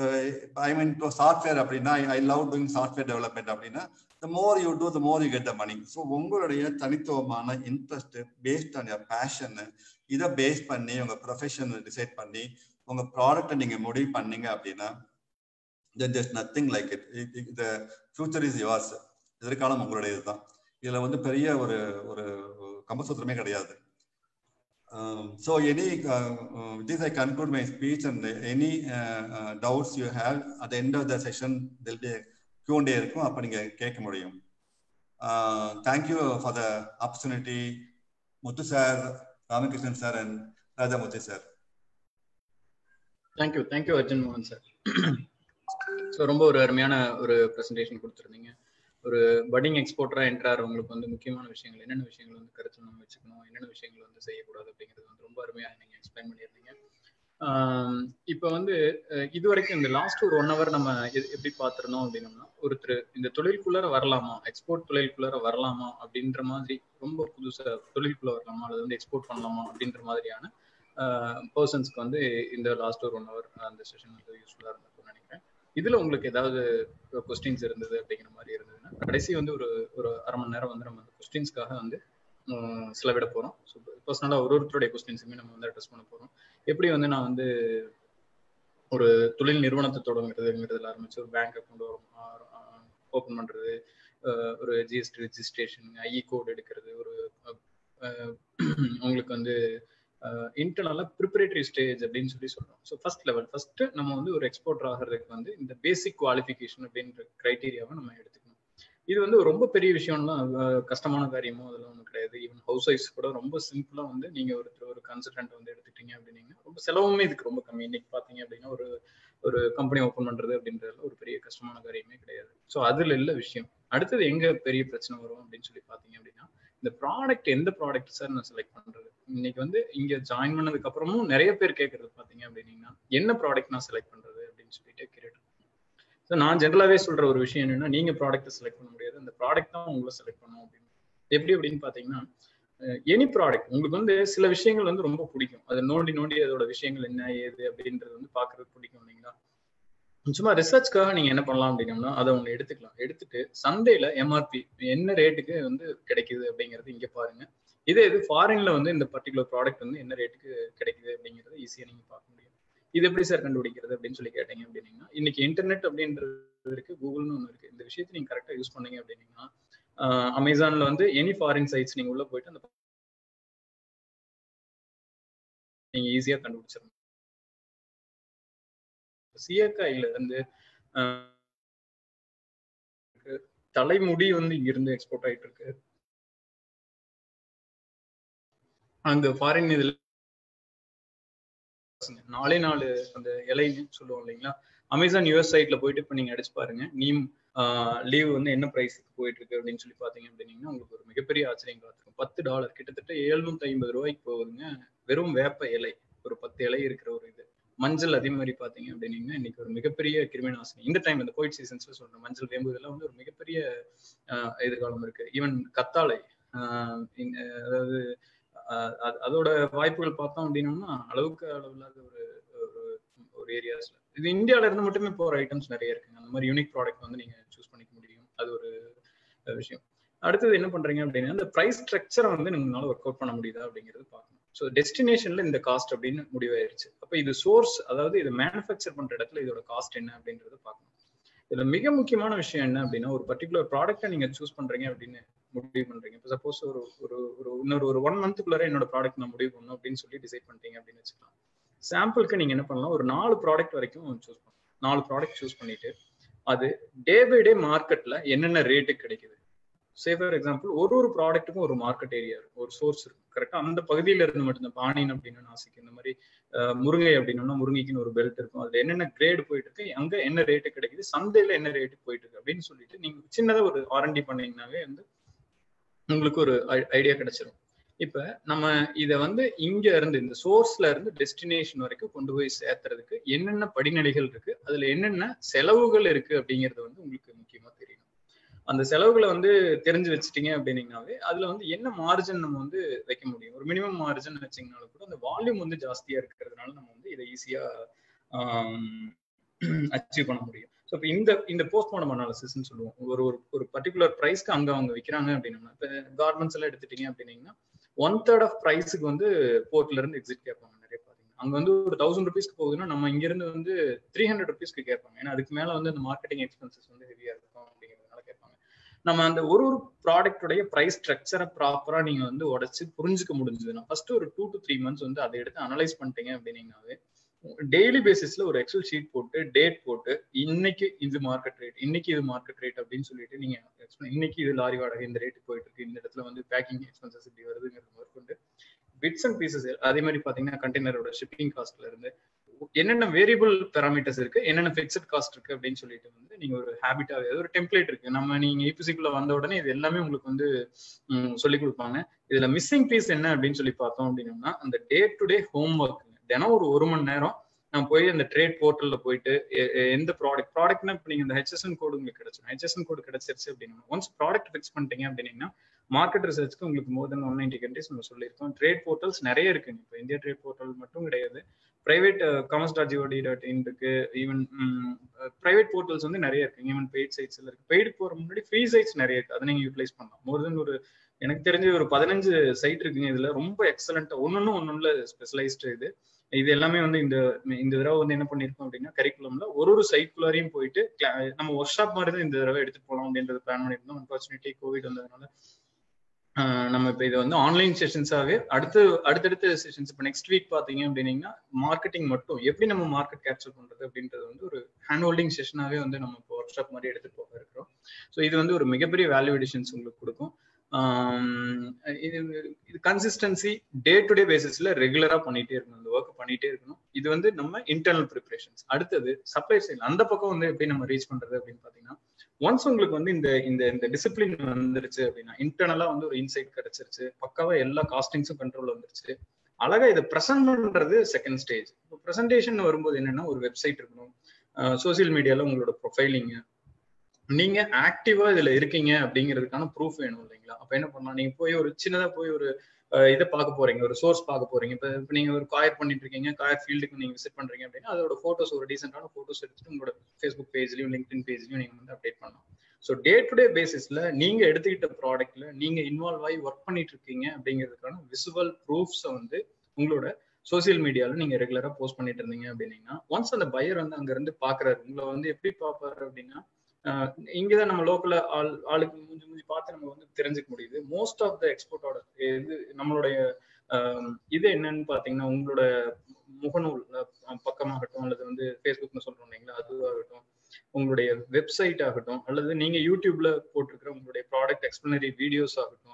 ஐ மீன் இப்போ சாஃப்ட்வேர் அப்படின்னா I love doing software development அப்படின்னா the more you do the more you get the money so உங்களுடைய தனித்துவமான interest based on your passion இதை base பண்ணி உங்க ப்ரொஃபஷன் டிசைட் பண்ணி உங்க ப்ராடக்ட்டை நீங்க முடிவு பண்ணீங்க அப்படின்னா then just nothing like it the future is yours எதிர்காலம் உங்களுடைய இதுதான் இதுல வந்து பெரிய ஒரு ஒரு கம்பசூத்திரமே கிடையாது so any this I conclude my speech and any doubts you have at end of the session there'll be Q and A இருக்கும் அப்போ நீங்க கேட்க முடியும் thank you for the opportunity Muthu sir Ramakrishnan sir and Rajamurthy sir thank you thank you Arjun மோகன் சார் ஸோ ரொம்ப ஒரு அருமையான ஒரு ப்ரெசன்டேஷன் கொடுத்துருந்தீங்க ஒரு பட்டிங் எக்ஸ்போர்ட்டரா என்ட்ரார் உங்களுக்கு வந்து முக்கியமான விஷயங்கள் என்னென்ன விஷயங்கள் வந்து கருத்தில் நம்ம வச்சுக்கணும் என்னென்ன விஷயங்கள் வந்து செய்யக்கூடாது அப்படிங்கிறது வந்து ரொம்ப அருமையாக நீங்க எக்ஸ்பிளைன் பண்ணியிருந்தீங்க இப்போ வந்து இது வரைக்கும் இந்த லாஸ்ட் ஒரு ஒன் ஹவர் நம்ம எப்படி பார்த்துருந்தோம் அப்படின்னோம்னா ஒருத்தர் இந்த தொழிலுக்குள்ளார வரலாமா எக்ஸ்போர்ட் தொழிலுக்குள்ளார வரலாமா அப்படின்ற மாதிரி ரொம்ப புதுசா தொழிலுக்குள்ள வரலாமா அல்லது வந்து எக்ஸ்போர்ட் பண்ணலாமா அப்படின்ற மாதிரியான பர்சன்ஸ்க்கு வந்து இந்த லாஸ்ட் ஒரு ஒன் ஹவர் அந்த செஷன் வந்து யூஸ்ஃபுல்லா இருந்திருக்கும்னு நினைக்கிறேன் இதுல உங்களுக்கு ஏதாவது கொஸ்டின்ஸ் இருந்தது அப்படிங்கிற மாதிரி இருந்ததுன்னா கடைசி வந்து ஒரு ஒரு அரை மணி நேரம் வந்து நம்ம அந்த கொஸ்டின்ஸ்க்காக வந்து செலவிட போறோம் ஸோ பர்சனலாக ஒரு ஒருத்தருடைய கொஸ்டின்ஸுமே நம்ம வந்து அட்ரஸ் பண்ண போறோம் எப்படி வந்து நான் வந்து ஒரு தொழில் நிறுவனத்தை தொடங்குறதுங்கிறதுல ஆரம்பிச்சு ஒரு பேங்க் அக்கௌண்ட் ஓப்பன் பண்றது ஒரு ஜிஎஸ்டி ரெஜிஸ்ட்ரேஷன் ஐஇ கோட் எடுக்கிறது ஒரு உங்களுக்கு வந்து இன்டர்னலா ப்ரிப்பரேட்டரி ஸ்டேஜ் அப்படின்னு சொல்லி சொல்றோம் ஸோ ஃபர்ஸ்ட் லெவல் ஃபர்ஸ்ட் நம்ம வந்து ஒரு எக்ஸ்போர்ட்டர் ஆகிறதுக்கு வந்து இந்த பேசிக் குவாலிஃபிகேஷன் அப்படின்ற கிரைட்டீரியாவை நம்ம எடுத்துக்கணும் இது வந்து ரொம்ப பெரிய விஷயம்லாம் கஷ்டமான காரியமோ அதெல்லாம் ஒன்றும் கிடையாது ஈவன் ஹவுஸ் ஒய்ஃப்ஸ் கூட ரொம்ப சிம்பிளா வந்து நீங்க ஒருத்தர் ஒரு கன்சல்டன்ட் வந்து எடுத்துட்டீங்க அப்படின்னீங்க ரொம்ப செலவுமே இதுக்கு ரொம்ப கம்மி இன்னைக்கு பாத்தீங்க அப்படின்னா ஒரு ஒரு கம்பெனி ஓப்பன் பண்றது அப்படின்றதுல ஒரு பெரிய கஷ்டமான காரியமே கிடையாது ஸோ அதுல இல்ல விஷயம் அடுத்தது எங்க பெரிய பிரச்சனை வரும் அப்படின்னு சொல்லி பாத்தீங்க அப்படின்னா இந்த ப்ராடக்ட் எந்த ப்ராடக்ட் சார் நான் செலக்ட் பண்றது இன்னைக்கு வந்து இங்க ஜாயின் பண்ணதுக்கு அப்புறமும் நிறைய பேர் கேட்கறது பாத்தீங்க அப்படின்னீங்கன்னா என்ன ப்ராடக்ட் நான் செலக்ட் பண்றது அப்படின்னு சொல்லிட்டு கேட்டு ஸோ நான் ஜென்ரலாவே சொல்ற ஒரு விஷயம் என்னன்னா நீங்க ப்ராடக்ட்டை செலக்ட் பண்ண முடியாது அந்த ப்ராடக்ட் தான் உங்களை செலக்ட் பண்ணும் அப்படின்னு எப்படி அப்படின்னு பாத்தீங்கன்னா எனி ப்ராடக்ட் உங்களுக்கு வந்து சில விஷயங்கள் வந்து ரொம்ப பிடிக்கும் அதை நோண்டி நோண்டி அதோட விஷயங்கள் என்ன ஏது அப்படின்றது வந்து பாக்குறது பிடிக்கும் இல்லைங்களா சும்மா ரிசர்ச்க்காக நீங்க என்ன பண்ணலாம் அப்படின்னோம்னா அதை ஒன்று எடுத்துக்கலாம் எடுத்துட்டு சந்தையில எம்ஆர்பி என்ன ரேட்டுக்கு வந்து கிடைக்குது அப்படிங்கிறது இங்க பாருங்க இதே இது ஃபாரின்ல வந்து இந்த பர்டிகுலர் ப்ராடக்ட் வந்து என்ன ரேட்டுக்கு கிடைக்குது அப்படிங்கறத ஈஸியா நீங்க பார்க்க முடியும் இது எப்படி சார் கண்டுபிடிக்கிறது அப்படின்னு சொல்லி கேட்டீங்க அப்படின்னீங்கன்னா இன்னைக்கு இன்டர்நெட் அப்படின்றது இருக்கு கூகுள்னு ஒன்று இருக்கு இந்த விஷயத்தை நீங்க கரெக்டா யூஸ் பண்ணீங்க அப்படின்னீங்கன்னா அமேசான்ல வந்து எனி ஃபாரின் சைட்ஸ் நீங்க உள்ள போயிட்டு அந்த நீங்க ஈஸியா கண்டுபிடிச்சிடணும் சீயக்காயில இருந்து தலைமுடி வந்து இங்க இருந்து எக்ஸ்போர்ட் ஆயிட்டு இருக்கு அங்க ஃபாரின் இதுல நாலே நாலு அந்த இலைன்னு சொல்லுவோம் இல்லைங்களா அமேசான் யூஎஸ் சைட்ல போயிட்டு இப்போ நீங்க அடிச்சு பாருங்க நீம் லீவ் வந்து என்ன பிரைஸ்க்கு போயிட்டு இருக்கு அப்படின்னு சொல்லி பாத்தீங்க அப்படின்னீங்கன்னா உங்களுக்கு ஒரு மிகப்பெரிய ஆச்சரியம் காத்திருக்கும் பத்து டாலர் கிட்டத்தட்ட எழுநூத்தி ஐம்பது ரூபாய்க்கு போகுதுங்க வெறும் வேப்ப இலை ஒரு பத்து இலை இருக்கிற ஒரு இது மஞ்சள் அதே மாதிரி பாத்தீங்க அப்படின்னீங்கன்னா இன்னைக்கு ஒரு மிகப்பெரிய கிருமி நாசினி இந்த டைம் இந்த கோவிட் சீசன்ஸ்ல சொல்றேன் மஞ்சள் வேம்பு இதெல்லாம் வந்து ஒரு மிகப்பெரிய எதிர்காலம் இருக்கு ஈவன் கத்தாழை அதாவது அதோட வாய்ப்புகள் பார்த்தோம் அப்படின்னோம்னா அளவுக்கு அளவில்லாத ஒரு ஒரு ஏரியாஸ்ல இது இந்தியாவில இருந்து மட்டுமே போற ஐட்டம்ஸ் நிறைய இருக்குங்க அந்த மாதிரி யூனிக் ப்ராடக்ட் வந்து நீங்க சூஸ் பண்ணிக்க முடியும் அது ஒரு விஷயம் அடுத்தது என்ன பண்றீங்க அப்படின்னா இந்த ப்ரைஸ் ஸ்ட்ரக்சரை வந்து நம்மளால ஒர்க் அவுட் பண்ண முடியுதா அப்படிங்கிறது பார்க்கணும் ஸோ டெஸ்டினேஷன்ல இந்த காஸ்ட் அப்படின்னு முடிவாயிருச்சு அப்ப இது சோர்ஸ் அதாவது இது மேனுஃபேக்சர் பண்ற இடத்துல இதோட காஸ்ட் என்ன அப்படின்றத பார்க்கணும் இதுல மிக முக்கியமான விஷயம் என்ன அப்படின்னா ஒரு பர்டிகுலர் ப்ராடக்ட்டை நீங்க சூஸ் பண்றீங்க அப்படின்னு முடிவு பண்றீங்க இப்போ சப்போஸ் ஒரு ஒரு ஒரு இன்னொரு ஒரு ஒன் மந்த்துக்குள்ளார என்னோட ப்ராடக்ட் நான் முடிவு பண்ணணும் அப்படின்னு சொல்லி டிசைட் பண்ணிட்டீங்க அப்படின்னு வச்சுக்கலாம் சாம்பிளுக்கு நீங்க என்ன பண்ணலாம் ஒரு நாலு ப்ராடக்ட் வரைக்கும் சூஸ் பண்ணலாம் நாலு ப்ராடக்ட் சூஸ் பண்ணிட்டு அது டே பை டே மார்க்கெட்ல என்னென்ன ரேட்டு கிடைக்குது சே ஃபார் எக்ஸாம்பிள் ஒரு ஒரு ப்ராடக்ட்டுக்கும் ஒரு மார்க்கெட் ஏரியா இருக்கும் ஒரு சோர்ஸ் இருக்கும் கரெக்டா அந்த பகுதியில இருந்து மட்டும்தான் பானின் அப்படின்னு நாசிக்கு இந்த மாதிரி முருங்கை அப்படின்னா முருங்கைக்குன்னு ஒரு பெல்ட் இருக்கும் அதுல என்னென்ன கிரேடு போயிட்டு இருக்கு அங்க என்ன ரேட்டு கிடைக்குது சந்தையில என்ன ரேட்டு போயிட்டு இருக்கு அப்படின்னு சொல்லிட்டு நீங்க சின்னதா ஒரு ஆர்என்டி பண்ணீங்கன்னாவே வந்து உங்களுக்கு ஒரு ஐடியா கிடைச்சிரும் இப்ப நம்ம இத வந்து இங்க இருந்து இந்த சோர்ஸ்ல இருந்து டெஸ்டினேஷன் வரைக்கும் கொண்டு போய் சேர்த்துறதுக்கு என்னென்ன படிநிலைகள் இருக்கு அதுல என்னென்ன செலவுகள் இருக்கு அப்படிங்கிறது வந்து உங்களுக்கு முக்கியமா தெரியணும் அந்த செலவுகளை வந்து தெரிஞ்சு வச்சுட்டீங்க அப்படின்னீங்கனாவே அதுல வந்து என்ன மார்ஜின் நம்ம வந்து வைக்க முடியும் ஒரு மினிமம் மார்ஜின் வச்சிங்கனாலும் கூட அந்த வால்யூம் வந்து ஜாஸ்தியா இருக்கிறதுனால நம்ம வந்து இதை ஈஸியா அச்சீவ் பண்ண முடியும் ஸோ இப்போ இந்த இந்த போஸ்ட்மார்டம் அனாலிசிஸ்ன்னு சொல்லுவோம் ஒரு ஒரு ஒரு பர்டிகுலர் ப்ரைஸ்க்கு அங்க அவங்க விற்கிறாங்க அப்படின்னா இப்போ கார்மெண்ட்ஸ் எல்லாம் எடுத்துட்டீங்க அப்படின்னீங்கன்னா ஒன் தேர்ட் ஆஃப் ப்ரைஸுக்கு வந்து போர்ட்ல இருந்து எக்ஸிட் கேட்பாங்க நிறைய பாத்தீங்கன்னா அங்க வந்து ஒரு தௌசண்ட் ருபீஸ்க்கு போகுதுன்னா நம்ம இங்க இருந்து வந்து த்ரீ ஹண்ட்ரட் ருபீஸ்க்கு கேட்பாங்க ஏன்னா அதுக்கு மேல வந்து அந்த மார்க்கெட்டிங் எக்ஸ்பென்சஸ் வந்து ஹெவியா இருக்கும் அப்படிங்கிறதுனால கேட்பாங்க நம்ம அந்த ஒரு ஒரு ப்ராடக்ட்டுடைய ப்ரைஸ் ஸ்ட்ரக்சரை ப்ராப்பரா நீங்க வந்து உடச்சு புரிஞ்சுக்க முடிஞ்சதுன்னா ஃபர்ஸ்ட் ஒரு டூ டு த்ரீ மந்த்ஸ் வந்து அதை எடுத்து அனலைஸ் பண்ணிட்டீங்க அப்படின்னீங்கன்னாவே டெய்லி பேசிஸ்ல ஒரு எக்ஸல் ஷீட் போட்டு டேட் போட்டு இன்னைக்கு இது மார்க்கெட் ரேட் இன்னைக்கு இது மார்க்கெட் ரேட் அப்படின்னு சொல்லிட்டு நீங்க இன்னைக்கு இது லாரி வாடகை இந்த ரேட் போயிட்டு இருக்கு இந்த இடத்துல வந்து பேக்கிங் எக்ஸ்பென்சஸ் இப்படி வருதுங்கிறது முதற்கொண்டு பிட்ஸ் அண்ட் பீசஸ் அதே மாதிரி பாத்தீங்கன்னா கண்டெய்னரோட ஷிப்பிங் காஸ்ட்ல இருந்து என்னென்ன வேரியபிள் பேராமீட்டர்ஸ் இருக்கு என்னென்ன பிக்சட் காஸ்ட் இருக்கு அப்படின்னு சொல்லிட்டு வந்து நீங்க ஒரு ஹேபிட்டாவே ஒரு டெம்ப்ளேட் இருக்கு நம்ம நீங்க இபிசிக்குள்ள வந்த உடனே இது எல்லாமே உங்களுக்கு வந்து சொல்லி கொடுப்பாங்க இதுல மிஸ்ஸிங் பீஸ் என்ன அப்படின்னு சொல்லி பார்த்தோம் அப்படின்னா அந்த day to day homework தினம் ஒரு ஒரு மணி நேரம் நான் போய் அந்த ட்ரேட் போர்ட்டல்ல போயிட்டு எந்த ப்ராடக்ட் ப்ராடக்ட்னா இப்போ நீங்க இந்த ஹெச்எஸ்என் கோடு உங்களுக்கு கிடைச்சிடும் ஹெச்எஸ்என் கோடு கிடைச்சிருச்சு அப்படின்னா ஒன்ஸ் ப்ராடக்ட் ஃபிக்ஸ் பண்ணிட்டீங்க அப்படின்னா மார்க்கெட் ரிசர்ச்க்கு உங்களுக்கு more then one ninety countries நம்ம சொல்லியிருக்கோம் ட்ரேட் போர்ட்டல்ஸ் நிறைய இருக்குங்க இப்போ இந்தியா ட்ரேட் போர்ட்டல் மட்டும் கிடையாது private commerce dot GOT dot in இருக்கு ஈவன் பிரைவேட் போர்ட்டல்ஸ் வந்து நிறைய இருக்கு ஈவன் பெய்ட் சைட்ஸ் இருக்கு பெய்டு போற முன்னாடி ஃப்ரீ சைட்ஸ் நிறைய இருக்கு அதை நீங்க யூட்டிலைஸ் பண்ணலாம் மோர் தென் ஒரு எனக்கு தெரிஞ்ச ஒரு பதினஞ்சு சைட் இருக்குங்க இதுல ரொம்ப எக்ஸலண்டா ஒன்னொன்னு ஒன்னொன்னுல ஸ்பெஷலைஸ்டு இது இது எல்லாமே வந்து இந்த இந்த தடவை வந்து என்ன பண்ணிருக்கோம் அப்படின்னா கரிக்குலம்ல ஒரு ஒரு சைட்குள்ளாரையும் போயிட்டு நம்ம ஒர்க் ஷாப் மாதிரி தான் இந்த தடவை எடுத்துட்டு போகலாம் அப்படின்றது பிளான் பண்ணியிருந்தோம் அன்பார்ச்சுனிட்டி கோவிட் வந்ததுனால நம்ம இப்போ இதை வந்து ஆன்லைன் செஷன்ஸாவே அடுத்து அடுத்தடுத்த செஷன்ஸ் இப்போ நெக்ஸ்ட் வீக் பாத்தீங்க அப்படின்னீங்கன்னா மார்க்கெட்டிங் மட்டும் எப்படி நம்ம மார்க்கெட் கேப்சர் பண்றது அப்படின்றது வந்து ஒரு ஹேண்ட் ஹோல்டிங் செஷனாவே வந்து நம்ம இப்போ ஒர்க் ஷாப் மாதிரி எடுத்துட்டு போக இருக்கிறோம் ஸோ இது வந்து ஒரு மிகப்பெரிய வேல்யூ எடிஷன்ஸ் உங்களுக்கு கொடுக்கும் இது இது கன்சிஸ்டன்சி டே டு டே பேசிஸ்ல ரெகுலரா பண்ணிட்டே இருக்கணும் அந்த ஒர்க் பண்ணிட்டே இருக்கணும் இது வந்து நம்ம இன்டர்னல் ப்ரிப்பரேஷன்ஸ் அடுத்தது சப்ளை சைட் அந்த பக்கம் வந்து எப்படி நம்ம ரீச் பண்றது அப்படின்னு பாத்தீங்கன்னா ஒன்ஸ் உங்களுக்கு வந்து இந்த இந்த இந்த டிசிப்ளின் வந்துருச்சு அப்படின்னா இன்டர்னலா வந்து ஒரு இன்சைட் கிடைச்சிருச்சு பக்காவா எல்லா காஸ்டிங்ஸும் கண்ட்ரோல் வந்துருச்சு அழகா இதை ப்ரெசென்ட் பண்றது செகண்ட் ஸ்டேஜ் இப்போ ப்ரெசன்டேஷன் வரும்போது என்னன்னா ஒரு வெப்சைட் இருக்கணும் சோசியல் மீடியால உங்களோட ப்ரொஃபைலிங் நீங்க ஆக்டிவா இதுல இருக்கீங்க அப்படிங்கிறதுக்கான ப்ரூஃப் வேணும் இல்லைங்களா அப்ப என்ன பண்ணலாம் நீங்க போய் ஒரு சின்னதா போய் ஒரு இதை பார்க்க போறீங்க ஒரு சோர்ஸ் பார்க்க போறீங்க இப்ப இப்ப நீங்க ஒரு காயர் பண்ணிட்டு இருக்கீங்க காயர் ஃபீல்டுக்கு நீங்க விசிட் பண்றீங்க அப்படின்னா அதோட போட்டோஸ் ஒரு டீசென்டான போட்டோஸ் எடுத்துட்டு உங்களோட ஃபேஸ்புக் பேஜ்லயும் லிங்க்டின் பேஜ்லயும் நீங்க வந்து அப்டேட் பண்ணலாம் ஸோ டே டு டே பேசிஸ்ல நீங்க எடுத்துக்கிட்ட ப்ராடக்ட்ல நீங்க இன்வால்வ் ஆகி ஒர்க் பண்ணிட்டு இருக்கீங்க அப்படிங்கிறதுக்கான விசுவல் ப்ரூஃப்ஸை வந்து உங்களோட சோசியல் மீடியால நீங்க ரெகுலரா போஸ்ட் பண்ணிட்டு இருந்தீங்க அப்படின்னீங்கன்னா ஒன்ஸ் அந்த பையர் வந்து அங்க இருந்து பாக்குறாரு உங்களை வந்து எப்படி பாப்பாரு அப்படின்னா இங்கதான் நம்ம லோக்கல்ல ஆள் ஆளுக்கு மூஞ்சி மூஞ்சி பார்த்து நம்ம வந்து தெரிஞ்சுக்க முடியுது மோஸ்ட் ஆஃப் த எக்ஸ்போர்ட்டோட இது நம்மளுடைய இது என்னன்னு பாத்தீங்கன்னா உங்களோட முகநூல் பக்கமாகட்டும் அல்லது வந்து ஃபேஸ்புக்னு சொல்றோம் இல்லைங்களா அதுவாகட்டும் உங்களுடைய வெப்சைட் ஆகட்டும் அல்லது நீங்க யூடியூப்ல போட்டிருக்கிற உங்களுடைய ப்ராடக்ட் எக்ஸ்பிளனரி வீடியோஸ் ஆகட்டும் உங்களோட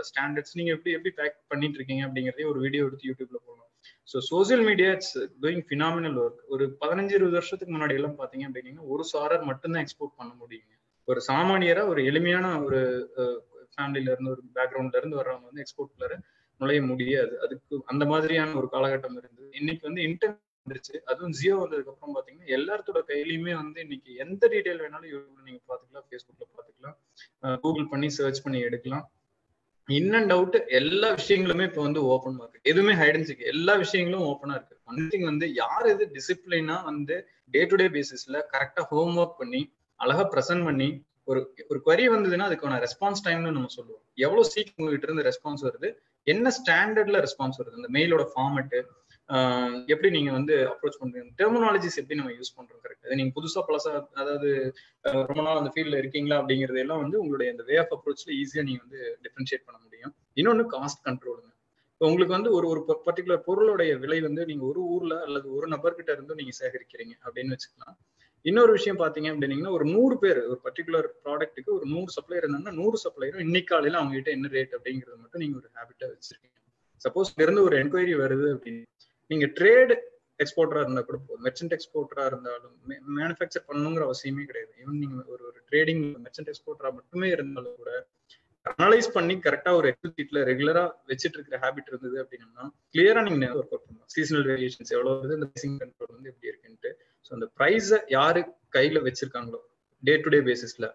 ஸ்டாண்டர்ட்ஸ் நீங்க எப்படி எப்படி பேக் பண்ணிட்டு இருக்கீங்க அப்படிங்கறதே ஒரு வீடியோ எடுத்து யூடியூப்ல போடலாம் so social media it's doing phenomenal work ஒரு பதினஞ்சு இருபது வருஷத்துக்கு முன்னாடி எல்லாம் பாத்தீங்க அப்படின்னா ஒரு சாரர் மட்டும்தான் எக்ஸ்போர்ட் பண்ண முடியுங்க ஒரு சாமானியரா ஒரு எளிமையான ஒரு ஃபேமிலில இருந்து ஒரு பேக்ரவுண்ட்ல இருந்து வர்றவங்க வந்து எக்ஸ்போர்ட்ல நுழைய முடியாது அதுக்கு அந்த மாதிரியான ஒரு காலகட்டம் இருந்தது இன்னைக்கு வந்து இன்டர்நெட் வந்துருச்சு அதுவும் ஜியோ வந்ததுக்கு அப்புறம் பாத்தீங்கன்னா எல்லாத்தோட கையிலயுமே வந்து இன்னைக்கு எந்த டீடைல் வேணாலும் யூடியூப்ல நீங்க பாத்துக்கலாம் ஃபேஸ்புக்ல பாத்துக்கலாம் கூகுள் பண்ணி சர்ச் பண்ணி எடுக்கலாம் இன் அண்ட் அவுட் எல்லா விஷயங்களுமே இப்போ வந்து ஓப்பன் மார்க்கெட் எதுவுமே ஹைடன்சிக் எல்லா விஷயங்களும் ஓப்பனா இருக்கு ஒன் திங் வந்து யார் இது டிசிப்ளினா வந்து டே டு டே பேசிஸ்ல கரெக்டா ஹோம் ஒர்க் பண்ணி அழகா ப்ரெசென்ட் பண்ணி ஒரு ஒரு query வந்ததுன்னா அதுக்கான ரெஸ்பான்ஸ் டைம்னு நம்ம சொல்லுவோம் எவ்வளவு சீக்கிரம் உங்ககிட்ட இருந்து ரெஸ்பான்ஸ் வருது என்ன ஸ்டாண்டர்ட்ல ரெஸ்பான்ஸ் வருது இந்த மெயிலோட ஃபார்மெட்டு எப்படி நீங்க வந்து அப்ரோச் பண்றீங்க டெர்மினாலஜிஸ் எப்படி நம்ம யூஸ் பண்றோம் கரெக்ட் அது நீங்க புதுசா பழசா அதாவது அஹ், ரொம்ப நாள் அந்த ஃபீல்ட்ல இருக்கீங்களா அப்படிங்கறது எல்லாம் வந்து உங்களுடைய இந்த வே ஆஃப் அப்ரோச்ல ஈஸியா நீங்க வந்து டிஃபரன்ஷியேட் பண்ண முடியும் இன்னொன்னு காஸ்ட் கண்ட்ரோலுங்க இப்போ உங்களுக்கு வந்து ஒரு ஒரு பர்டிகுலர் பொருளுடைய விலை வந்து நீங்க ஒரு ஊர்ல அல்லது ஒரு நபர்கிட்ட இருந்து நீங்க சேகரிக்கிறீங்க அப்படின்னு வச்சுக்கலாம் இன்னொரு விஷயம் பாத்தீங்க அப்படின்னீங்கன்னா ஒரு நூறு பேர் ஒரு பர்டிகுலர் ப்ராடக்ட்டுக்கு ஒரு நூறு சப்ளையர் இருந்தாங்கன்னா நூறு சப்ளையரும் இன்னைக்கு காலையில அவங்க கிட்ட என்ன ரேட் அப்படிங்கறது மட்டும் நீங்க ஒரு ஹேபிட்டா வச்சிருக்கீங்க சப்போஸ் இருந்து ஒரு என்கொயரி வருது அப்படின்னு நீங்க ட்ரேட் எக்ஸ்போர்ட்டரா இருந்தா கூட போதும் மெர்ச்சன்ட் எக்ஸ்போர்ட்டரா இருந்தாலும் மேனுஃபேக்சர் பண்ணணுங்கிற அவசியமே கிடையாது ஈவன் நீங்க ஒரு ஒரு ட்ரேடிங் மெர்ச்சன்ட் எக்ஸ்போர்ட்டரா மட்டுமே இருந்தாலும் கூட அனலைஸ் பண்ணி கரெக்டா ஒரு எக்ஸல் சீட்ல ரெகுலரா வச்சிட்டு இருக்கிற ஹேபிட் இருந்தது அப்படின்னா கிளியரா நீங்க ஒர்க் அவுட் பண்ணலாம் சீசனல் வேரியேஷன்ஸ் எவ்வளவு வருது இந்த பிரைசிங் கண்ட்ரோல் வந்து எப்படி இருக்குன்ட்டு ஸோ அந்த ப்ரைஸை யாரு கையில வச்சிருக்காங்களோ டே டு டே பேசிஸ்ல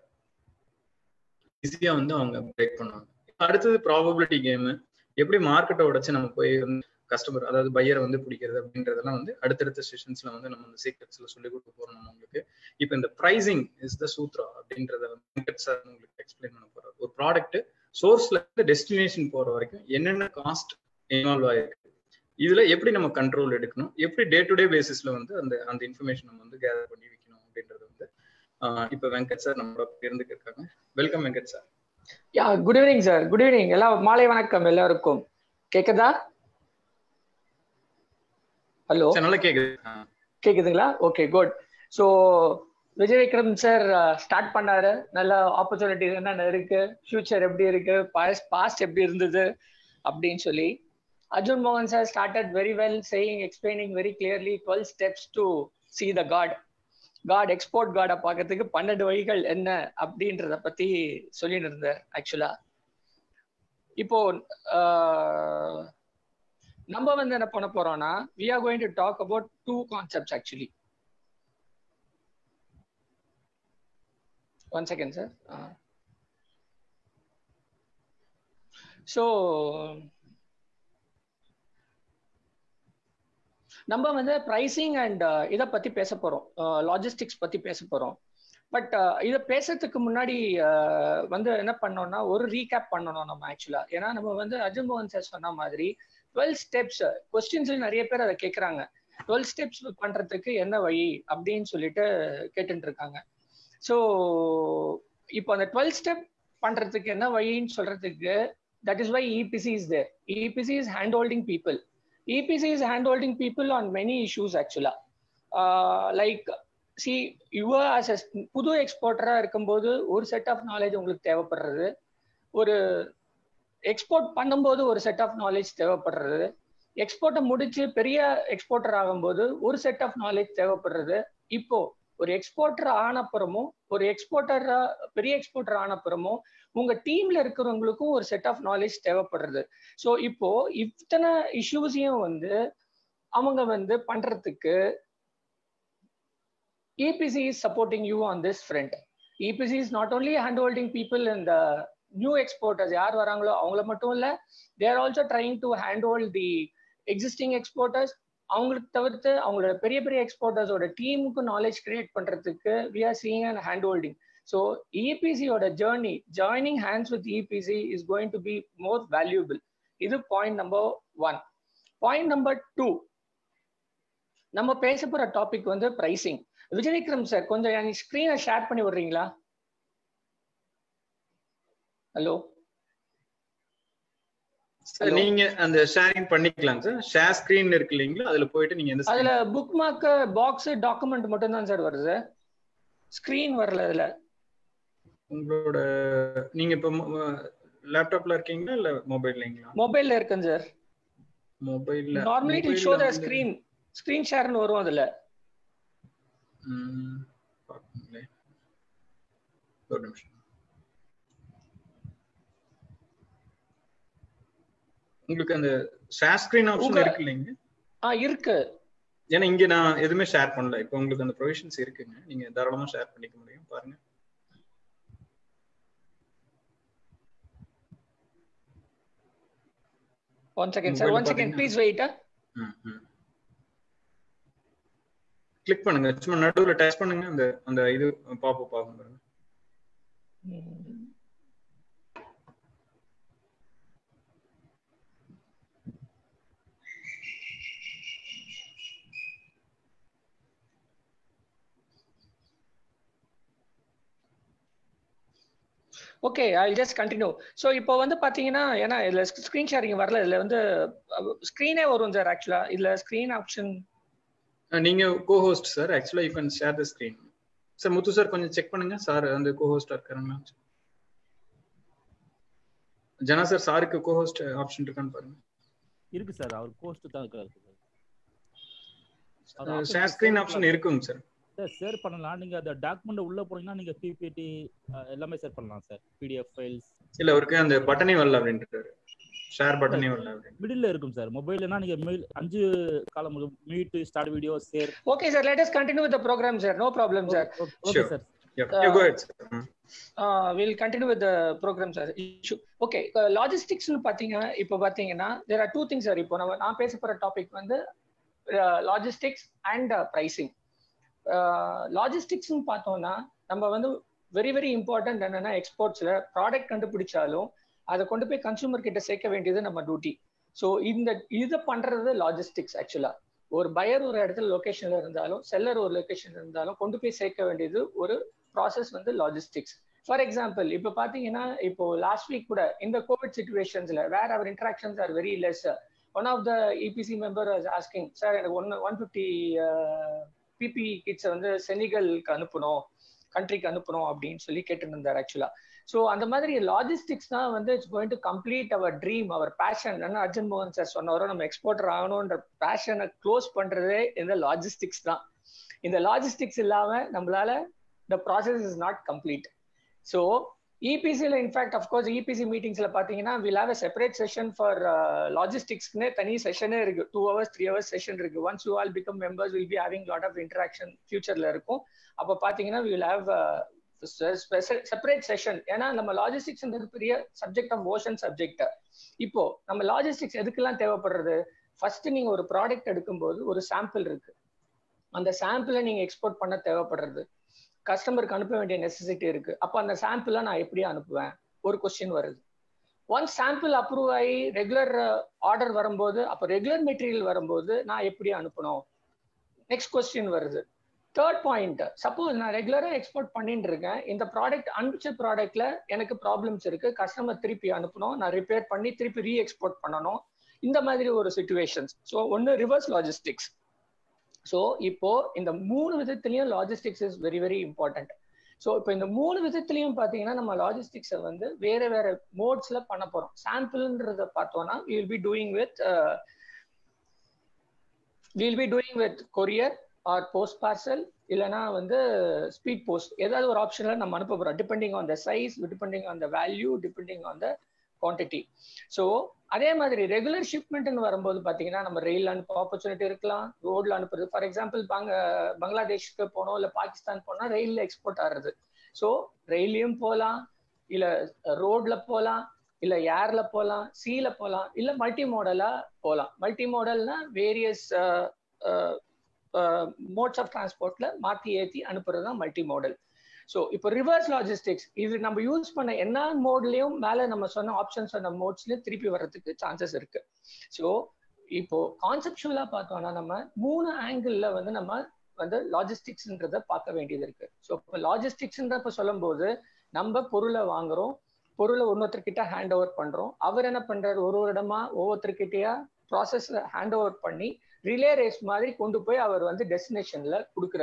ஈஸியா வந்து அவங்க பிரேக் பண்ணுவாங்க அடுத்தது ப்ராபபிலிட்டி கேம் எப்படி மார்க்கெட்டை உடைச்சு நம்ம போய் வந்து கஸ்டமர் அதாவது பையரை வந்து பிடிக்கிறது அப்படின்றதெல்லாம் வந்து அடுத்தடுத்த செஷன்ஸ்ல வந்து நம்ம இந்த சீக்ரெட்ஸ்ல சொல்லி கொடுக்க போறோம் நம்ம உங்களுக்கு இப்போ இந்த பிரைசிங் இஸ் த சூத்ரா அப்படின்றத வந்து சார் உங்களுக்கு எக்ஸ்பிளைன் பண்ண போறாரு ஒரு ப்ராடக்ட் சோர்ஸ்ல இருந்து டெஸ்டினேஷன் போற வரைக்கும் என்னென்ன காஸ்ட் இன்வால்வ் ஆயிருக்கு இதுல எப்படி நம்ம கண்ட்ரோல் எடுக்கணும் எப்படி டே டு டே பேசிஸ்ல வந்து அந்த அந்த இன்ஃபர்மேஷன் நம்ம வந்து கேதர் பண்ணி வைக்கணும் அப்படின்றது வந்து ஆஹ் இப்ப வெங்கட் சார் நம்மளோட இருந்துட்டு இருக்காங்க welcome Venkat sir yeah good evening sir good evening எல்லாம் மாலை வணக்கம் எல்லாருக்கும் கேக்குதா ஹலோ சார் நல்லா கேக்குது கேக்குதுங்களா okay good so Vijay Vikram sir start பண்ணாரு நல்ல ஆப்பர்ச்சுனிட்டிஸ் என்னென்ன இருக்கு ஃபியூச்சர் எப்படி இருக்கு பாஸ்ட் பாஸ்ட் எப்படி இருந்தது அப்படின்னு சொல்லி அர்ஜுன் மோகன் sir started very well saying explaining very clearly twelve steps to see the God God export காடை பார்க்கறதுக்கு பன்னெண்டு வழிகள் என்ன அப்படின்றத பத்தி சொல்லிட்டு இருந்தார் ஆக்சுவலா இப்போ ஆஹ், நம்ம வந்து என்ன பண்ண போறோம்னா we are going to talk about two concepts actually one second sir so நம்ம வந்து ப்ரைசிங் அண்ட் இதை பத்தி பேச போறோம் லாஜிஸ்டிக்ஸ் பத்தி பேச போறோம் பட் இதை பேசுறதுக்கு முன்னாடி அஹ், வந்து என்ன பண்ணோம்னா ஒரு ரீகேப் பண்ணணும் நம்ம ஆக்சுவலா ஏன்னா நம்ம வந்து அர்ஜுன் மோகன் சார் சொன்ன மாதிரி டுவெல் ஸ்டெப்ஸ் கொஸ்டின்ஸ் நிறைய பேர் அதை கேட்குறாங்க டுவெல் ஸ்டெப்ஸ் பண்றதுக்கு என்ன வழி அப்படின்னு சொல்லிட்டு கேட்டுட்டு இருக்காங்க ஸோ இப்போ அந்த டுவெல் ஸ்டெப் பண்றதுக்கு என்ன வழின்னு சொல்றதுக்கு that is why EPC is there EPC is hand holding people EPC is hand holding people on many issues actually. Uh, like see you as a புது எக்ஸ்போர்ட்டரா இருக்கும்போது ஒரு செட் ஆஃப் நாலேஜ் உங்களுக்கு தேவைப்படுறது ஒரு எக்ஸ்போர்ட் பண்ணும்போது ஒரு செட் ஆஃப் நாலேஜ் தேவைப்படுறது எக்ஸ்போர்ட்டை முடிச்சு பெரிய எக்ஸ்போர்ட்டர் ஆகும்போது ஒரு செட் ஆஃப் நாலேஜ் தேவைப்படுறது இப்போ ஒரு எக்ஸ்போர்ட்டர் ஆனப்புறமும் ஒரு எக்ஸ்போர்ட்டரா பெரிய எக்ஸ்போர்ட்டர் ஆனப்புறமும் உங்க டீம்ல இருக்கிறவங்களுக்கும் ஒரு செட் ஆஃப் நாலேஜ் தேவைப்படுறது ஸோ இப்போ இத்தனை இஷ்யூஸையும் வந்து அவங்க வந்து பண்றதுக்கு EPC is supporting you on this front. EPC is not only handholding people in the new exporters, யார் வராங்களோ அவங்கள மட்டும் இல்ல they are also trying to handhold the existing exporters அவங்களுக்கு தவிர்த்து அவங்களோட பெரிய பெரிய எக்ஸ்போர்ட்டர்ஸோட டீமுக்கு நாலேஜ் கிரியேட் பண்றதுக்கு we are seeing and hand holding so இபிசியோட journey joining hands with EPC is going to be more valuable இது point number one point number two நம்ம பேச போற டாபிக் வந்து பிரைசிங் விஜய் விக்ரம் சார் கொஞ்சம் என் ஸ்க்ரீனை ஷேர் பண்ணி விடுறீங்களா ஹலோ சார் நீங்க அந்த ஷேரிங் பண்ணிக்கலாம் சார் ஷேர் ஸ்கிரீன் இருக்கு இல்லைங்களா அதுல போயிட்டு நீங்க எந்த அதுல புக் மார்க் பாக்ஸ் டாக்குமெண்ட் மட்டும் தான் சார் வருது ஸ்கிரீன் வரல அதுல உங்களோட நீங்க இப்ப லேப்டாப்ல இருக்கீங்களா இல்ல மொபைல்லைங்களா மொபைல்ல இருக்குங்க சார் மொபைல்ல normally it show the screen screen ஷேர்னு வரும் அதுல பாக்கீங்களே ஒரு நிமிஷம் உங்களுக்கு அந்த ஷேர் ஸ்கிரீன் ஆப்ஷன் உங்க- இருக்கு இல்லைங்க ஆ இருக்கு ஏன்னா இங்க நான் எதுவுமே ஷேர் பண்ணல இப்போ உங்களுக்கு அந்த ப்ரொவிஷன்ஸ் இருக்குங்க நீங்க தாராளமா ஷேர் பண்ணிக்க முடியும் பாருங்க one second sir Mobile one second பாத்தீங்கன்னா- ப்ளீஸ் வெயிட் கிளிக் பண்ணுங்க சும்மா நடுவுல டச் பண்ணுங்க அந்த அந்த இது பாப் அப் ஆகும் பாருங்க okay I just continue so இப்போ வந்து பாத்தீங்கன்னா ஏன்னா இதுல ஸ்க்ரீன் ஷேரிங் வரல இதுல வந்து ஸ்க்ரீனே வரும் சார் ஆக்சுவலா இதுல ஸ்க்ரீன் ஆப்ஷன் அஹ் நீங்க கோ ஹோஸ்ட் சார் ஆக்சுவலா you can share the screen sir Muthu sir கொஞ்சம் செக் பண்ணுங்க சார் அந்த கோ ஹோஸ்டா இருக்காருங்களா ஜனா சார் சாருக்கு கோ ஹோஸ்ட் ஆப்ஷன் இருக்கான்னு பாருங்க இருக்கு சார் அவர் போஸ்ட் தான் இருக்காரு சார் ஷேர் ஸ்கிரீன் ஆப்ஷன் இருக்குங்க சார் சார் ஷேர் பண்ணலாம் நீங்க அந்த டாக்குமெண்ட் உள்ள போனீங்கன்னா நீங்க பிபிடி எல்லாமே ஷேர் பண்ணலாம் சார் பிடிஎஃப் ஃபைல்ஸ் இல்ல அவருக்கு அந்த பட்டனே வரல அப்படின்ட்டு இருக்காரு ஷேர் பட்டனே வரல அப்படின்னு மிடில் இருக்கும் சார் மொபைல்னா நீங்க mail- அஞ்சு காலம் mute start video share okay sir let us continue with programme sir no problem sir okay Sure. Sir Yeah, yeah, go ahead, sir. ம். Will continue with programme sir issue okay லாஜிஸ்டிக்ஸ்னு பார்த்தீங்கன்னா இப்போ பார்த்தீங்கன்னா there are two things sir இப்போ நம்ம நான் பேச போகிற டாபிக் வந்து லாஜிஸ்டிக்ஸ் அண்ட் ப்ரைசிங் லாஜிஸ்டிக்ஸ்னு பார்த்தோம்னா நம்ம வந்து வெரி வெரி இம்பார்ட்டன்ட் என்னன்னா எக்ஸ்போர்ட்ஸில் ப்ராடக்ட் கண்டுபிடிச்சாலும் அதை கொண்டு போய் கன்சூமர் கிட்ட சேர்க்க வேண்டியது நம்ம டியூட்டி ஸோ இந்த இதை பண்றது லாஜிஸ்டிக்ஸ் ஆக்சுவலா ஒரு பயர் ஒரு இடத்துல லொகேஷன்ல இருந்தாலும் செல்லர் ஒரு லொகேஷன்ல இருந்தாலும் கொண்டு போய் சேர்க்க வேண்டியது ஒரு ப்ராசஸ் வந்து லாஜிஸ்டிக்ஸ் ஃபார் எக்ஸாம்பிள் இப்போ பாத்தீங்கன்னா இப்போ லாஸ்ட் வீக் கூட இந்த கோவிட் சுச்சுவேஷன்ஸ்ல where our interactions are very less one of the EPC member asking sir எனக்கு ஒன் ஒன் ஃபிஃப்டி பிபி கிட்ஸை வந்து செனிகலுக்கு அனுப்பணும் கண்ட்ரிக்கு அனுப்பணும் அப்படின்னு சொல்லி கேட்டு இருந்தார் ஆக்சுவலா ஸோ அந்த மாதிரி லாஜிஸ்டிக்ஸ் தான் வந்து it's going to complete our dream our passion என்ன அர்ஜுன் மோகன் சார் சொன்னவரோ நம்ம எக்ஸ்போர்ட்டர் ஆகணுன்ற பேஷனை க்ளோஸ் பண்றதே இந்த லாஜிஸ்டிக்ஸ் தான் இந்த லாஜிஸ்டிக்ஸ் இல்லாம நம்மளால the process is not complete so இபிசியில் இன்ஃபேக்ட் அஃப்கோர்ஸ் இபிசி மீட்டிங்ஸ்ல பாத்தீங்கன்னா will have a separate session for லாஜிஸ்டிக்ஸ்னே தனி செஷனே இருக்கு two hours three hours session இருக்கு once you all become members will be having lot of interaction ஃபியூச்சர்ல இருக்கும் அப்போ பாத்தீங்கன்னா வில் ஹாவ் செப்பரேட் செஷன் ஏன்னா நம்ம லாஜிஸ்டிக்ஸ் பெரிய சப்ஜெக்ட் ஆஃப் மோஷன் சப்ஜெக்ட் இப்போ நம்ம லாஜிஸ்டிக்ஸ் எதுக்கெல்லாம் தேவைப்படுறது ஃபர்ஸ்ட் நீங்க ஒரு ப்ராடக்ட் எடுக்கும்போது ஒரு சாம்பிள் இருக்கு அந்த சாம்பிளை நீங்க எக்ஸ்போர்ட் பண்ண தேவைப்படுறது கஸ்டமருக்கு அனுப்ப வேண்டிய நெசசிட்டி இருக்கு அப்போ அந்த சாம்பிளை நான் எப்படி அனுப்புவேன் ஒரு கொஸ்டின் வருது ஒன் சாம்பிள் அப்ரூவ் ஆகி ரெகுலர் ஆர்டர் வரும்போது அப்போ ரெகுலர் மெட்டீரியல் வரும்போது நான் எப்படி அனுப்பணும் நெக்ஸ்ட் கொஸ்டின் வருது தேர்ட் பாயிண்ட் சப்போஸ் நான் ரெகுலரா எக்ஸ்போர்ட் பண்ணிட்டு இருக்கேன் இந்த ப்ராடக்ட் அனுப்பிச்ச ப்ராடக்ட்ல எனக்கு ப்ராப்ளம்ஸ் இருக்கு கஸ்டமர் திருப்பி அனுப்பணும் நான் ரிப்பேர் பண்ணி திருப்பி ரீ எக்ஸ்போர்ட் பண்ணணும் இந்த மாதிரி ஒரு சுச்சுவேஷன்ஸ் ஸோ ஒன்று ரிவர்ஸ் லாஜிஸ்டிக்ஸ் ஸோ இப்போ இந்த மூணு விதத்துலயும் logistics is very very important so இப்போ இந்த மூணு விதத்துலயும் பார்த்தீங்கன்னா நம்ம லாஜிஸ்டிக்ஸை வந்து வேற வேற மோட்ஸ்ல பண்ண போறோம் சாம்பிள்ன்றத பார்த்தோம்னா will be doing with will be doing with courier or post parcel இல்லைனா வந்து ஸ்பீட் போஸ்ட் ஏதாவது ஒரு ஆப்ஷன்ல நம்ம அனுப்ப போறோம் depending on the size depending on the value depending on the quantity so அதே மாதிரி ரெகுலர் ஷிப்மெண்ட்னு வரும்போது பார்த்தீங்கன்னா நம்ம ரயில் அனுப்ப ஆப்பர்ச்சுனிட்டி இருக்கலாம் ரோட்ல அனுப்புறது ஃபார் எக்ஸாம்பிள் பங்க பங்களாதேஷ்க்கு போனோம் இல்லை பாகிஸ்தான் போனால் ரயில்ல எக்ஸ்போர்ட் ஆகுறது ஸோ ரயில்லையும் போகலாம் இல்லை ரோட்ல போகலாம் இல்லை ஏர்ல போகலாம் சீல போகலாம் இல்லை மல்டி மாடலா போகலாம் மல்டி மாடல்னா வேரியஸ் மோட்ஸ் ஆஃப் டிரான்ஸ்போர்ட்ல மாற்றி ஏற்றி அனுப்புறது தான் மல்டி மாடல் ஸோ இப்போ ரிவர்ஸ் லாஜிஸ்டிக்ஸ் இது நம்ம யூஸ் பண்ண என்ன மோட்லயும் மேல நம்ம சொன்ன ஆப்ஷன் சொன்ன மோட்ஸ்லயும் திருப்பி வர்றதுக்கு சான்சஸ் இருக்கு ஸோ இப்போ கான்செப்டுவலா பார்த்தோம்னா நம்ம மூணு ஆங்கிள் வந்து நம்ம வந்து லாஜிஸ்டிக்ஸ்ன்றத பார்க்க வேண்டியது இருக்கு ஸோ இப்போ லாஜிஸ்டிக்ஸ்ன்ற இப்போ சொல்லும் போது நம்ம பொருளை வாங்குறோம் பொருளை இன்னொருத்தர்கிட்ட ஹேண்ட் ஓவர் பண்றோம் அவர் என்ன பண்றாரு ஒரு ஒரு இடமா ஒவ்வொருத்தர்கிட்டயா ப்ராசஸ்ல ஹேண்ட் ஓவர் பண்ணி ரிலே ரேஸ் மாதிரி கொண்டு போய் அவர் வந்து டெஸ்டினேஷன்ல கொடுக்குறாரு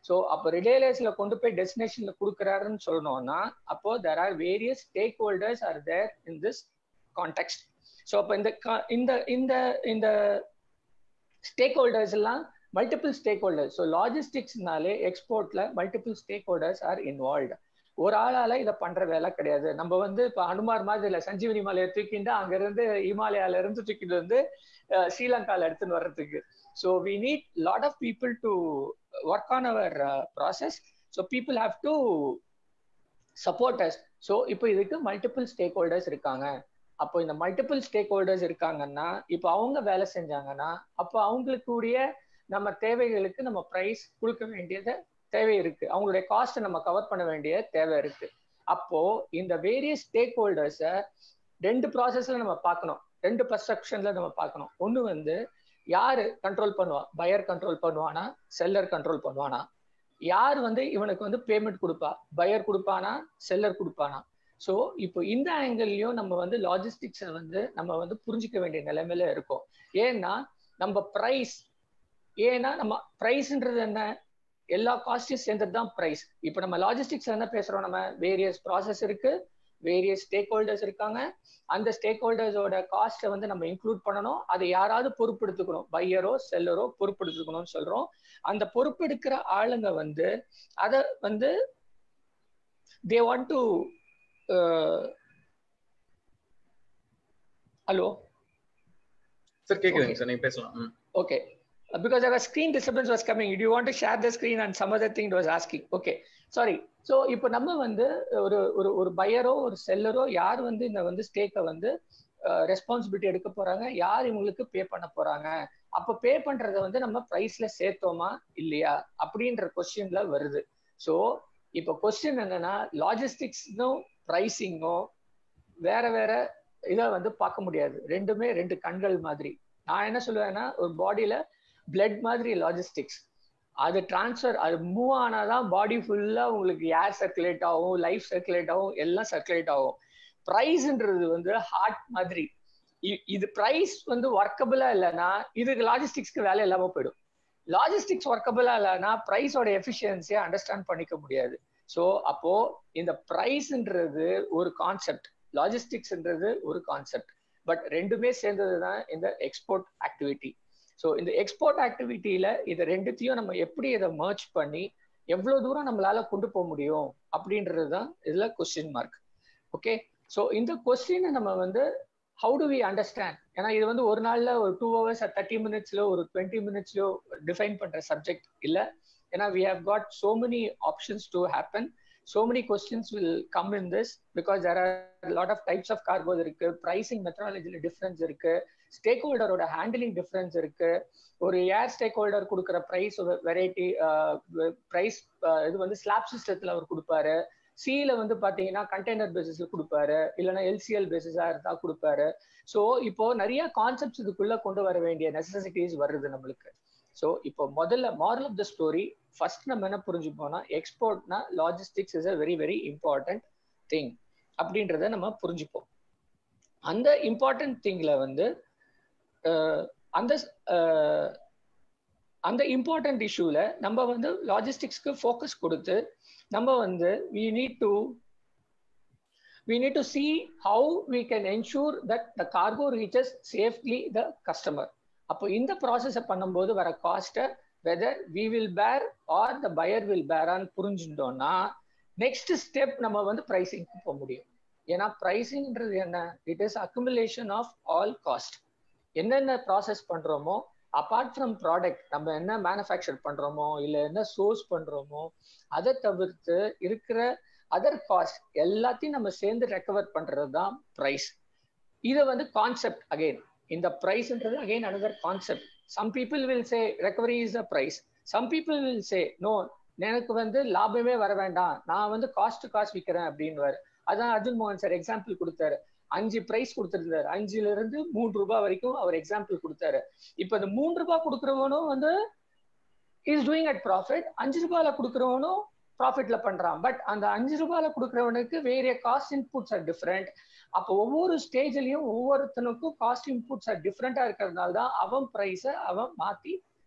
ஸோ அப்போ ரிலேலேஸ்ல கொண்டு போய் டெஸ்டினேஷன்ல கொடுக்குறாருன்னு சொல்லணும்னா அப்போ there are various stakeholders are there in this context so அப்போ இந்த இந்த இந்த இந்த ஸ்டேக் ஹோல்டர்ஸ் எல்லாம் மல்டிபிள் ஸ்டேக் ஹோல்டர்ஸ் ஸோ லாஜிஸ்டிக்ஸ்னாலே எக்ஸ்போர்ட்ல multiple stakeholders are involved ஒரு ஆளால இதை பண்ற வேலை கிடையாது நம்ம வந்து இப்ப அனுமார் மாதிரி இல்ல சஞ்சீவனி மலையை தூக்கிட்டு அங்க இருந்து இமாலயால இருந்து தூக்கிட்டு வந்து ஸ்ரீலங்கால எடுத்துன்னு வர்றதுக்கு so we need lot of people to work on our process so people have to support us so இப்போ இதுக்கு மல்டிபிள் ஸ்டேக் ஹோல்டர்ஸ் இருக்காங்க அப்போ இந்த மல்டிபிள் ஸ்டேக் ஹோல்டர்ஸ் இருக்காங்கன்னா இப்போ அவங்க வேலை செஞ்சாங்கன்னா அப்போ அவங்களுக்குரிய நம்ம தேவைகளுக்கு நம்ம ப்ரைஸ் கொடுக்க வேண்டியது தேவை இருக்கு அவங்களுடைய காஸ்ட்டை நம்ம கவர் பண்ண வேண்டிய தேவை இருக்கு அப்போ இந்த வேரியஸ் ஸ்டேக் ஹோல்டர்ஸை ரெண்டு ப்ராசஸ்ல நம்ம பார்க்கணும் ரெண்டு பர்செப்ஷன்ல நம்ம பார்க்கணும் ஒன்று வந்து யாரு கண்ட்ரோல் பண்ணுவா பயர் கண்ட்ரோல் பண்ணுவானா செல்லர் கண்ட்ரோல் பண்ணுவானா யார் வந்து இவனுக்கு வந்து பேமெண்ட் கொடுப்பா பயர் கொடுப்பானா செல்லர் கொடுப்பானா ஸோ இப்போ இந்த ஆங்கிள்லயும் நம்ம வந்து லாஜிஸ்டிக்ஸை வந்து நம்ம வந்து புரிஞ்சிக்க வேண்டிய நிலைமையில இருக்கோம் ஏன்னா நம்ம ப்ரைஸ் ஏன்னா நம்ம ப்ரைஸ்ன்றது என்ன எல்லா காஸ்டையும் சேர்ந்தது தான் ப்ரைஸ் இப்போ நம்ம லாஜிஸ்டிக்ஸ் என்ன பேசுறோம் நம்ம வேரியஸ் ப்ராசஸ் இருக்கு வேரியஸ் ஸ்டேக் ஹோல்டர்ஸ் இருக்காங்க அந்த ஸ்டேக் ஹோல்டர்ஸோட காஸ்ட்டை வந்து நம்ம இன்க்ளூட் பண்ணணும் அதை யாராவது பொறுப்பெடுத்துக்கணும் பையரோ செல்லரோ பொறுப்பெடுத்துக்கணும்னு சொல்றோம் அந்த பொறுப்பெடுக்கிற ஆளுங்க வந்து அதை வந்து they want to hello sir கேக்குதுங்க சார் நீங்க பேசலாம் okay because our screen disturbance was coming. Do you want to share the screen and some other thing was asking? Okay, sorry. So இப்போ நம்ம வந்து ஒரு ஒரு ஒரு பையரோ ஒரு செல்லரோ யார் வந்து இந்த வந்து ஸ்டேக்கை வந்து ரெஸ்பான்சிபிலிட்டி எடுக்க போறாங்க யார் இவங்களுக்கு பே பண்ண போறாங்க அப்போ பே பண்றத வந்து நம்ம ப்ரைஸ்ல சேர்த்தோமா இல்லையா அப்படின்ற கொஸ்டின்ல வருது ஸோ இப்போ கொஸ்டின் என்னன்னா லாஜிஸ்டிக்ஸும் ப்ரைஸிங்கும் வேற வேற இதை வந்து பார்க்க முடியாது ரெண்டுமே ரெண்டு கண்கள் மாதிரி நான் என்ன சொல்லுவேன்னா ஒரு பாடியில பிளட் மாதிரி லாஜிஸ்டிக்ஸ் அது டிரான்ஸ்ஃபர் அது மூவ் ஆனாதான் பாடி ஃபுல்லா உங்களுக்கு ஏர் சர்க்குலேட் ஆகும் லைஃப் சர்க்குலேட் ஆகும் எல்லாம் சர்க்குலேட் ஆகும் ப்ரைஸ்ன்றது வந்து ஹார்ட் மாதிரி இது ப்ரைஸ் வந்து ஒர்க்கபிளா இல்லைன்னா இதுக்கு லாஜிஸ்டிக்ஸ்க்கு வேலை இல்லாம போயிடும் லாஜிஸ்டிக்ஸ் ஒர்க்கபிளா இல்லைன்னா ப்ரைஸோட எஃபிஷியன்சியை அண்டர்ஸ்டாண்ட் பண்ணிக்க முடியாது ஸோ அப்போ இந்த ப்ரைஸ்ன்றது ஒரு கான்செப்ட் லாஜிஸ்டிக்ஸ்ன்றது ஒரு கான்செப்ட் பட் ரெண்டுமே சேர்ந்தது தான் இந்த எக்ஸ்போர்ட் ஆக்டிவிட்டி ஸோ இந்த எக்ஸ்போர்ட் ஆக்டிவிட்டியில இதை ரெண்டுத்தையும் நம்ம எப்படி இதை மர்ச் பண்ணி எவ்வளவு தூரம் நம்மளால கொண்டு போக முடியும் அப்படின்றது தான் இதுல கொஸ்டின் மார்க் ஓகே ஸோ இந்த கொஸ்டினை நம்ம வந்து ஹவு டு வி அண்டர்ஸ்டாண்ட் ஏன்னா இது வந்து ஒரு நாள்ல ஒரு டூ ஹவர்ஸ் தேர்ட்டி மினிட்ஸ்லயோ ஒரு டுவெண்ட்டி மினிட்ஸ்லயோ டிஃபைன் பண்ற சப்ஜெக்ட் இல்லை ஏன்னா we have got so many options to happen so many questions will come in this because there are a lot of types of cargo இருக்கு pricing methodology difference இருக்கு ஸ்டேக் ஹோல்டரோட ஹேண்டிலிங் டிஃபரன்ஸ் இருக்கு ஒரு air stakeholder கொடுக்குற price variety price இது வந்து slab சிஸ்டத்துல அவர் கொடுப்பாரு சில வந்து பாத்தீங்கன்னா கண்டெய்னர் பேசிஸ்ல கொடுப்பாரு இல்லைன்னா எல்சிஎல் பேசிஸா இருந்தா கொடுப்பாரு ஸோ இப்போ நிறைய கான்செப்ட்ஸ் இதுக்குள்ள கொண்டு வர வேண்டிய நெசசிட்டிஸ் வருது நம்மளுக்கு ஸோ இப்போ முதல்ல moral of the story first நம்ம என்ன புரிஞ்சுப்போம்னா எக்ஸ்போர்ட்னா logistics is a very very important thing அப்படின்றத நம்ம புரிஞ்சுப்போம் அந்த இம்பார்ட்டன்ட் திங்ல வந்து அந்த அந்த இம்பார்ட்டன்ட் இஷ்யூல நம்ம வந்து லாஜிஸ்டிக்ஸ்க்கு ஃபோக்கஸ் கொடுத்து நம்ம வந்து we need to we need to see how we can ensure that the cargo reaches safely the customer அப்போ இந்த ப்ராசஸை பண்ணும்போது வர காஸ்ட்டை whether we will bear or the buyer will பேரான்னு புரிஞ்சுட்டோம்னா நெக்ஸ்ட் ஸ்டெப் நம்ம வந்து ப்ரைஸிங்க்கு போக முடியும் ஏன்னா ப்ரைஸிங்ன்றது என்ன it is accumulation of all cost என்னென்ன ப்ராசஸ் பண்றோமோ அப்பார்ட் ஃப்ரம் ப்ராடக்ட் நம்ம என்ன மேனுஃபேக்சர் பண்றோமோ இல்லை என்ன சோர்ஸ் பண்றோமோ அதை தவிர்த்து இருக்கிற அதர் காஸ்ட் எல்லாத்தையும் நம்ம சேர்ந்து ரெக்கவர் பண்றது தான் ப்ரைஸ் இதை வந்து கான்செப்ட் அகைன் இந்த ப்ரைஸ்ன்றது again another concept some people will say recovery is a price some people will say no எனக்கு வந்து லாபமே வர வேண்டாம் நான் வந்து காஸ்ட் காஸ்ட் விற்கிறேன் அப்படின்னு அதான் அர்ஜுன் மோகன் சார் எக்ஸாம்பிள் கொடுத்தாரு அஞ்சு பிரைஸ் கொடுத்துருந்தாரு அஞ்சுல இருந்து மூன்று ரூபாய் வரைக்கும் அவர் எக்ஸாம்பிள் கொடுத்தாரு இப்ப இந்த மூன்று ரூபாய் கொடுக்குறவனும் வந்து இஸ் டூயிங் அட் ப்ராஃபிட் அஞ்சு ரூபாயில கொடுக்குறவனும் ப்ராஃபிட்ல பண்றான் பட் அந்த அஞ்சு ரூபாயில கொடுக்குறவனுக்கு வேற காஸ்ட் இன்புட்ஸ் ஆர் டிஃப்ரெண்ட் அப்போ ஒவ்வொரு ஸ்டேஜ்லயும் ஒவ்வொருத்தனுக்கும் காஸ்ட் இன்புட்ஸ் ஆர் டிஃப்ரெண்டா இருக்கிறதுனால தான் அவன் ப்ரைஸை அவன் மாத்தி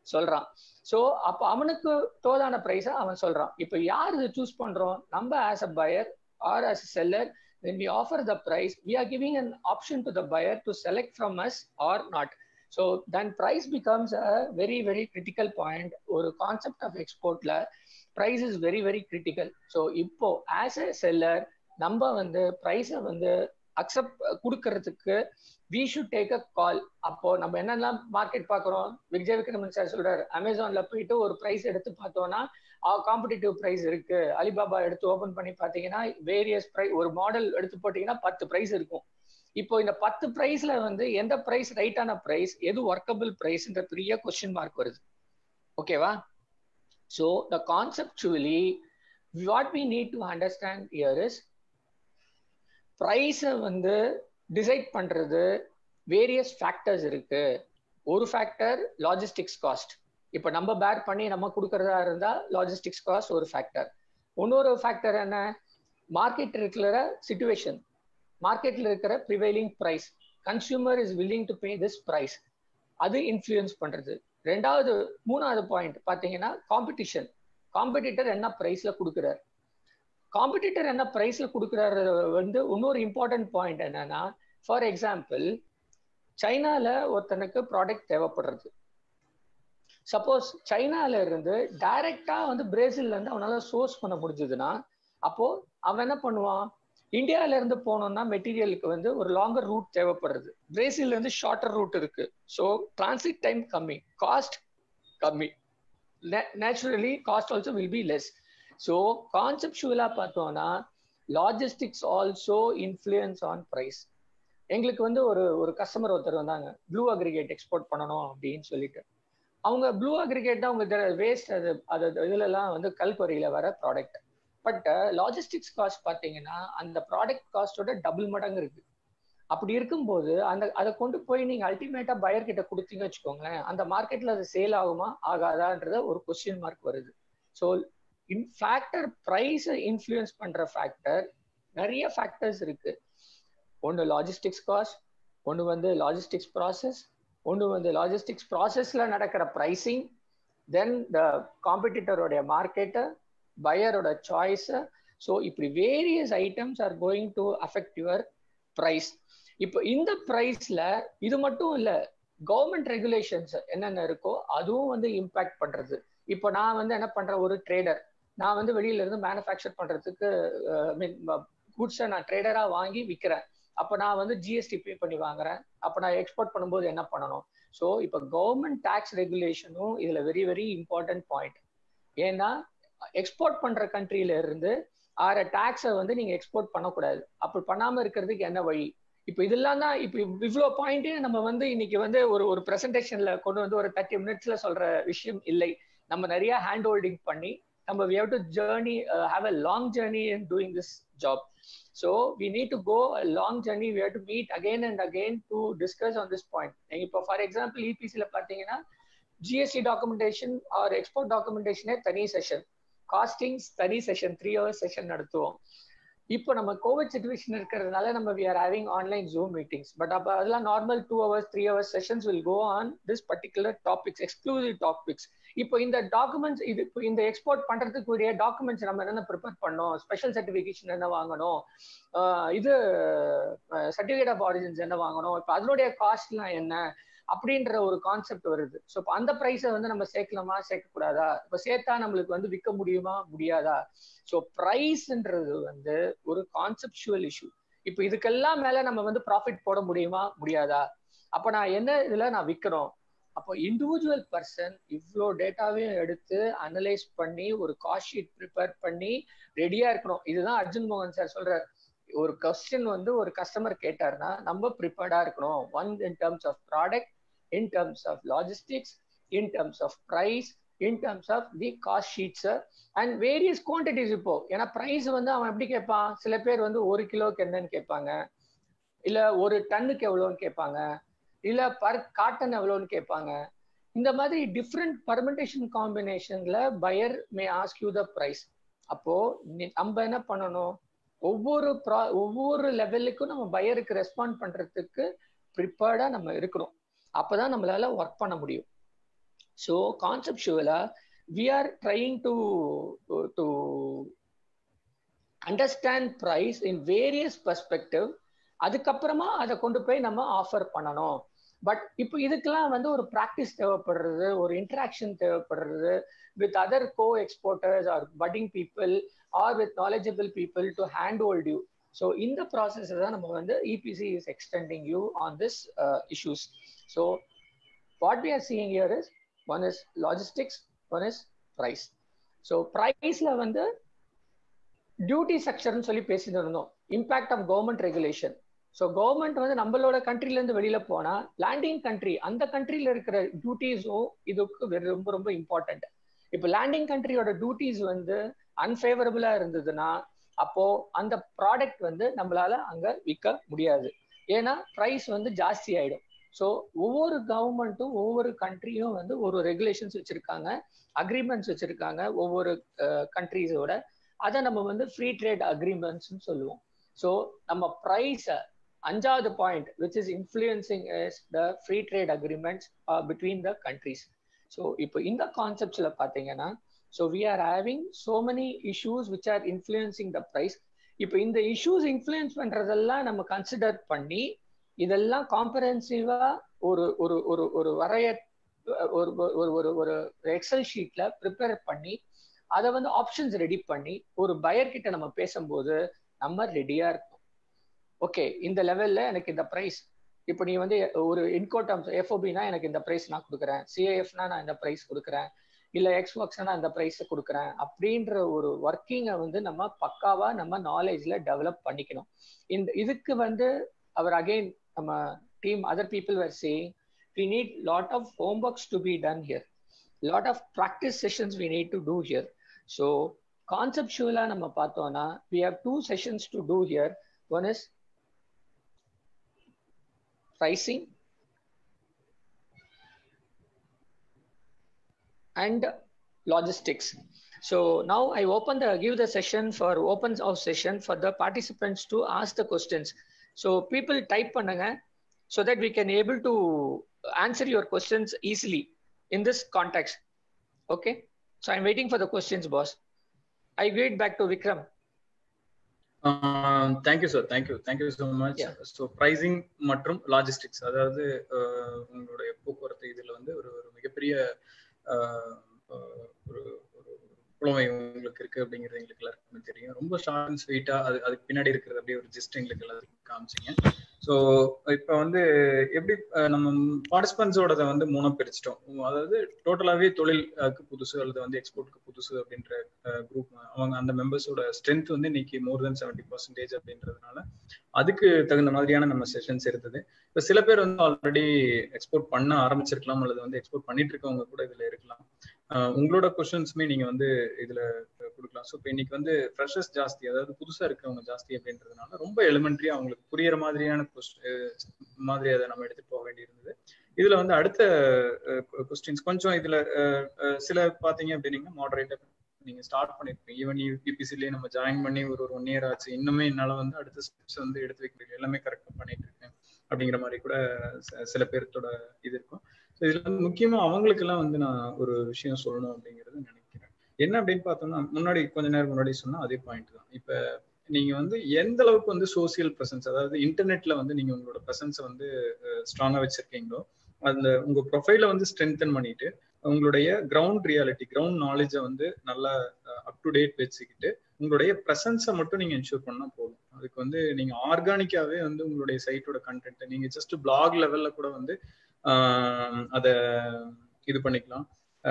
சொல்றான் ஸோ அப்போ அவனுக்கு தோதான ப்ரைஸை அவன் சொல்றான் இப்போ யார் இதை சூஸ் பண்றோம் நம்ம as a buyer or as a seller when we offer the price we are giving an option to the buyer to select from us or not so then price becomes a very very critical point ஒரு concept of exportல price is very very critical so இப்போ as a seller நம்ம வந்து ப்ரைஸை வந்து accept கொடுக்கறதுக்கு we should take a call அப்போ நம்ம என்னெல்லாம் மார்க்கெட் பார்க்குறோம் விஜய் விக்ரமன் சார் சொல்றாரு அமேசான்ல போயிட்டு ஒரு ப்ரைஸ் எடுத்து பார்த்தோம்னா காம்படிட்டிவ் ப்ரைஸ் இருக்கு அலிபாபா எடுத்து ஓபன் பண்ணி பார்த்தீங்கன்னா வேரியஸ் ப்ரைஸ் ஒரு மாடல் எடுத்து போட்டீங்கன்னா பத்து ப்ரைஸ் இருக்கும் இப்போ இந்த பத்து ப்ரைஸ்ல வந்து எந்த ப்ரைஸ் ரைட்டான ப்ரைஸ் எது ஒர்க்கபிள் ப்ரைஸ்ன்ற பெரிய கொஸ்டின் மார்க் வருது ஓகேவா so the conceptually what we need to understand here is ப்ரைஸை வந்து டிசைட் பண்றது வேரியஸ் ஃபேக்டர்ஸ் இருக்கு ஒரு ஃபேக்டர் லாஜிஸ்டிக்ஸ் காஸ்ட் இப்போ நம்ம பேர் பண்ணி நம்ம கொடுக்கறதா இருந்தா லாஜிஸ்டிக்ஸ் காஸ்ட் ஒரு ஃபேக்டர் இன்னொரு ஃபேக்டர் என்ன மார்க்கெட் இருக்கிற சுச்சுவேஷன் மார்க்கெட்ல இருக்கிற prevailing price consumer is willing to pay this price அது இன்ஃப்ளூயன்ஸ் பண்றது ரெண்டாவது மூணாவது பாயிண்ட் பாத்தீங்கன்னா காம்படிஷன் காம்படிட்டர் என்ன ப்ரைஸ்ல கொடுக்குறாரு காம்படிட்டர் என்ன ப்ரைஸ்ல கொடுக்குறாரு வந்து இன்னொரு இம்பார்ட்டன்ட் பாயிண்ட் என்னன்னா ஃபார் எக்ஸாம்பிள் சைனால ஒருத்தனுக்கு ப்ராடக்ட் தேவைப்படுறது சப்போஸ் சைனால இருந்து டைரக்டா வந்து பிரேசில்ல இருந்து அவனால சோர்ஸ் பண்ண முடிஞ்சதுன்னா அப்போ அவன் என்ன பண்ணுவான் இந்தியால இருந்து போனோம்னா மெட்டீரியலுக்கு வந்து ஒரு லாங்கர் ரூட் தேவைப்படுறது பிரேசில்ல இருந்து ஷார்ட்டர் ரூட் இருக்கு ஸோ டிரான்சிட் டைம் கம்மி காஸ்ட் கம்மி naturally cost also will be less so கான்செப்டுவலா பார்த்தோம்னா logistics also influence on price எங்களுக்கு வந்து ஒரு ஒரு கஸ்டமர் ஒருத்தர் வந்தாங்க ப்ளூ அக்ரிகேட் எக்ஸ்போர்ட் பண்ணணும் அப்படின்னு சொல்லிட்டு அவங்க ப்ளூ அக்ரிகேட் தான் அவங்க வேஸ்ட் அது அது இதுலலாம் வந்து கல்குவரியில வர ப்ராடக்ட் பட் லாஜிஸ்டிக்ஸ் காஸ்ட் பார்த்தீங்கன்னா அந்த ப்ராடக்ட் காஸ்டோட டபுள் மடங்கு இருக்கு அப்படி இருக்கும்போது அந்த அதை கொண்டு போய் நீங்க அல்டிமேட்டா பயர் கிட்ட கொடுத்தீங்க வச்சுக்கோங்களேன் அந்த மார்க்கெட்ல அது சேல் ஆகுமா ஆகாதான்றத ஒரு கொஸ்டின் மார்க் வருது ஸோ இன் ஃபேக்டர் ப்ரைஸை இன்ஃப்ளூயன்ஸ் பண்ற ஃபேக்டர் நிறைய ஃபேக்டர்ஸ் இருக்கு ஒன்று லாஜிஸ்டிக்ஸ் காஸ்ட் ஒன்று வந்து லாஜிஸ்டிக்ஸ் ப்ராசஸ் ஒன்று வந்து லாஜிஸ்டிக்ஸ் ப்ராசஸ்ல நடக்கிற ப்ரைசிங் தென் த காம்படிட்டரோடைய மார்க்கெட்டை பயரோட சாய்ஸை ஸோ இப்படி various items are going to affect your price இப்போ இந்த ப்ரைஸ்ல இது மட்டும் இல்லை கவர்மெண்ட் ரெகுலேஷன்ஸ் என்னென்ன இருக்கோ அதுவும் வந்து இம்பாக்ட் பண்றது இப்போ நான் வந்து என்ன பண்றேன் ஒரு ட்ரேடர் நான் வந்து வெளியில இருந்து மேனுஃபேக்சர் பண்றதுக்கு மீன் குட்ஸை நான் ட்ரேடரா வாங்கி விற்கிறேன் அப்போ நான் வந்து ஜிஎஸ்டி பே பண்ணி வாங்குறேன் அப்போ நான் எக்ஸ்போர்ட் பண்ணும்போது என்ன பண்ணணும் ஸோ இப்போ கவர்மெண்ட் டேக்ஸ் ரெகுலேஷனும் இதுல வெரி வெரி இம்பார்ட்டன்ட் பாயிண்ட் ஏன்னா எக்ஸ்போர்ட் பண்ற கண்ட்ரில இருந்து ஆற டாக்ஸை வந்து நீங்க எக்ஸ்போர்ட் பண்ணக்கூடாது அப்படி பண்ணாம இருக்கிறதுக்கு என்ன வழி இப்போ இதெல்லாம் தான் இப்போ இவ்வளோ பாயிண்டே நம்ம வந்து இன்னைக்கு வந்து ஒரு ஒரு ப்ரெசன்டேஷன்ல கொண்டு வந்து ஒரு தேர்ட்டி மினிட்ஸ்ல சொல்ற விஷயம் இல்லை நம்ம நிறைய ஹேண்ட் ஹோல்டிங் பண்ணி நம்ம we have to journey have a long journey in doing this job so we need to go a long journey we have to meet again and again to discuss on this point இப்போ for example இபிசியில் பார்த்தீங்கன்னா GST documentation or export டாக்குமெண்டேஷனே தனி session costings தனி session three hours session நடத்துவோம் இப்போ நம்ம Covid situation இருக்கிறதுனால நம்ம we are having online zoom meetings but அப்போ அதெல்லாம் normal two hours three hours sessions will go on this particular topics exclusive topics இப்போ இந்த டாக்குமெண்ட்ஸ் இது இப்போ இந்த எக்ஸ்போர்ட் பண்றதுக்குரிய டாக்குமெண்ட்ஸ் நம்ம என்னென்ன ப்ரிப்பேர் பண்ணோம் ஸ்பெஷல் சர்டிஃபிகேஷன் என்ன வாங்கணும் இது சர்டிஃபிகேட் ஆஃப் ஆரிஜின்ஸ் என்ன வாங்கணும் இப்போ அதனுடைய காஸ்ட்லாம் என்ன அப்படின்ற ஒரு கான்செப்ட் வருது ஸோ இப்போ அந்த ப்ரைஸை வந்து நம்ம சேர்க்கலாமா சேர்க்கக்கூடாதா இப்போ சேர்த்தா நம்மளுக்கு வந்து விற்க முடியுமா முடியாதா ஸோ ப்ரைஸ்ன்றது வந்து ஒரு கான்செப்டுவல் இஷ்யூ இப்போ இதுக்கெல்லாம் மேல நம்ம வந்து ப்ராஃபிட் போட முடியுமா முடியாதா அப்போ நான் என்ன இதுல நான் விற்கிறோம் அப்போ இண்டிவிஜுவல் பர்சன் இவ்வளோ டேட்டாவையும் எடுத்து அனலைஸ் பண்ணி ஒரு காஸ்ட் ஷீட் ப்ரிப்பேர் பண்ணி ரெடியா இருக்கணும் இதுதான் அர்ஜுன் மோகன் சார் சொல்ற ஒரு கொஸ்டின் வந்து ஒரு கஸ்டமர் கேட்டாருன்னா நம்ம ப்ரிப்பேர்டா இருக்கணும் one in terms of product in terms of logistics in terms of price in terms of the cost sheets and various quantities இப்போ ஏன்னா ப்ரைஸ் வந்து அவன் எப்படி கேட்பான் சில பேர் வந்து ஒரு கிலோக்கு என்னன்னு கேட்பாங்க இல்ல ஒரு டன்னுக்கு எவ்வளோன்னு கேட்பாங்க இல்ல பர் காட்டன் எவ்வளோன்னு கேட்பாங்க இந்த மாதிரி டிஃப்ரெண்ட் பர்மெண்டேஷன் காம்பினேஷன்ல buyer may ask you the price அப்போ நம்ம என்ன பண்ணணும் ஒவ்வொரு ப்ரா ஒவ்வொரு லெவலுக்கும் நம்ம பயருக்கு ரெஸ்பாண்ட் பண்றதுக்கு ப்ரிப்பேர்டா நம்ம இருக்கணும் அப்பதான் நம்மளால ஒர்க் பண்ண முடியும் ஸோ கான்செப்டுவலா we are trying to to understand price in various perspective அதுக்கப்புறமா அதை கொண்டு போய் நம்ம ஆஃபர் பண்ணணும் பட் இப்போ இதுக்கெல்லாம் வந்து ஒரு ப்ராக்டிஸ் தேவைப்படுறது ஒரு இன்ட்ராக்ஷன் தேவைப்படுறது with other co exporters or பட்டிங் people or with knowledgeable people to hand hold you so இந்த ப்ராசஸ் தான் நம்ம வந்து EPC is extending you on this issues so what we are seeing here is one is logistics one is price so ப்ரைஸ்ல வந்து duty செக்ஷர்னு சொல்லி பேசிட்டு இருந்தோம் impact of government regulation so government வந்து நம்மளோட கண்ட்ரில இருந்து வெளியில போனா லேண்டிங் கண்ட்ரி அந்த கண்ட்ரில இருக்கிற டியூட்டிஸும் இதுக்கு ரொம்ப ரொம்ப இம்பார்ட்டன்ட் இப்போ லேண்டிங் கண்ட்ரியோட டியூட்டிஸ் வந்து அன்ஃபேவரபிளா இருந்ததுன்னா அப்போ அந்த ப்ராடக்ட் வந்து நம்மளால அங்க விற்க முடியாது ஏன்னா ப்ரைஸ் வந்து ஜாஸ்தி ஆயிடும் ஸோ ஒவ்வொரு கவர்மெண்ட்டும் ஒவ்வொரு கண்ட்ரியும் வந்து ஒரு ரெகுலேஷன்ஸ் வச்சிருக்காங்க அக்ரிமெண்ட்ஸ் வச்சிருக்காங்க ஒவ்வொரு கண்ட்ரிஸோட அதை நம்ம வந்து ஃப்ரீ ட்ரேட் அக்ரிமெண்ட்ஸ்னு சொல்லுவோம் ஸோ நம்ம ப்ரைஸை அஞ்சாவது point which is influencing is the free trade agreements between the countries so இப்போ இந்த கான்செப்ட்ஸில் பார்த்தீங்கன்னா so we are having so many issues which are influencing the price இப்போ இந்த இஷ்யூஸ் இன்ஃப்ளூயன்ஸ் பண்றதெல்லாம் நம்ம கன்சிடர் பண்ணி இதெல்லாம் காம்பரன்சிவா ஒரு ஒரு ஒரு ஒரு வரைய ஒரு ஒரு ஒரு ஒரு எக்ஸல் ஷீட்ல ப்ரிப்பேர் பண்ணி அதை வந்து ஆப்ஷன்ஸ் ரெடி பண்ணி ஒரு பயர் கிட்ட நம்ம பேசும்போது நம்ம ரெடியா இருக்கணும் ஓகே இந்த லெவல்ல எனக்கு இந்த ப்ரைஸ் இப்போ நீ வந்து ஒரு இன்கோட்டம் எஃப்ஓபினா எனக்கு இந்த ப்ரைஸ் நான் கொடுக்குறேன் சிஏஎஃப்னா நான் இந்த ப்ரைஸ் கொடுக்குறேன் இல்ல எக்ஸ் ஒர்க்ஸ்னா இந்த ப்ரைஸ் கொடுக்குறேன் அப்படின்ற ஒரு ஒர்க்கிங்கை வந்து நம்ம பக்காவா நம்ம நாலேஜ்ல டெவலப் பண்ணிக்கணும் இந்த இதுக்கு வந்து அவர் அகைன் நம்ம team other people were saying we need lot of home works to be done here lot of practice sessions we need to do here so கான்செப்டுவலா நம்ம பார்த்தோம்னா we have two sessions to do here one is pricing and logistics so now i open the give the session for open house session for the participants to ask the questions so people type பண்ணுங்க so that we can able to answer your questions easily in this context okay so i'm waiting for the questions boss i give it back to vikram thank you sir thank you thank you so much so pricing மற்றும் logistics அதாவது உங்களுடைய போக்குவரத்து இதில் வந்து ஒரு ஒரு மிகப்பெரிய ஒரு ஒரு புலமை உங்களுக்கு இருக்கு அப்படிங்கிறது எங்களுக்கு எல்லாருக்குமே தெரியும் ரொம்ப ஷார்ட் அண்ட் ஸ்வீட்டா அது அதுக்கு பின்னாடி இருக்கிறது அப்படியே ஒரு ஜிஸ்ட் எங்களுக்கு எல்லாத்துக்கும் காமிச்சிங்க ஸோ இப்போ வந்து எப்படி நம்ம பார்ட்டிசிபென்ட்ஸோட வந்து மூணா பிரிச்சிட்டோம் அதாவது டோட்டலாகவே தொழிலுக்கு புதுசு அல்லது வந்து எக்ஸ்போர்ட்டுக்கு புதுசு அப்படின்ற குரூப் அவங்க அந்த மெம்பர்ஸோட ஸ்ட்ரென்த் வந்து இன்னைக்கு மோர் தென் செவன்டி பர்சன்டேஜ் அப்படின்றதுனால அதுக்கு தகுந்த மாதிரியான நம்ம செஷன்ஸ் இருந்தது இப்போ சில பேர் வந்து ஆல்ரெடி எக்ஸ்போர்ட் பண்ண ஆரம்பிச்சிருக்கலாம் அல்லது வந்து எக்ஸ்போர்ட் பண்ணிட்டு இருக்கவங்க கூட இதுல இருக்கலாம் உங்களோட கொஸ்டின்ஸுமே நீங்க வந்து இதுல கொடுக்கலாம் ஸோ இப்போ இன்னைக்கு வந்து ஃப்ரெஷர்ஸ் ஜாஸ்தி அதாவது புதுசா இருக்கிறவங்க ஜாஸ்தி அப்படின்றதுனால ரொம்ப எலிமெண்ட்ரியா அவங்களுக்கு புரியற மாதிரியான மாதிரி அதை நம்ம எடுத்துட்டு போக வேண்டியிருந்தது இதுல வந்து அடுத்த கொஸ்டின்ஸ் கொஞ்சம் இதுல சில பாத்தீங்க அப்படின்னீங்கன்னா மாடரேட்டர் நீங்க ஸ்டார்ட் பண்ணிருப்பீங்க ஈவன் யூபிசிலேயே நம்ம ஜாயின் பண்ணி ஒரு ஒரு ஒன் இயர் ஆச்சு இன்னுமே என்னால வந்து அடுத்த ஸ்டெப்ஸ் வந்து எடுத்து வைக்க எல்லாமே கரெக்டா பண்ணிட்டு இருக்கேன் அப்படிங்கிற மாதிரி கூட சில பேர்த்தோட இது இருக்கும் இதுல வந்து முக்கியமா அவங்களுக்கு எல்லாம் வந்து நான் ஒரு விஷயம் சொல்லணும் அப்படிங்கறது நினைக்கிறேன் என்ன அப்படின்னு பார்த்தோம்னா முன்னாடி கொஞ்ச நேரம் முன்னாடி சொன்னா அதே பாயிண்ட் தான் இப்ப நீங்க வந்து எந்த அளவுக்கு வந்து சோசியல் ப்ரெசன்ஸ் அதாவது இன்டர்நெட்ல வந்து நீங்க உங்களோட ப்ரெசன்ஸை வந்து ஸ்ட்ராங்கா வச்சிருக்கீங்களோ அந்த உங்க ப்ரொஃபைல வந்து ஸ்ட்ரென்தன் பண்ணிட்டு உங்களுடைய கிரவுண்ட் ரியாலிட்டி கிரவுண்ட் நாலேஜை வந்து நல்லா அப் டு டேட் வச்சுக்கிட்டு உங்களுடைய ப்ரெசன்ஸை மட்டும் நீங்க என்ஷூர் பண்ணா போதும் அதுக்கு வந்து நீங்க ஆர்கானிக்காவே வந்து உங்களுடைய சைட்டோட கண்டென்ட் நீங்க ஜஸ்ட் பிளாக் லெவல்ல கூட வந்து அதை இது பண்ணிக்கலாம்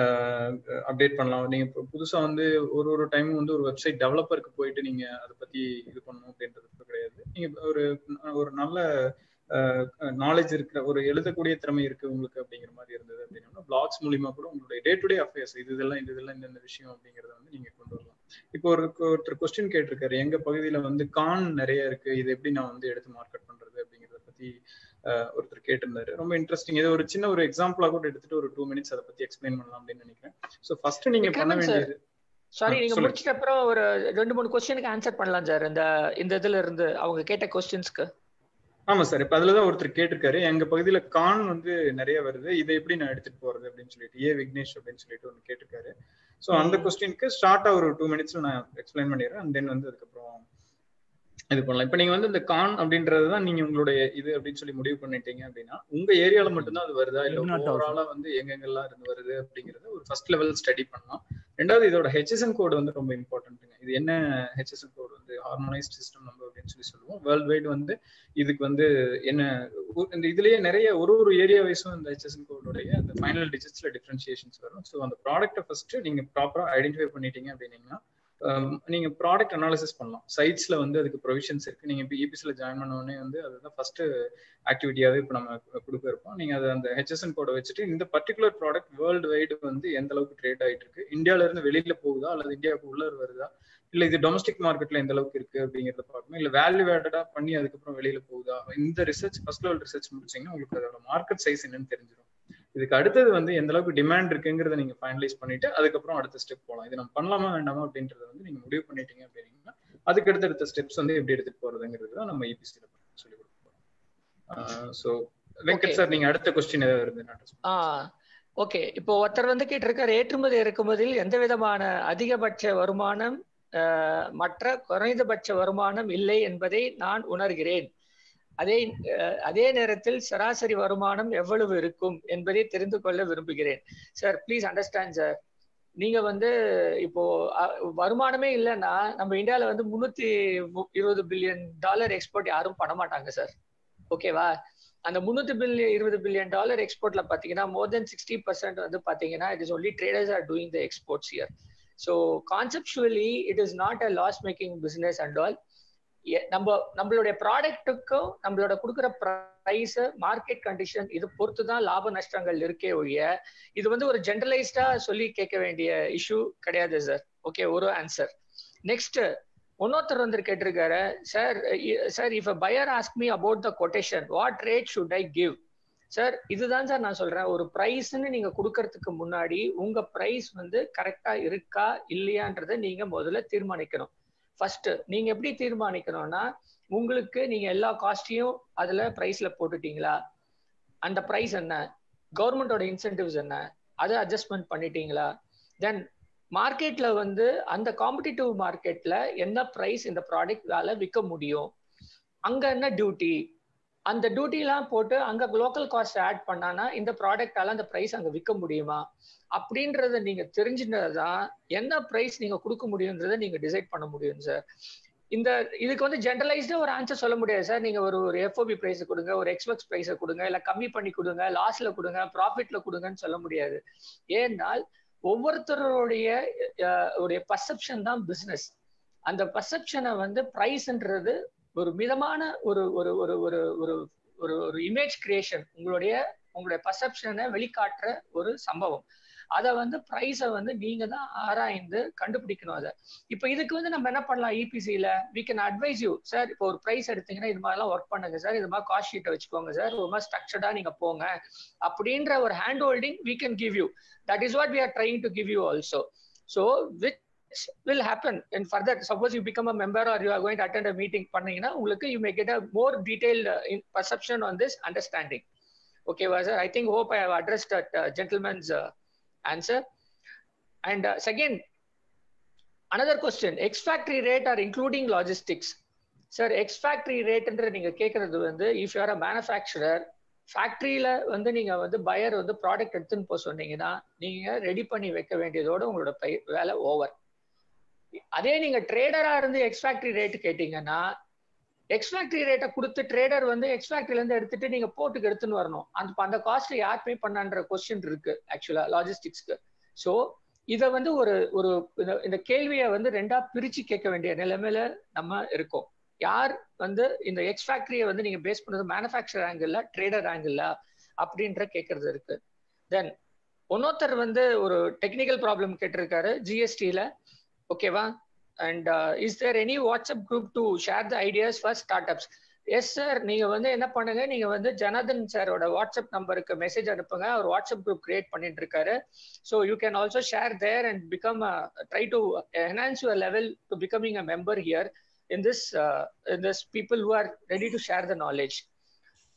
அப்டேட் பண்ணலாம் நீங்க புதுசா வந்து ஒரு ஒரு டைம் வந்து ஒரு வெப்சைட் டெவலப்பருக்கு போயிட்டு நீங்க அதை பத்தி இது பண்ணணும் அப்படின்றது கிடையாது நீங்க ஒரு ஒரு நல்ல நாலேஜ் இருக்கிற ஒரு எழுதக்கூடிய திறமை இருக்கு உங்களுக்கு அப்படிங்கிற மாதிரி இருந்தது அப்படின்னா பிளாக்ஸ் மூலியமா கூட உங்களுடைய டே டு டே அஃபேர்ஸ் இது இதெல்லாம் இது இதெல்லாம் இந்த விஷயம் அப்படிங்கறத வந்து நீங்க கொண்டு வரலாம் இப்போ ஒரு ஒருத்தர் கொஸ்டின் கேட்டிருக்காரு எங்க பகுதியில வந்து கான் நிறைய இருக்கு இது எப்படி நான் வந்து எடுத்து மார்க்கெட் பண்றது அப்படிங்கறத பத்தி ஒருத்தர் கேட்டிருந்தாரு ரொம்ப இன்ட்ரெஸ்டிங் இது ஒரு சின்ன ஒரு எக்ஸாம்பிளா கூட எடுத்துட்டு ஒரு டூ மினிட்ஸ் அதை பத்தி எக்ஸ்பிளைன் பண்ணலாம் அப்படின்னு நினைக்கிறேன் ஸோ ஃபர்ஸ்ட் நீங்க பண்ண வேண்டியது சாரி நீங்க முடிச்சிட்ட அப்புறம் ஒரு ரெண்டு மூணு கொஸ்டினுக்கு ஆன்சர் பண்ணலாம் சார் இந்த இந்த இதுல இருந்து அவங்க கேட்ட கொஸ்டின்ஸ்க்கு ஆமா சார் இப்ப அதுலதான் ஒருத்தர் கேட்டிருக்காரு எங்க பகுதியில கான் வந்து நிறைய வருது இதை எப்படி நான் எடுத்துட்டு போறது அப்படின்னு சொல்லிட்டு ஏ விக்னேஷ் அப்படின்னு சொல்லிட்டு ஒன்று கேட்டிருக்காரு ஸோ அந்த கொஸ்டினுக்கு ஷார்ட்டா ஒரு டூ மினிட்ஸ்ல நான் எக்ஸ்பிளைன் பண்ணிடுறேன் அண்ட் தென் வந்து அதுக்கப்புறம் இது பண்ணலாம் இப்போ நீங்க வந்து இந்த கான் அப்படின்றது தான் நீங்க உங்களுடைய இது அப்படின்னு சொல்லி முடிவு பண்ணிட்டீங்க அப்படின்னா உங்க ஏரியால மட்டும்தான் அது வருதா இல்ல Eliminate ஓவராலா வந்து எங்கெங்கெல்லாம் இருந்து வருது அப்படிங்கறத ஒரு ஃபர்ஸ்ட் லெவல் ஸ்டடி பண்ணலாம் ரெண்டாவது இதோட ஹெச்எஸ்என் கோடு வந்து ரொம்ப இம்பார்ட்டன்ட்டுங்க இது என்ன ஹெச்எஸ்என் கோடு வந்து ஹார்மோனைஸ்ட் சிஸ்டம் நம்பர் அப்படின்னு சொல்லி சொல்லுவோம் வேர்ல்ட் வைடு வந்து இதுக்கு வந்து என்ன ஒ- இந்த இதுலயே நிறைய ஒரு ஒரு ஏரியா வைஸும் இந்த ஹெச்எஸ்என் கோடுடைய அந்த ஃபைனல் டிஜிட்ஸ்ல டிஃபரன்சியேஷன்ஸ் வரும் ஸோ அந்த ப்ராடக்ட்டை ஃபர்ஸ்ட் நீங்க ப்ராப்பரா ஐடென்டிஃபை பண்ணிட்டீங்க அப்படின்னீங்கன்னா ஹம், நீங்க ப்ராடக்ட் அனாலிசிஸ் பண்ணலாம் சைட்ஸ்ல வந்து அதுக்கு ப்ரொவிஷன்ஸ் இருக்கு நீங்க இப்போ இபிசில ஜாயின் பண்ண உடனே வந்து அதுதான் ஃபர்ஸ்ட் ஆக்டிவிட்டியாவே இப்போ நம்ம கொடுக்க இருப்போம் நீங்க அதை அந்த ஹெச்எஸ்என் கோடை வச்சுட்டு இந்த பர்டிகுலர் ப்ராடக்ட் வேர்ல்டு வைடு வந்து எந்த அளவுக்கு ட்ரேட் ஆயிட்டு இருக்கு இந்தியால இருந்து வெளியில போகுதா அல்லது இந்தியாவுக்கு உள்ள வருதா இல்ல இது டொமஸ்டிக் மார்க்கெட்ல எந்த அளவுக்கு இருக்கு அப்படிங்கறத பார்க்கணும் இல்ல வேல்யூ ஆடடா பண்ணி அதுக்கப்புறம் வெளியில போகுதா இந்த ரிசர்ச் ஃபர்ஸ்ட் லெவல் ரிசர்ச் முடிச்சீங்கன்னா உங்களுக்கு அதோட மார்க்கெட் சைஸ் என்னன்னு தெரிஞ்சிடும் இதுக்கு அடுத்தது வந்து எந்த அளவுக்கு டிமாண்ட் இருக்குங்கிறத நீங்க ஃபைனலைஸ் பண்ணிட்டு அதுக்கப்புறம் அடுத்த ஸ்டெப் போகலாம் இது நம்ம பண்ணலாமா வேண்டாமா அப்படின்றத வந்து நீங்க முடிவு பண்ணிட்டீங்க அப்படின்னா அதுக்கு அடுத்த அடுத்த ஸ்டெப்ஸ் வந்து எப்படி எடுத்துட்டு போறதுங்கிறது தான் நம்ம இபிசியில சொல்லி கொடுக்க போறோம் ஸோ வெங்கட் Okay. சார் நீங்க அடுத்த கொஸ்டின் ஏதாவது இருந்து ஆ ஓகே இப்போ ஒருத்தர் வந்து கேட்டிருக்காரு ஏற்றுமதி இறக்குமதியில் எந்த விதமான அதிகபட்ச வருமானம் அஹ், மற்ற குறைந்தபட்ச வருமானம் இல்லை என்பதை நான் உணர்கிறேன் அதே அஹ், அதே நேரத்தில் சராசரி வருமானம் எவ்வளவு இருக்கும் என்பதை தெரிந்து கொள்ள விரும்புகிறேன் சார் ப்ளீஸ் அண்டர்ஸ்டாண்ட் சார் நீங்க வந்து இப்போ அஹ், வருமானமே இல்லைன்னா நம்ம இந்தியால வந்து முன்னூத்தி மு- இருபது பில்லியன் டாலர் எக்ஸ்போர்ட் யாரும் பண்ண மாட்டாங்க சார் ஓகேவா அந்த முன்னூத்தி பில்லியன் இருபது பில்லியன் டாலர் எக்ஸ்போர்ட்ல பாத்தீங்கன்னா மோர் தென் சிக்ஸ்டி பர்சன்ட் வந்து பாத்தீங்கன்னா it is only traders are doing the exports here so conceptually it is not a loss making business and all நம்ம நம்மளுடைய ப்ராடக்ட்டுக்கும் நம்மளோட கொடுக்குற ப்ரைஸ் மார்க்கெட் கண்டிஷன் இது பொறுத்து தான் லாப நஷ்டங்கள் இருக்கே ஒழிய இது வந்து ஒரு ஜென்ரலைஸ்டா சொல்லி கேட்க வேண்டிய இஷ்யூ கிடையாது சார் ஓகே ஒரு ஆன்சர் நெக்ஸ்ட் இன்னொருத்தர் வந்து கேட்டிருக்காரு sir sir if buyer ask me about the quotation what rate should I give sir இதுதான் சார் நான் சொல்றேன் ஒரு ப்ரைஸ்ன்னு நீங்க கொடுக்கறதுக்கு முன்னாடி உங்க ப்ரைஸ் வந்து கரெக்டா இருக்கா இல்லையான்றதை நீங்க முதல்ல தீர்மானிக்கணும் ஃபர்ஸ்ட் நீங்க எப்படி தீர்மானிக்கணும்னா உங்களுக்கு நீங்க எல்லா காஸ்டையும் அதுல பிரைஸ்ல போட்டுட்டீங்களா அந்த பிரைஸ் என்ன கவர்மெண்டோட இன்சென்டிவ்ஸ் என்ன அதை அட்ஜஸ்ட்மெண்ட் பண்ணிட்டீங்களா தென் மார்க்கெட்ல வந்து அந்த காம்படிட்டிவ் மார்க்கெட்ல என்ன பிரைஸ் இந்த ப்ராடக்ட்லால விற்க முடியும் அங்க என்ன டியூட்டி அந்த டியூட்டிலாம் போட்டு அங்க லோக்கல் காஸ்ட் ஆட் பண்ணானா இந்த ப்ராடக்டால அந்த பிரைஸ் அங்க விற்க முடியுமா அப்படின்றத நீங்க தெரிஞ்சுனதான் என்ன பிரைஸ் நீங்க கொடுக்க முடியுன்றத நீங்க டிசைட் பண்ண முடியும் சார் இந்த இதுக்கு வந்து ஜென்ரலைஸ்டா ஒரு ஆன்சர் சொல்ல முடியாது சார் நீங்க ஒரு ஒரு எஃப்ஓபி பிரைஸ் கொடுங்க ஒரு எக்ஸ்பெக்ட் பிரைஸை கொடுங்க இல்ல கம்மி பண்ணி கொடுங்க லாஸ்ல கொடுங்க ப்ராஃபிட்ல கொடுங்கன்னு சொல்ல முடியாது ஏன்னால் ஒவ்வொருத்தருடைய உடைய பர்செப்ஷன் தான் பிசினஸ் அந்த பர்செப்ஷனை வந்து ப்ரைஸ்ன்றது ஒரு மிதமான ஒரு ஒரு ஒரு ஒரு ஒரு ஒரு ஒரு இமேஜ் கிரியேஷன் உங்களுடைய உங்களுடைய பர்செப்ஷனை வெளிக்காட்டுற ஒரு சம்பவம் அதை வந்து ப்ரைஸை வந்து நீங்க தான் ஆராய்ந்து கண்டுபிடிக்கணும் அதை இப்போ இதுக்கு வந்து நம்ம என்ன பண்ணலாம் இபிசியில we can advise you sir இப்போ ஒரு ப்ரைஸ் எடுத்தீங்கன்னா இது மாதிரிலாம் ஒர்க் பண்ணுங்க சார் இது மாதிரி காஸ்ட் ஷீட்டை வச்சுக்கோங்க சார் ஒரு மாதிரி ஸ்ட்ரக்சர்டா நீங்க போங்க அப்படின்ற ஒரு hand holding we can give you that is what we are trying to give you also so with will happen and further suppose you become a member or you are going to attend a meeting பண்ணீங்கன்னா உங்களுக்கு you may get a more detailed uh, in perception on this understanding okay sir i think hope i have addressed that uh, gentleman's uh, answer and uh, second another question ex factory rate are including logistics sir ex factory rate என்ற நீங்க கேக்குறது வந்து if you are a manufacturer ஃபேக்டரியில வந்து நீங்க வந்து பயர் வந்து product எடுத்துன்னு போக சொன்னீங்கன்னா நீங்க ரெடி பண்ணி வைக்க வேண்டியதோட உங்களோட வேலை ஓவர் அதே நீங்க ட்ரேடரா இருந்து எக்ஸ் ஃபேக்டரி ரேட் கேட்டீங்கன்னா எக்ஸ் ஃபேக்டரி ரேட்டை கொடுத்து ட்ரேடர் வந்து எக்ஸ் ஃபேக்டரில இருந்து எடுத்துட்டு நீங்க போர்ட்டுக்கு எடுத்துன்னு வரணும் அந்த அந்த காஸ்ட் யார் பே பண்ணான்ற கொஸ்டின் இருக்கு ஆக்சுவலா லாஜிஸ்டிக்ஸ்க்கு ஸோ இதை வந்து ஒரு ஒரு இந்த கேள்வியை வந்து ரெண்டா பிரிச்சு கேட்க வேண்டிய நிலைமையில நம்ம இருக்கோம் யார் வந்து இந்த எக்ஸ் ஃபேக்டரியை வந்து நீங்க பேஸ் பண்றது மேனுஃபேக்சர் ஆங்கிள் ட்ரேடர் ஆங்கிள் அப்படின்ற கேட்கறது இருக்கு தென் ஒன்னொருத்தர் வந்து ஒரு டெக்னிக்கல் ப்ராப்ளம் கேட்டிருக்காரு ஜிஎஸ்டியில ஓகேவா and is there any WhatsApp group to share the ideas for startups yes sir நீங்க வந்து என்ன பண்ணுங்க நீங்க வந்து ஜனார்தன் சாரோட வாட்ஸ்அப் நம்பருக்கு மெசேஜ் அனுப்புங்க அவர் வாட்ஸ்அப் குரூப் கிரியேட் பண்ணிட்டு இருக்காரு so you can also share there and become try to enhance your level to becoming a member here in this uh, in this people who are ready to share the knowledge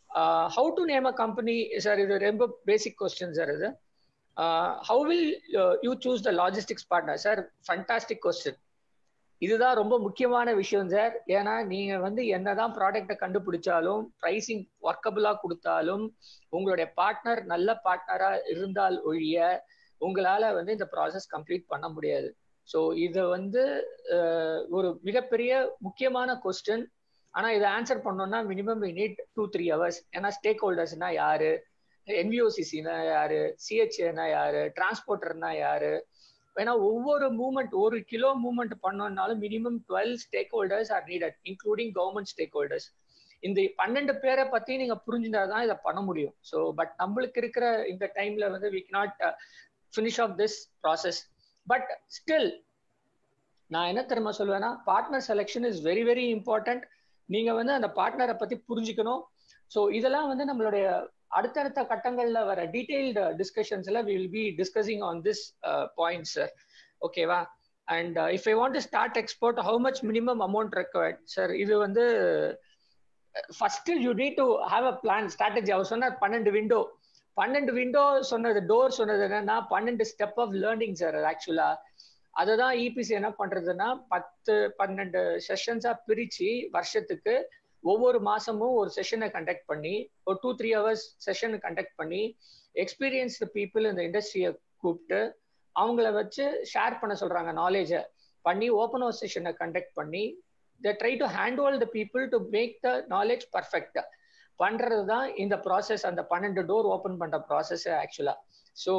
how to name a company sir இது ரொம்ப basic question sir இது how will you choose the logistics partner sir fantastic question இதுதான் ரொம்ப முக்கியமான விஷயம் sir ஏன்னா நீங்க வந்து என்னதான் ப்ராடக்டை கண்டுபிடிச்சாலும் ப்ரைசிங் ஒர்க்கபிளா கொடுத்தாலும் உங்களுடைய பார்ட்னர் நல்ல பார்ட்னரா இருந்தால் ஒழிய உங்களால வந்து இந்த ப்ராசஸ் கம்ப்ளீட் பண்ண முடியாது ஸோ இது வந்து ஒரு மிகப்பெரிய முக்கியமான கொஸ்டின் ஆனா இதை ஆன்சர் பண்ணோம்னா minimum need two three hours ஏன்னா ஸ்டேக் ஹோல்டர்ஸ்னா யாரு என்விஓசிசினா யாரு சிஹெச்ஏனா யாரு டிரான்ஸ்போர்ட்டர்னா யாரு ஏன்னா ஒவ்வொரு மூவ்மெண்ட் ஒரு கிலோ மூவ்மெண்ட் பண்ணோம்னாலும் minimum twelve stakeholders are needed including government stakeholders இந்த பன்னெண்டு பேரை பத்தி நீங்க புரிஞ்சுட்டா தான் இதை பண்ண முடியும் ஸோ பட் நம்மளுக்கு இருக்கிற இந்த டைம்ல வந்து we not finish of this process but still நான் என்ன தெரியுமா சொல்லுவேன்னா partner selection is very very important நீங்க வந்து அந்த பார்ட்னரை பத்தி புரிஞ்சுக்கணும் ஸோ இதெல்லாம் வந்து நம்மளுடைய அடுத்தடுத்த கட்டங்கள்ல வர டீடைல்டு டிஸ்கஷன்ஸ்ல will be discussing on this point sir ஓகேவா and if I want to start export how much minimum amount required sir இது வந்து first you need to have a plan strategy அவர் சொன்னார் பன்னெண்டு விண்டோ பன்னெண்டு விண்டோ சொன்னது door சொன்னது என்னன்னா பன்னெண்டு ஸ்டெப் ஆஃப் லேர்னிங் சார் ஆக்சுவலா அதை தான் இபிசி என்ன பண்றதுன்னா பத்து பன்னெண்டு செஷன்ஸா பிரிச்சு வருஷத்துக்கு ஒவ்வொரு மாசமும் ஒரு செஷனை கண்டக்ட் பண்ணி ஒரு டூ த்ரீ ஹவர்ஸ் செஷனை கண்டக்ட் பண்ணி எக்ஸ்பீரியன்ஸ்டு பீப்புள் இந்த இண்டஸ்ட்ரியை கூப்பிட்டு அவங்கள வச்சு ஷேர் பண்ண சொல்றாங்க நாலேஜை பண்ணி ஓப்பன் ஹவுஸ் செஷனை கண்டக்ட் பண்ணி the try to hand hold the people to make the knowledge perfect பண்றது தான் இந்த ப்ராசஸ் அந்த பன்னெண்டு டோர் ஓப்பன் பண்ற ப்ராசஸ் ஆக்சுவலா so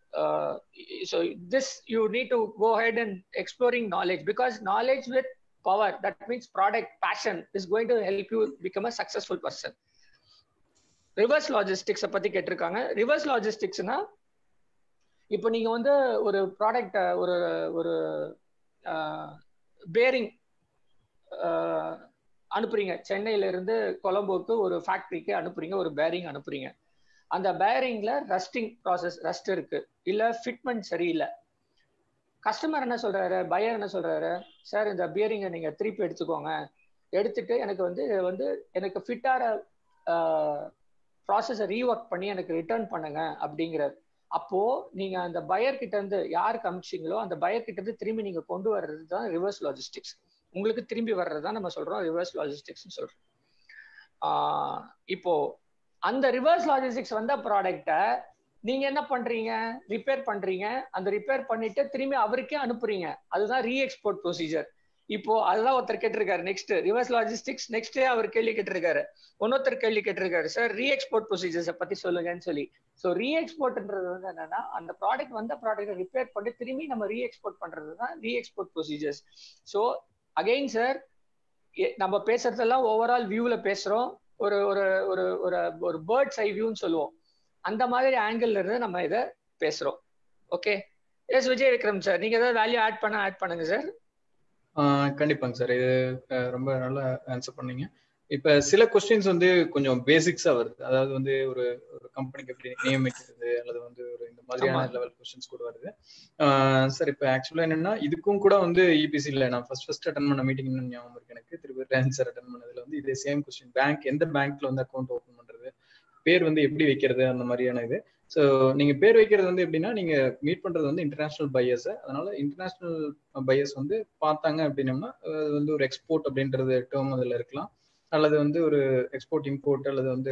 so this you need to go head and exploring knowledge because knowledge with power that means product passion is going to help you become a successful person reverse லாஜிஸ்டிக்ஸை பத்தி கேட்டிருக்காங்க reverse லாஜிஸ்டிக்ஸ்னா இப்போ நீங்க வந்து ஒரு product ஒரு ஒரு bearing அனுப்புறீங்க சென்னையில இருந்து கொலம்போக்கு ஒரு ஃபேக்டரிக்கு அனுப்புறீங்க ஒரு பேரிங் அனுப்புறீங்க அந்த பேரிங்ல ரஸ்டிங் ப்ராசஸ் ரஸ்ட் இருக்கு இல்ல ஃபிட்மெண்ட் சரியில்லை கஸ்டமர் என்ன சொல்றாரு பையர் என்ன சொல்றாரு சார் இந்த பியரிங்கை நீங்க திருப்பி எடுத்துக்கோங்க எடுத்துட்டு எனக்கு வந்து வந்து எனக்கு ஃபிட்டார ப்ராசஸை ரீஒர்க் பண்ணி எனக்கு ரிட்டர்ன் பண்ணுங்க அப்படிங்கிறார் அப்போ நீங்க அந்த பயர் கிட்ட இருந்து யாருக்கு அமிச்சிங்களோ அந்த பயர் கிட்ட இருந்து திரும்பி நீங்க கொண்டு வர்றது தான் ரிவர்ஸ் லாஜிஸ்டிக்ஸ் உங்களுக்கு திரும்பி வர்றது தான் நம்ம சொல்றோம் ரிவர்ஸ் லாஜிஸ்டிக்ஸ் சொல்றோம் இப்போ அந்த ரிவர்ஸ் லாஜிஸ்டிக்ஸ் வந்த ப்ராடக்டை நீங்க என்ன பண்றீங்க ரிப்பேர் பண்றீங்க அந்த ரிப்பேர் பண்ணிட்டு திரும்பி அவருக்கே அனுப்புறீங்க அதுதான் ரீ எக்ஸ்போர்ட் ப்ரொசீஜர் இப்போ அதுதான் ஒருத்தர் கேட்டிருக்காரு நெக்ஸ்ட் ரிவர்ஸ் லாஜிஸ்டிக்ஸ் நெக்ஸ்டே அவர் கேள்வி கேட்டிருக்காரு இன்னொருத்தர் கேள்வி கேட்டிருக்காரு சார் ரீ எக்ஸ்போர்ட் ப்ரொசீஜர்ஸை பத்தி சொல்லுங்கன்னு சொல்லி ஸோ ரீ எக்ஸ்போர்ட்ன்றது வந்து என்னன்னா அந்த ப்ராடக்ட் வந்த ப்ராடக்ட் ரிப்பேர் பண்ணி திரும்பி நம்ம ரீ எக்ஸ்போர்ட் பண்றது தான் re export procedures so again sir நம்ம பேசுறதெல்லாம் ஓவரால் வியூல பேசுறோம் ஒரு ஒரு ஒரு ஒரு ஒரு பேர்ட்ஸ் ஐ வியூன்னு சொல்லுவோம் அந்த மாதிரி ஆங்கிள் இருந்து நம்ம இதை பேசுறோம் okay yes Vijay Vikram sir நீங்க ஏதாவது வேல்யூ ஆட் பண்ண ஆட் பண்ணுங்க சார் கண்டிப்பாங்க சார் இது ரொம்ப நல்லா ஆன்சர் பண்ணீங்க இப்ப சில கொஸ்டின்ஸ் வந்து கொஞ்சம் பேசிக்ஸா வருது அதாவது வந்து ஒரு ஒரு கம்பெனிக்கு எப்படி நியமிக்கிறது அல்லது வந்து ஒரு இந்த மாதிரியான லெவல் கொஸ்டின்ஸ் கூட வருது சார் இப்ப ஆக்சுவலா என்னன்னா இதுக்கும் கூட வந்து இபிசி இல்ல நான் ஃபர்ஸ்ட் ஃபர்ஸ்ட் அட்டன் பண்ண மீட்டிங் ஞாபகம் இருக்கு எனக்கு திருப்பி சார் அட்டன் பண்ணதுல வந்து இதே சேம் கொஸ்டின் பேங்க் எந்த பேங்க்ல வந்து அக்கௌண்ட் ஓப்பன் பண்றது பேர் வந்து எப்படி வைக்கிறது அந்த மாதிரியான இது ஸோ நீங்க பேர் வைக்கிறது வந்து எப்படின்னா நீங்க மீட் பண்றது வந்து இன்டர்நேஷனல் பையர்ஸ் அதனால இன்டர்நேஷனல் பையர்ஸ் வந்து பார்த்தாங்க அப்படின்னம்னா அது வந்து ஒரு எக்ஸ்போர்ட் அப்படின்றது டேர்ம் அதுல இருக்கலாம் அல்லது வந்து ஒரு எக்ஸ்போர்ட் இம்போர்ட் அல்லது வந்து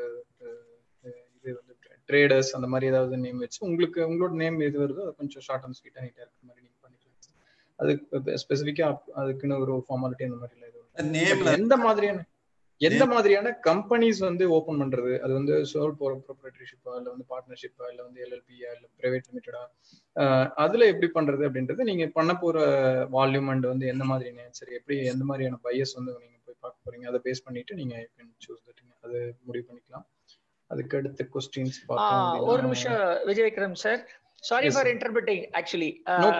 இது வந்து ட்ரேடர்ஸ் அந்த மாதிரி ஏதாவது நேம் வச்சு உங்களுக்கு உங்களோட நேம் எது வருதோ அது கொஞ்சம் ஷார்ட் அண்ட் ஸ்வீட்டா நீட்டா இருக்கிற மாதிரி நீங்க பண்ணிக்கலாம் அது ஸ்பெசிஃபிக்கா அதுக்குன்னு ஒரு ஃபார்மாலிட்டி அந்த மாதிரி எதுவும் எந்த மாதிரியான எந்த மாதிரியான கம்பெனிஸ் வந்து ஓபன் பண்றது அது வந்து சோல் ப்ரொப்ரேட்டரிஷிப்பா இல்ல வந்து பார்ட்னர்ஷிப்பா இல்ல வந்து எல்எல்பியா இல்ல பிரைவேட் லிமிட்டடா அதுல எப்படி பண்றது அப்படின்றது நீங்க பண்ண போற வால்யூம் அண்ட் வந்து எந்த மாதிரி சரி எப்படி எந்த மாதிரியான பையஸ் வந்து நீங்க போய் பார்க்க போறீங்க அதை பேஸ் பண்ணிட்டு நீங்க சூஸ் தட்டுங்க அது முடிவு பண்ணிக்கலாம் அதுக்கு அடுத்த கொஸ்டின்ஸ் ஒரு நிமிஷம் Vijay Vikram sir sorry for interpreting actually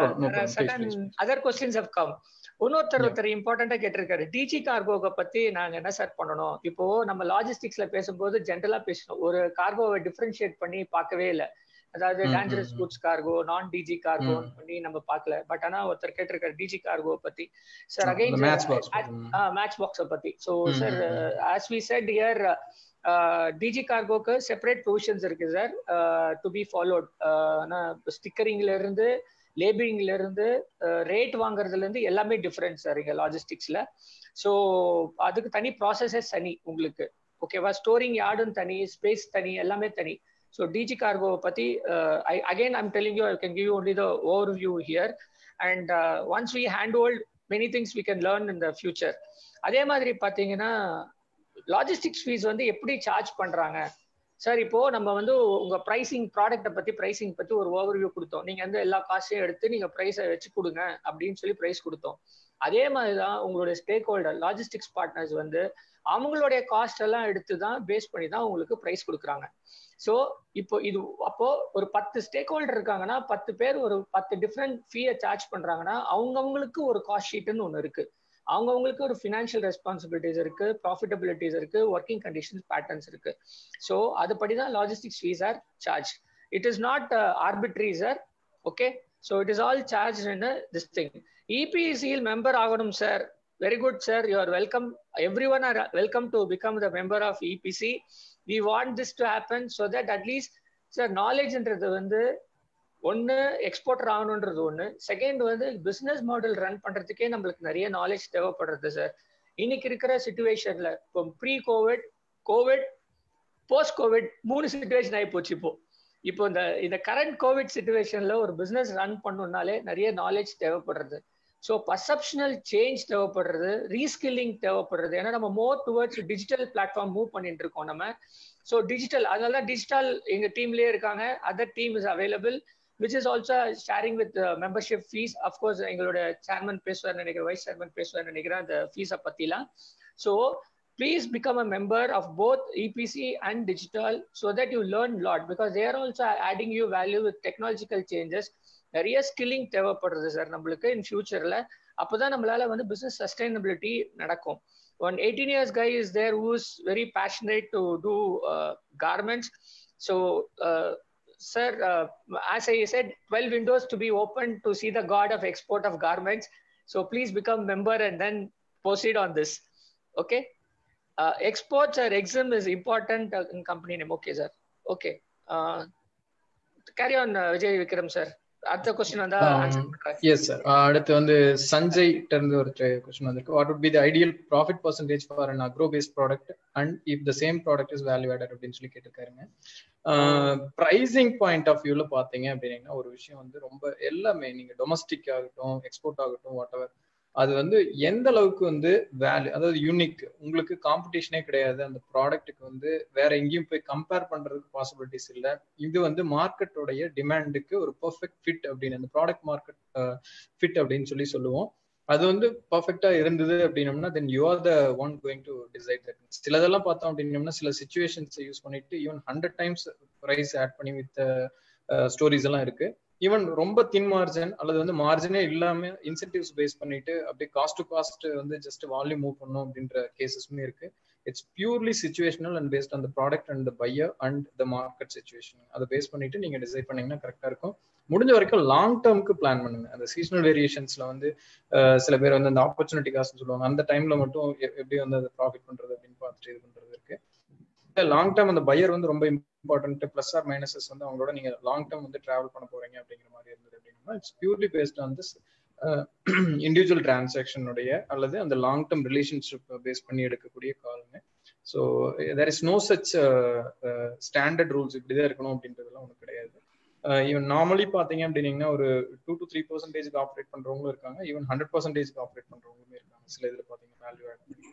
other questions how come இன்னொருத்தர் ஒருத்தர் இம்பார்ட்டண்டா கேட்டிருக்காரு டிஜி கார்கோவை பத்தி நாங்க என்ன சார் பண்ணணும் இப்போ நம்ம லாஜிஸ்டிக்ஸ்ல பேசும்போது ஜென்ரலா பேசணும் ஒரு கார்கோவை டிஃபரன்ஷியேட் பண்ணி பார்க்கவே இல்லை அதாவது டேஞ்சரஸ் குட்ஸ் கார்கோ நான் டிஜி கார்கோ பண்ணி நம்ம பார்க்கல பட் ஆனா ஒருத்தர் கேட்டிருக்காரு டிஜி கார்கோ பத்தி சார் அகைன் மேட்ச் பாக்ஸ பத்தி so sir as we said here DG கார்கோக்கு செப்பரேட் ப்ரொவிஷன்ஸ் இருக்கு சார் டு பி ஃபாலோட் ஸ்டிக்கரிங்ல இருந்து லேபிளிங்ல இருந்து ரேட் வாங்குறதுல இருந்து எல்லாமே டிஃப்ரெண்ட் சார் இங்க லாஜிஸ்டிக்ஸ்ல ஸோ அதுக்கு தனி ப்ராசஸஸ் தனி உங்களுக்கு ஓகேவா ஸ்டோரிங் யார்டும் தனி ஸ்பேஸ் தனி எல்லாமே தனி ஸோ டிஜி கார்கோவை பத்தி again I'm telling you I can give only the overview here and once we hand hold many things we can learn in the future அதே மாதிரி பார்த்தீங்கன்னா லாஜிஸ்டிக்ஸ் ஃபீஸ் வந்து எப்படி சார்ஜ் பண்றாங்க சார் இப்போ நம்ம வந்து உங்க ப்ரைசிங் ப்ராடக்ட்டை பத்தி ப்ரைசிங் பத்தி ஒரு ஓவர்வியூ கொடுத்தோம் நீங்க வந்து எல்லா காசையும் எடுத்து நீங்க ப்ரைஸை வச்சு கொடுங்க அப்படின்னு சொல்லி ப்ரைஸ் கொடுத்தோம் அதே மாதிரி தான் உங்களுடைய ஸ்டேக் ஹோல்டர் லாஜிஸ்டிக்ஸ் பார்ட்னர்ஸ் வந்து அவங்களுடைய காஸ்ட் எல்லாம் எடுத்து தான் பேஸ் பண்ணி தான் உங்களுக்கு ப்ரைஸ் கொடுக்குறாங்க ஸோ இப்போ இது அப்போ ஒரு பத்து ஸ்டேக் ஹோல்டர் இருக்காங்கன்னா பத்து பேர் ஒரு பத்து டிஃப்ரெண்ட் ஃபீயை சார்ஜ் பண்றாங்கன்னா அவங்கவுங்களுக்கு ஒரு காஸ்ட் ஷீட்னு ஒன்று இருக்கு அவங்கவுங்களுக்கு ஒரு ஃபினான்ஷியல் ரெஸ்பான்சிபிலிட்டிஸ் இருக்கு ப்ராஃபிட்டபிலிட்டிஸ் இருக்கு ஒர்க்கிங் கண்டிஷன்ஸ் பேட்டர்ன்ஸ் இருக்கு ஸோ அதுபடி தான் logistics fees are charge it is not arbitrary sir okay so it is all charge in this thing இபிசியில் மெம்பர் ஆகணும் sir very good sir you are welcome everyone are welcome to become the member of EPC we want this to happen so that at least sir நாலேஜ்ன்றது வந்து ஒன்று exporter ஆகணுன்றது ஒன்று second வந்து business model run பண்ணுறதுக்கே நம்மளுக்கு நிறைய knowledge தேவைப்படுறது sir இன்னைக்கு இருக்கிற சுச்சுவேஷன்ல இப்போ pre COVID COVID post COVID மூணு சுச்சுவேஷன் ஆகி போச்சு இப்போ இப்போ இந்த இந்த கரண்ட் கோவிட் சுச்சுவேஷன்ல ஒரு பிஸ்னஸ் ரன் பண்ணணும்னாலே நிறைய நாலேஜ் தேவைப்படுறது ஸோ பர்செப்ஷனல் சேஞ்ச் தேவைப்படுறது ரீஸ்கில்லிங் தேவைப்படுறது ஏன்னா நம்ம more towards digital platform move பண்ணிட்டு இருக்கோம் நம்ம ஸோ டிஜிட்டல் அதனால தான் டிஜிட்டல் எங்க டீம்லயே இருக்காங்க other team is available which is also sharing with membership fee of course எங்களோட சேர்மன் பேசுவார் நினைக்கிறேன் வைஸ் சேர்மன் பேசுவார் நினைக்கிறேன் அந்த ஃபீஸை பத்திலாம் so please become a member of both EPC and digital so that you learn a lot because they are also adding you value with technological changes. நிறைய skilling தேவைப்படுறது சார் நம்மளுக்கு இன் ஃபியூச்சர்ல அப்போதான் நம்மளால வந்து பிசினஸ் சஸ்டைனபிலிட்டி நடக்கும் one eighteen years guy is there who's very passionate to do garments so sir as I said twelve windows to be open to see the god of export of garments so please become member and then proceed on this okay uh, exports or exim is important uh, in company name okay sir okay uh, carry on uh, vijay vikram sir அடுத்த question வந்தா answer பண்றேன் yes sir அடுத்து வந்து சஞ்சய் இருந்து ஒரு question வந்திருக்கு what would be the ideal profit percentage for an agro based product and if the same product is value added அப்படின்னு சொல்லி கேட்டிருக்காருங்க ப்ரைசிங் பாயிண்ட் ஆஃப் வியூல பாத்தீங்க அப்படின்னீங்கன்னா ஒரு விஷயம் வந்து ரொம்ப எல்லாமே நீங்க டொமஸ்டிக் ஆகட்டும் எக்ஸ்போர்ட் ஆகட்டும் வாட் எவர் அது வந்து எந்த அளவுக்கு வந்து வேல்யூ அதாவது யூனிக் உங்களுக்கு காம்படிஷனே கிடையாது அந்த ப்ராடக்ட்டுக்கு வந்து வேற எங்கேயும் போய் கம்பேர் பண்றதுக்கு பாசிபிலிட்டிஸ் இல்லை இது வந்து மார்க்கெட்டோடைய டிமாண்டுக்கு ஒரு பர்ஃபெக்ட் ஃபிட் அப்படின்னு அந்த ப்ராடக்ட் மார்க்கெட் ஃபிட் அப்படின்னு சொல்லி சொல்லுவோம் அது வந்து பர்ஃபெக்டா இருந்தது அப்படின்னம்னா then you are the one going to decide that சிலதெல்லாம் பார்த்தோம் அப்படின்னம்னா சில சுச்சுவேஷன்ஸ் யூஸ் பண்ணிட்டு even hundred times price add பண்ணி வித் ஸ்டோரிஸ் எல்லாம் இருக்கு ஈவன் ரொம்ப தின் மார்ஜின் அல்லது வந்து மார்ஜினே இல்லாம இன்சென்டிவ்ஸ் பேஸ் பண்ணிட்டு அப்படியே காஸ்ட் டு காஸ்ட் வந்து ஜஸ்ட் வால்யூம் மூவ் பண்ணும் அப்படின்ற கேசஸுமே இருக்கு it's purely situational and based on the product and the buyer and the market situation அதை பேஸ் பண்ணிட்டு நீங்க டிசைட் பண்ணீங்கன்னா கரெக்டா இருக்கும் முடிஞ்ச வரைக்கும் லாங் டேர்முக்கு பிளான் பண்ணுங்க அந்த சீசனல் வேரியேஷன்ஸ்ல வந்து சில பேர் வந்து அந்த ஆப்பர்ச்சுனிட்டி காஸ்ட் சொல்லுவாங்க அந்த டைம்ல மட்டும் எப்படி வந்து அதை ப்ராஃபிட் பண்றது அப்படின்னு பார்த்துட்டு இது பண்றது இருக்கு லாங் டேர்ம் அந்த பையர் வந்து ரொம்ப இம்பார்ட்டன்ட் பிளஸ் ஆர் மைனஸஸ் வந்து அவங்களோட நீங்க லாங் டேர்ம் வந்து டிராவல் பண்ண போறீங்க அப்படிங்கிற மாதிரி இருந்தது அப்படின்னா it's purely based on this individual டிரான்சாக்ஷனுடைய அல்லது அந்த லாங் டேர்ம் ரிலேஷன்ஷிப் பேஸ் பண்ணி எடுக்கக்கூடிய காலுங்க so there is no such standard rules இப்படிதான் இருக்கணும் அப்படின்றதுலாம் ஒன்றும் கிடையாது ஈவன் நார்மலி பாத்தீங்க அப்படின்னீங்கன்னா ஒரு டூ டு த்ரீ பர்சன்டேஜ்க்கு ஆப்ரேட் பண்றவங்களும் இருக்காங்க ஈவன் ஹண்ட்ரட் பர்சன்டேஜ்க்கு ஆப்ரேட் பண்றவங்களுமே இருக்காங்க சில இதுல பாத்தீங்கன்னா வேல்யூ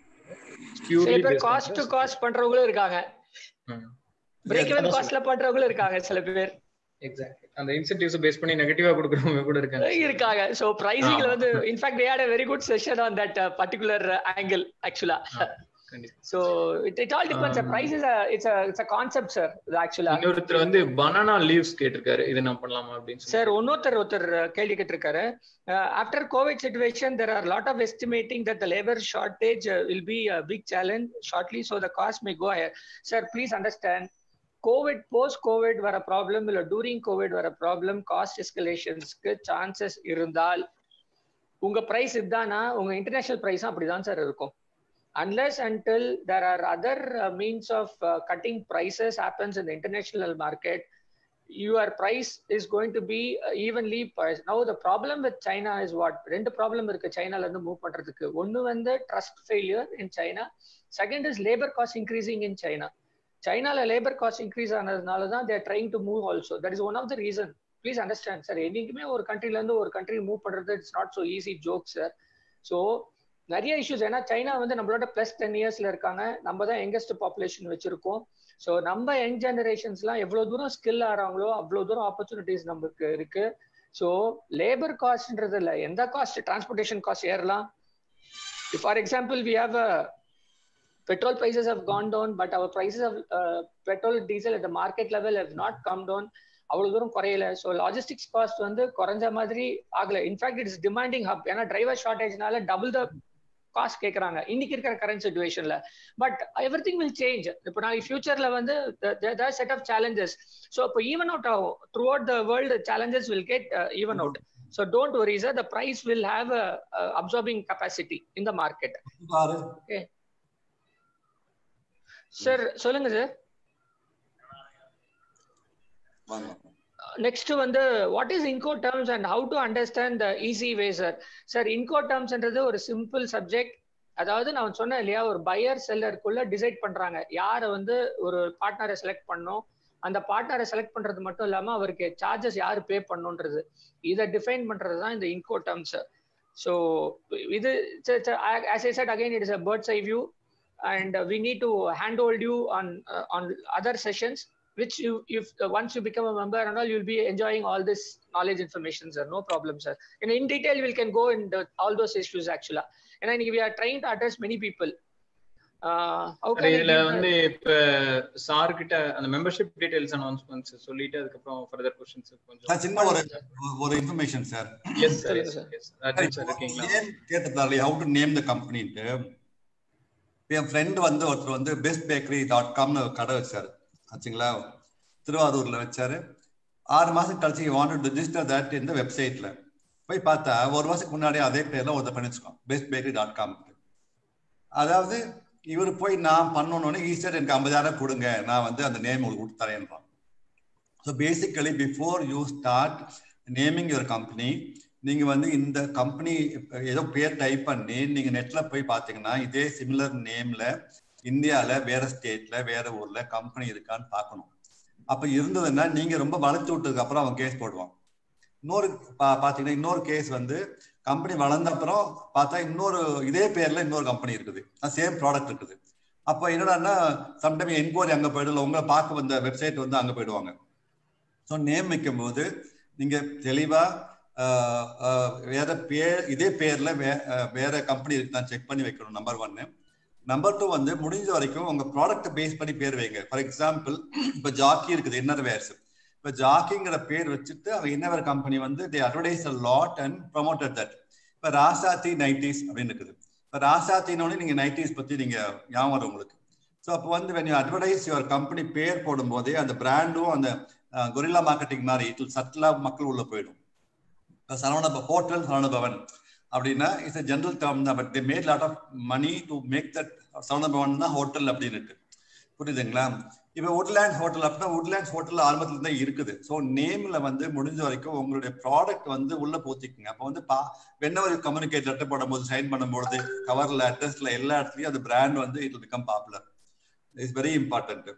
சில பேர் காஸ்ட் டு காஸ்ட் பண்றவங்களும் இருக்காங்க பிரேக் ஈவன் காஸ்ட்ல பண்றவங்களும் இருக்காங்க சில பேர் எக்ஸாக்ட்லி அந்த இன்சென்டிவ்ஸ் பேஸ் பண்ணி நெகட்டிவா கொடுக்கறவங்க கூட இருக்காங்க இருக்காங்க சோ பிரைசிங்ல வந்து in fact we had a very good session on that uh, particular uh, angle actually so it, it all depends um, price is a it's a it's a concept sir actually இன்னொருத்தர் வந்து banana leaves கேட்டிருக்காரு இது நான் பண்ணலாமா அப்படின்னு sir இன்னொருத்தர் ஒருத்தர் கேள்வி கேட்டிருக்காரு after COVID situation there are lot of estimating that the labour shortage will be a big challenge shortly so the cost may go higher sir please understand COVID post COVID வர problem இல்ல during COVID வர problem cost எஸ்கலேஷன்ஸ்க்கு chances இருந்தால் உங்க price இதுதானா உங்க international பிரைஸும் அப்படிதான் sir இருக்கும் unless until there are other uh, means of uh, cutting prices happens in the international market your price is going to be uh, evenly priced now the problem with china is what ரெண்டு problem இருக்கு சைனால இருந்து move பண்றதுக்கு ஒன்னு வந்து trust failure in China second is labour cost increasing in China சைனால labour cost increase ஆனதுனால தான் they're trying to move also that is one of the reason please understand sir என்னைக்குமே ஒரு கண்ட்ரில இருந்து ஒரு கண்ட்ரி மூவ் பண்றது it's not so easy joke sir so நிறைய இஷ்யூஸ் ஏன்னா சைனா வந்து நம்மளோட பிளஸ் டென் இயர்ஸ்ல இருக்காங்க நம்ம தான் யங்கஸ்ட் பாப்புலேஷன் வச்சிருக்கோம் ஸோ நம்ம யங் ஜெனரேஷன்ஸ்லாம் எவ்வளோ தூரம் ஸ்கில் ஆறாங்களோ அவ்வளோ தூரம் ஆப்பர்ச்சுனிட்டிஸ் நமக்கு இருக்கு ஸோ லேபர் காஸ்ட்ன்றது இல்லை எந்த காஸ்ட் டிரான்ஸ்போர்டேஷன் காஸ்ட் ஏறலாம் for example we have a petrol prices have gone down but our prices of uh, petrol diesel at the market level have not come down அவ்வளவு தூரம் குறையல so logistics cost வந்து குறைஞ்ச மாதிரி ஆகல in fact it's demanding hub ஏன்னா driver ஷார்டேஜ்னால double the cost கேட்கறாங்க இன்னைக்கு இருக்கிற கரண்ட் சுச்சுவேஷன்ல but everything will change இப்போ நாளைக்கு ஃபியூச்சர்ல வந்து செட் ஆஃப் சேலஞ்சஸ் ஸோ இப்போ ஈவன் அவுட் ஆகும் throughout the world challenges will get even out so don't worry sir the price will have absorbing capacity in the market பாரு sir சொல்லுங்க sir வாங்க next வந்து what is Incoterms and how to understand the easy way sir sir Inco டேர்ம்ஸ்ன்றது ஒரு simple subject அதாவது நான் சொன்னேன் இல்லையா ஒரு பையர் செல்லருக்குள்ள டிசைட் பண்றாங்க யாரை வந்து ஒரு பார்ட்னரை செலக்ட் பண்ணணும் அந்த பார்ட்னரை செலக்ட் பண்றது மட்டும் இல்லாம அவருக்கு சார்ஜஸ் யாரு பே பண்ணுன்றது இதை டிஃபைன் பண்றது தான் இந்த இன்கோ டேர்ம்ஸ் ஸோ இது as I said again it is a bird's eye view and uh, we need to handhold you on uh, on other sessions which you if uh, once you become a member and all you'll be enjoying all this knowledge information sir no problem sir and in detail we can go into all those issues actually and I think we are trying to address many people uh, how can I இதுல give வந்து the- இப்ப sir கிட்ட அந்த membership details announcements சொல்லிட்டு அதுக்கப்புறம் further questions sir கொஞ்சம் சின்ன ஒரு ஒரு இன்ஃபர்மேஷன் சார் எஸ் சார் சொல்லுங்க yes sir. Yes Arjun sir இருக்கீங்களா நேம் கேட்டுட்டாரு ஹவு டு நேம் த கம்பெனின்ட்டு என் ஃப்ரெண்டு வந்து ஒருத்தர் வந்து பெஸ்ட் பேக்கரி டாட் காம்னு ஒரு கடை வச்சாரு ஆச்சுங்களா திருவாரூர்ல வச்சாரு ஆறு மாசம் கழிச்சு வாண்ட் ரிஜிஸ்டர் தட் இந்த வெப்சைட்ல போய் பார்த்தா ஒரு மாசத்துக்கு முன்னாடி அதே பேர்ல ஒருத்தர் பண்ணி வச்சுக்கோம் பெஸ்ட் பேக்கரி டாட் காம் அதாவது இவர் போய் நான் பண்ணணும்னு ஈஸ்டர் எனக்கு ஐம்பதாயிரம் கொடுங்க நான் வந்து அந்த நேம் உங்களுக்கு கொடுத்து தரேன்றான் so basically before you start naming your company நீங்க வந்து இந்த கம்பெனி ஏதோ பேர் டைப் பண்ணி நீங்க நெட்ல போய் பாத்தீங்கன்னா இதே சிமிலர் நேம்ல இந்தியால வேற ஸ்டேட்ல வேற ஊர்ல கம்பெனி இருக்கான்னு பார்க்கணும் அப்ப இருந்ததுன்னா நீங்க ரொம்ப வளர்த்து விட்டதுக்கு அப்புறம் அவன் கேஸ் போடுவான் இன்னொரு பா- பாத்தீங்கன்னா இன்னொரு கேஸ் வந்து கம்பெனி வளர்ந்த அப்புறம் பார்த்தா இன்னொரு இதே பேர்ல இன்னொரு கம்பெனி இருக்குது சேம் ப்ராடக்ட் இருக்குது அப்ப என்னடான்னா சம்டைம் என்கொயரி அங்க போயிடும் உங்களை பார்க்க வந்த வெப்சைட் வந்து அங்க போயிடுவாங்க ஸோ நேம் வைக்கும்போது நீங்க தெளிவா ஆஹ், ஆஹ், வேற பேர் இதே பேர்ல வே- ஆஹ், வேற கம்பெனி இருக்குதான் செக் பண்ணி வைக்கணும் நம்பர் ஒன்னு நம்பர் டூ வந்து முடிஞ்ச வரைக்கும் உங்க ப்ராடக்ட் பேஸ் பண்ணி பேர் வைங்க ஃபார் எக்ஸாம்பிள் இப்ப ஜாக்கி இருக்குது இன்னர் வேர்ஸ் இப்ப ஜாக்கிங்கிற பேர் வச்சுட்டு அவ இன்னவர் கம்பெனி வந்து they advertise a lot and promoted that இப்ப ராசாத்தி நைட்டிஸ் அப்படின்னு இருக்குது இப்ப ராசாத்தினோடனே நீங்க நைட்டிஸ் பத்தி நீங்க ஞாபகம் வரும் உங்களுக்கு ஸோ அப்போ வந்து when you advertise your company பேர் போடும்போதே அந்த பிராண்டும் அந்த கொரில்லா மார்க்கெட்டிங் மாதிரி இட் சட்டிலா மக்கள் உள்ள போயிடும் இப்போ சரவண ஹோட்டல் சரவண பவன் அப்படின்னா இட்ஸ் ஜென்ரல் டேர்ம் தான் but they made lot of money to make that Saravana Bhavan தான் ஹோட்டல் அப்படின்னுட்டு புரியுதுங்களா இப்போ உட்லேண்ட் ஹோட்டல் அப்படின்னா உட்லேண்ட் ஹோட்டல் ஆரம்பத்துல தான் இருக்குது ஸோ நேம்ல வந்து முடிஞ்ச வரைக்கும் உங்களுடைய ப்ராடக்ட் வந்து உள்ள போத்திக்குங்க அப்போ வந்து பா வென்னவர் கம்யூனிகேட் லெட்டர் போடும்போது சைன் பண்ணும்போது கவர்ல அட்ரஸ்ல எல்லா இடத்துலயும் அந்த பிராண்ட் வந்து it become popular it's very important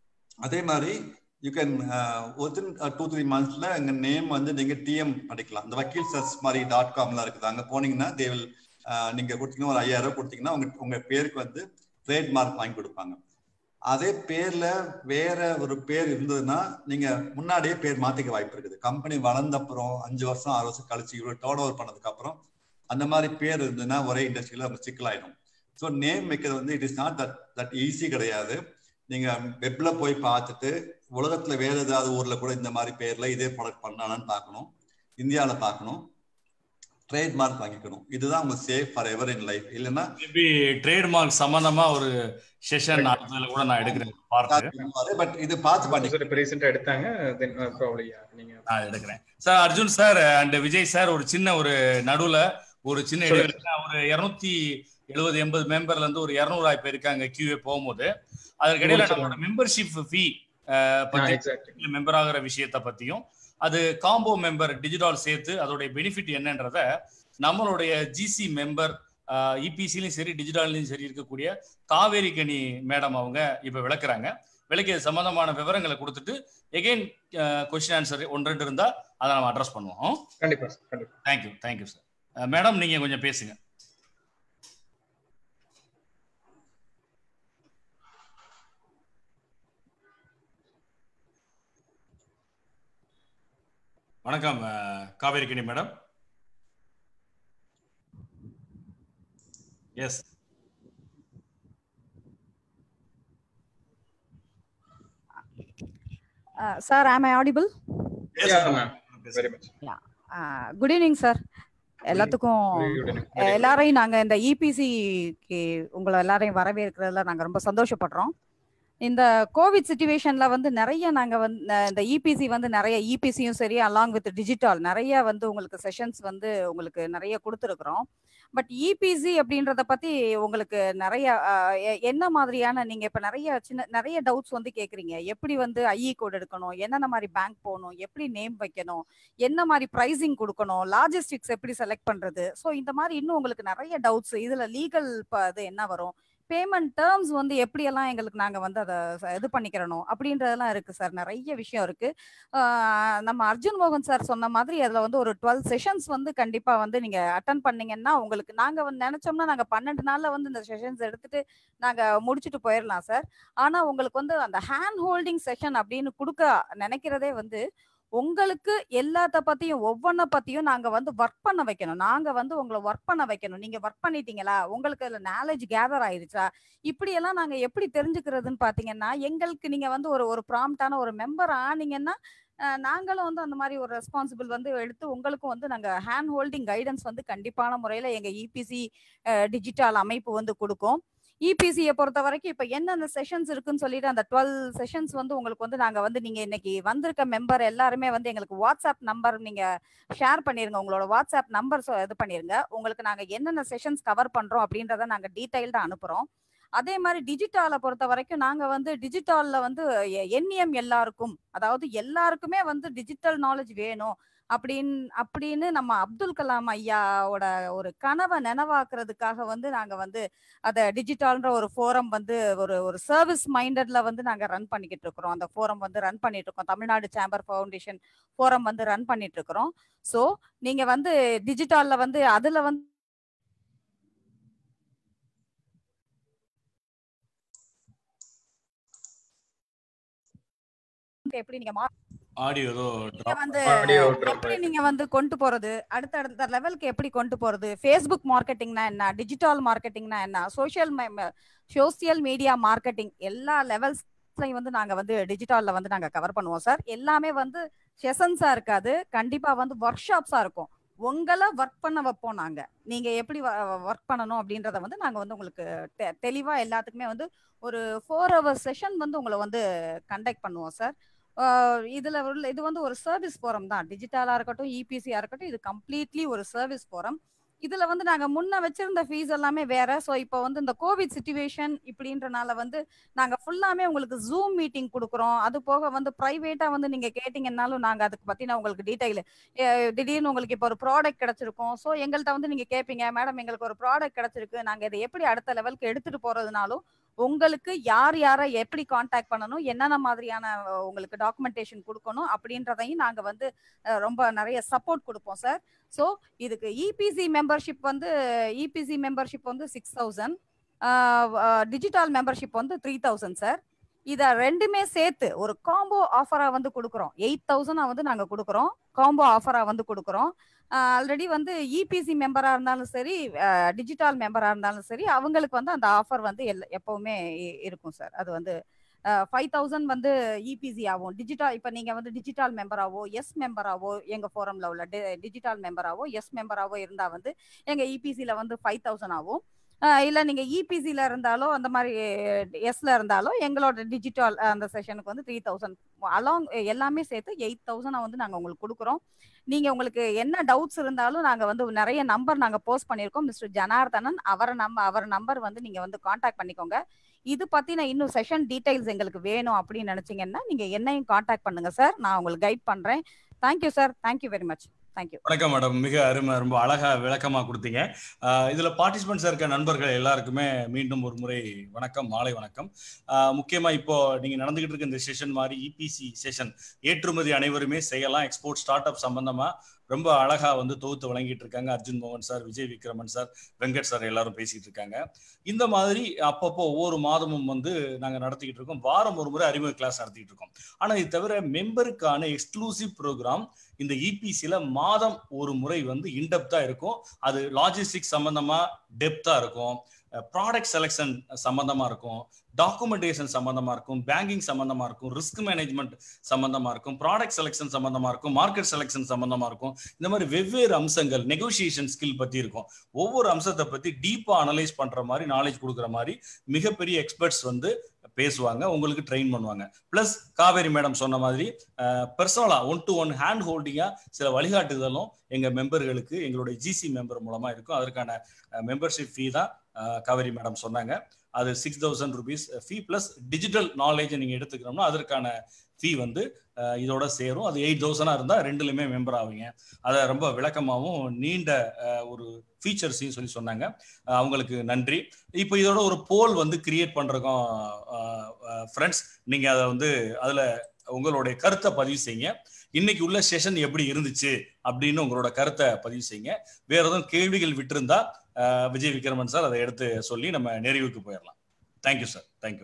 அதே மாதிரி you can within two three மந்த்ஸ்ல எங்க நேம் வந்து நீங்க டிஎம் படிக்கலாம் இந்த வக்கீல் சர்ச் மாதிரி டாட் காம்லாம் இருக்குது அங்க போனீங்கன்னா தே வில் நீங்க கொடுத்தீங்கன்னா ஒரு ஐயாயிரம் ரூபாய் கொடுத்தீங்கன்னா உங்க உங்க பேருக்கு வந்து ட்ரேட்மார்க் வாங்கி கொடுப்பாங்க அதே பேர்ல வேற ஒரு பேர் இருந்ததுன்னா நீங்க முன்னாடியே பேர் மாத்திக்க வாய்ப்பு இருக்குது கம்பெனி வளர்ந்த அப்புறம் அஞ்சு வருஷம் ஆறு வருஷம் கழிச்சு இவ்வளவு டேர்ன் ஓவர் பண்ணதுக்கு அப்புறம் அந்த மாதிரி பேர் இருந்ததுன்னா ஒரே இண்டஸ்ட்ரியில அவங்க சிக்கலாயிடும் ஸோ நேம் வைக்கிறது வந்து it is not that that easy கிடையாது நீங்க வெப்ல போய் பார்த்துட்டு உலகத்துல வேற ஏதாவது ஊர்ல கூட இந்த மாதிரி பேர்ல இதே ப்ராடக்ட் பண்ணானான்னு பார்க்கணும் இந்தியாவில பார்க்கணும் ட்ரேட்மார்க் வாங்கிக்கணும் இதுதான் உங்க safe for ever in life இல்லைன்னா மேபி ட்ரேட்மார்க் சம்பந்தமா ஒரு செஷன் அடுத்ததுல கூட நான் எடுக்கிறேன் பார்த்து பட் இது பார்த்து பண்ணி சார் இப்போ ரீசெண்டாக எடுத்தாங்க தென் ப்ராப்ளி நீங்க நான் எடுக்கிறேன் sir Arjun sir and Vijay sir ஒரு சின்ன ஒரு நடுவுல ஒரு சின்ன இடைவெளி ஒரு இருநூத்தி எழுபது எண்பது மெம்பர்ல இருந்து ஒரு இருநூறு பேர் இருக்காங்க கியூஏ போகும்போது அதற்கிடையில நம்மளோட மெம்பர்ஷிப் ஃபீ பத்தி எக்ஸாக்ட்லி மெம்பர் ஆகிற விஷயத்த பத்தியும் அது காம்போ மெம்பர் டிஜிட்டல் சேர்த்து அதோடைய பெனிஃபிட் என்னன்றத நம்மளுடைய ஜிசி மெம்பர் இபிசிலையும் சரி டிஜிட்டல்லையும் சரி இருக்கக்கூடிய காவேரி கனி மேடம் அவங்க இப்ப விளக்குறாங்க விளக்கிய சம்பந்தமான விவரங்களை கொடுத்துட்டு எகைன் கொஸ்டின் ஆன்சர் ஒன்று ரெண்டு இருந்தா அதை நம்ம அட்ரஸ் பண்ணுவோம் கண்டிப்பா சார் கண்டிப்பா தேங்க்யூ தேங்க்யூ சார் மேடம் நீங்க கொஞ்சம் பேசுங்க வணக்கம் ah, Kaveri Kani madam yes Uh, sir, am I audible? Yeah, ma'am. Very much Uh, good evening, sir. எல்லாத்துக்கும் வெரி குட் எல்லாரையும் நாங்க இந்த இபிசிக்கு உங்களை எல்லாரையும் வரவேற்கிறதுல நாங்க ரொம்ப சந்தோஷப்படுறோம் இந்த கோவிட் சுச்சுவேஷன்ல வந்து நிறைய நாங்க வந்து அஹ், இந்த இபிசி வந்து நிறைய இபிசியும் சரி அலாங் வித் டிஜிட்டல் நிறைய வந்து உங்களுக்கு செஷன்ஸ் வந்து உங்களுக்கு நிறைய கொடுத்துருக்குறோம் பட் இபிசி அப்படின்றத பத்தி உங்களுக்கு நிறைய அஹ், எ- என்ன மாதிரியான நீங்க இப்ப நிறைய சின்ன நிறைய டவுட்ஸ் வந்து கேக்குறீங்க எப்படி வந்து ஐஇ கோட் எடுக்கணும் என்னென்ன மாதிரி பேங்க் போகணும் எப்படி நேம் வைக்கணும் என்ன மாதிரி ப்ரைசிங் கொடுக்கணும் லாஜிஸ்டிக்ஸ் எப்படி செலக்ட் பண்றது ஸோ இந்த மாதிரி இன்னும் உங்களுக்கு நிறைய டவுட்ஸ் இதுல லீகல் இது என்ன வரும் பேமெண்ட் டேர்ம்ஸ் வந்து எப்படியெல்லாம் எங்களுக்கு நாங்க வந்து அதை இது பண்ணிக்கிறணும் அப்படின்றதெல்லாம் இருக்கு சார் நிறைய விஷயம் இருக்கு ஆஹ் நம்ம அர்ஜுன் மோகன் சார் சொன்ன மாதிரி அதுல வந்து ஒரு டுவெல் செஷன்ஸ் வந்து கண்டிப்பா வந்து நீங்க அட்டன் பண்ணீங்கன்னா உங்களுக்கு நாங்க வந்து நினைச்சோம்னா நாங்க பன்னெண்டு நாள்ல வந்து இந்த செஷன்ஸ் எடுத்துட்டு நாங்க முடிச்சுட்டு போயிடலாம் சார் ஆனா உங்களுக்கு வந்து அந்த ஹேண்ட் ஹோல்டிங் செஷன் அப்படின்னு கொடுக்க நினைக்கிறதே வந்து உங்களுக்கு எல்லாத்த பத்தியும் ஒவ்வொன்றை பத்தியும் நாங்க வந்து ஒர்க் பண்ண வைக்கணும் நாங்க வந்து உங்களை ஒர்க் பண்ண வைக்கணும் நீங்க ஒர்க் பண்ணிட்டீங்களா உங்களுக்கு அதுல நாலேஜ் கேதர் ஆயிடுச்சா இப்படி எல்லாம் நாங்க எப்படி தெரிஞ்சுக்கிறதுன்னு பாத்தீங்கன்னா எங்களுக்கு நீங்க வந்து ஒரு ஒரு ப்ராம்ப்டான ஒரு மெம்பர் ஆனீங்கன்னா அஹ், நாங்களும் வந்து அந்த மாதிரி ஒரு ரெஸ்பான்சிபிள் வந்து எடுத்து உங்களுக்கும் வந்து நாங்க ஹேண்ட் ஹோல்டிங் கைடன்ஸ் வந்து கண்டிப்பான முறையில எங்க இபிசி டிஜிட்டல் அமைப்பு வந்து கொடுக்கும் இபிசியை பொறுத்த வரைக்கும் இப்ப என்னென்ன செஷன்ஸ் இருக்குன்னு சொல்லிட்டு அந்த டுவெல் செஷன்ஸ் வந்து உங்களுக்கு வந்து நாங்க வந்து நீங்க இன்னைக்கு வந்திருக்க மெம்பர் எல்லாருமே வந்து எங்களுக்கு வாட்ஸ்அப் நம்பர் நீங்க ஷேர் பண்ணிருங்க உங்களோட வாட்ஸ்அப் நம்பர் இது பண்ணிருங்க உங்களுக்கு நாங்க என்னென்ன செஷன்ஸ் கவர் பண்றோம் அப்படின்றத நாங்க டீடைல்டா அனுப்புறோம் அதே மாதிரி டிஜிட்டலை பொறுத்த வரைக்கும் நாங்க வந்து டிஜிட்டல்ல வந்து எண்ணியம் எல்லாருக்கும் அதாவது எல்லாருக்குமே வந்து டிஜிட்டல் நாலேஜ் வேணும் அப்படின்னு அப்படின்னு நம்ம அப்துல் கலாம் ஐயாவோட ஒரு கனவை நினைவாக்குறதுக்காக வந்து நாங்க வந்து அத டிஜிட்டல்ன்ற ஒரு ஃபோரம் வந்து ஒரு ஒரு சர்வீஸ் மைண்டட்ல வந்து நாங்க ரன் பண்ணிக்கிட்டு இருக்கிறோம் அந்த ஃபோரம் வந்து ரன் பண்ணிட்டு இருக்கோம் தமிழ்நாடு சேம்பர் ஃபவுண்டேஷன் ஃபோரம் வந்து ரன் பண்ணிட்டு இருக்கிறோம் சோ நீங்க வந்து டிஜிட்டல்ல வந்து அதுல வந்து எப்படி நீங்க மா- ஆடியோ ஏதோ நீங்க drop வந்து Audio drop எப்படி நீங்க வந்து கொண்டு போறது அடுத்த அடுத்த லெவலுக்கு எப்படி கொண்டு போறது ஃபேஸ்புக் மார்க்கெட்டிங்னா என்ன டிஜிட்டல் மார்க்கெட்டிங்னா என்ன சோஷியல் சோசியல் மீடியா மார்க்கெட்டிங் எல்லா லெவல்ஸ்லயும் வந்து நாங்க வந்து டிஜிட்டல்ல வந்து நாங்க கவர் பண்ணுவோம் சார் எல்லாமே வந்து செஷன்ஸா இருக்காது கண்டிப்பா வந்து ஒர்க் ஷாப்ஸா இருக்கும் உங்களை ஒர்க் பண்ண வைப்போம் நாங்க நீங்க எப்படி ஒர்க் பண்ணணும் அப்படின்றத வந்து நாங்க வந்து உங்களுக்கு தெ- தெளிவா எல்லாத்துக்குமே வந்து ஒரு ஃபோர் ஹவர் செஷன் வந்து உங்களை வந்து கண்டக்ட் பண்ணுவோம் சார் ஆஹ் இதுல உள்ள இது வந்து ஒரு சர்வீஸ் ஃபோரம் தான் டிஜிட்டலா இருக்கட்டும் இபிசியா இருக்கட்டும் இது கம்ப்ளீட்லி ஒரு சர்வீஸ் ஃபோரம் இதுல வந்து நாங்க முன்ன வச்சிருந்த ஃபீஸ் எல்லாமே வேற ஸோ இப்போ வந்து இந்த கோவிட் சுச்சுவேஷன் இப்படின்றனால வந்து நாங்க ஃபுல்லாமே உங்களுக்கு ஜூம் மீட்டிங் கொடுக்குறோம் அது போக வந்து பிரைவேட்டா வந்து நீங்க கேட்டீங்கன்னாலும் நாங்க அதுக்கு பத்தின உங்களுக்கு டீடைல் திடீர்னு உங்களுக்கு இப்போ ஒரு ப்ராடக்ட் கிடைச்சிருக்கும் ஸோ எங்கள்கிட்ட வந்து நீங்க கேட்பீங்க மேடம் எங்களுக்கு ஒரு ப்ராடக்ட் கிடைச்சிருக்கு நாங்க இதை எப்படி அடுத்த லெவலுக்கு எடுத்துட்டு போறதுனாலும் உங்களுக்கு யார் யாரை எப்படி காண்டாக்ட் பண்ணணும் என்னென்ன மாதிரியான அஹ், உங்களுக்கு டாக்குமெண்டேஷன் கொடுக்கணும் அப்படின்றதையும் நாங்க வந்து அஹ், ரொம்ப நிறைய சப்போர்ட் கொடுப்போம் சார் ஸோ இதுக்கு இபிசி மெம்பர்ஷிப் வந்து இபிசி மெம்பர்ஷிப் வந்து சிக்ஸ் தௌசண்ட் டிஜிட்டல் மெம்பர்ஷிப் வந்து த்ரீ தௌசண்ட் சார் இத ரெண்டுமே சேர்த்து ஒரு காம்போ ஆஃபரா வந்து கொடுக்குறோம் எயிட் தௌசண்ட் வந்து நாங்க கொடுக்குறோம் காம்போ ஆஃபரா வந்து கொடுக்குறோம் ஆல்ரெடி வந்து இபிசி மெம்பரா இருந்தாலும் சரி டிஜிட்டல் மெம்பரா இருந்தாலும் சரி அவங்களுக்கு வந்து அந்த ஆஃபர் வந்து எல்ல- எப்பவுமே இ- இருக்கும் சார் அது வந்து ஃபைவ் தௌசண்ட் வந்து இபிசி ஆகும் டிஜிட்டல் இப்போ நீங்க வந்து டிஜிட்டல் மெம்பராவோ எஸ் மெம்பராவோ எங்க ஃபோரம்ல உள்ள டிஜிட்டல் மெம்பராவோ எஸ் மெம்பராவோ இருந்தா வந்து எங்க இபிசில வந்து ஃபைவ் தௌசண்ட் ஆகும் இல்ல நீங்க இபிசில இருந்தாலோ அந்த மாதிரி எஸ்ல இருந்தாலோ எங்களோட டிஜிட்டல் அந்த செஷனுக்கு வந்து த்ரீ தௌசண்ட் அலாங் எல்லாமே சேர்த்து எயிட் தௌசண்ட் வந்து நாங்க உங்களுக்கு கொடுக்குறோம் நீங்க உங்களுக்கு என்ன டவுட்ஸ் இருந்தாலும் நாங்க வந்து நிறைய நம்பர் நாங்க போஸ்ட் பண்ணிருக்கோம் மிஸ்டர் ஜனார்தனன் அவரை நம்ப அவர் நம்பர் வந்து நீங்க வந்து காண்டாக்ட் பண்ணிக்கோங்க இது பத்தின இன்னும் செஷன் டீடைல்ஸ் எங்களுக்கு வேணும் அப்படின்னு நினைச்சீங்கன்னா நீங்க என்னையும் காண்டாக்ட் பண்ணுங்க சார் நான் உங்களுக்கு கைட் பண்றேன் thank you sir thank you very much thank you வணக்கம் மேடம் மிக அருமை ரொம்ப அழகா விளக்கமா கொடுத்தீங்க இதுல பார்ட்டிசிபென்ட்ஸ் இருக்க நண்பர்கள் எல்லாருக்குமே மீண்டும் ஒரு முறை வணக்கம் மாலை வணக்கம் முக்கியமா இப்போ நீங்க நடந்துகிட்டு இருக்க இந்த செஷன் மாதிரி இபிசி செஷன் ஏற்றுமதி அனைவருமே செய்யலாம் எக்ஸ்போர்ட் ஸ்டார்ட் அப் சம்பந்தமா ரொம்ப அழகா வந்து தொகுத்து வழங்கிட்டு இருக்காங்க அர்ஜுன் மோகன் sir Vijay Vikraman sir Venkat sir எல்லாரும் பேசிட்டு இருக்காங்க இந்த மாதிரி அப்பப்போ ஒவ்வொரு மாதமும் வந்து நாங்க நடத்திக்கிட்டு இருக்கோம் வாரம் ஒரு முறை அறிமுக கிளாஸ் நடத்திட்டு இருக்கோம் ஆனா இது தவிர மெம்பருக்கான எக்ஸ்க்ளூசிவ் ப்ரோக்ராம் இந்த இபிசில மாதம் ஒரு முறை வந்து இன்டெப்தா இருக்கும் அது லாஜிஸ்டிக் சம்பந்தமா டெப்தா இருக்கும் ப்ராடக்ட் செலெக்ஷன் சம்பந்தமா இருக்கும் டாக்குமெண்டேஷன் சம்பந்தமா இருக்கும் பேங்கிங் சம்பந்தமா இருக்கும் ரிஸ்க் மேனேஜ்மெண்ட் சம்பந்தமா இருக்கும் ப்ராடக்ட் செலெக்ஷன் சம்பந்தமா இருக்கும் மார்க்கெட் செலெக்ஷன் சம்பந்தமா இருக்கும் இந்த மாதிரி வெவ்வேறு அம்சங்கள் நெகோசியேஷன் ஸ்கில் பத்தி இருக்கும் ஒவ்வொரு அம்சத்தை பத்தி டீப்பா அனலைஸ் பண்ற மாதிரி நாலேஜ் கொடுக்குற மாதிரி மிகப்பெரிய எக்ஸ்பர்ட்ஸ் வந்து பேசுவாங்க உங்களுக்கு ட்ரெயின் பண்ணுவாங்க பிளஸ் காவேரி மேடம் சொன்ன மாதிரி பர்சனலா ஒன் டு ஒன் ஹேண்ட் ஹோல்டிங்கா சில வழிகாட்டுதலும் எங்க மெம்பர்களுக்கு எங்களுடைய ஜிசி மெம்பர் மூலமா இருக்கும் அதற்கான மெம்பர்ஷிப் ஃபீ தான் காவேரி மேடம் சொன்னாங்க அது six thousand rupees fee plus digital knowledge நீங்க எடுத்துக்கிறோம்னா அதற்கான ஃபீ வந்து இதோட சேரும் அது எயிட் தௌசண்டா இருந்தா ரெண்டுலையுமே மெம்பர் ஆவீங்க அதை ரொம்ப விளக்கமாகவும் நீண்ட ஒரு ஃபீச்சர்ஸையும் சொல்லி சொன்னாங்க அவங்களுக்கு நன்றி இப்போ இதோட ஒரு போல் வந்து கிரியேட் பண்றோம் ஃப்ரெண்ட்ஸ் நீங்க அதை வந்து அதுல உங்களுடைய கருத்தை பதிவு செய்யுங்க இன்னைக்கு உள்ள செஷன் எப்படி இருந்துச்சு அப்படின்னு உங்களோட கருத்தை பதிவு செய்யுங்க வேற எதுவும் கேள்விகள் விட்டிருந்தா விஜய் விக்ரமன் சார் அதை எடுத்து சொல்லி நம்ம நிறைவுக்கு போயிடலாம் தேங்க்யூ சார் தேங்க்யூ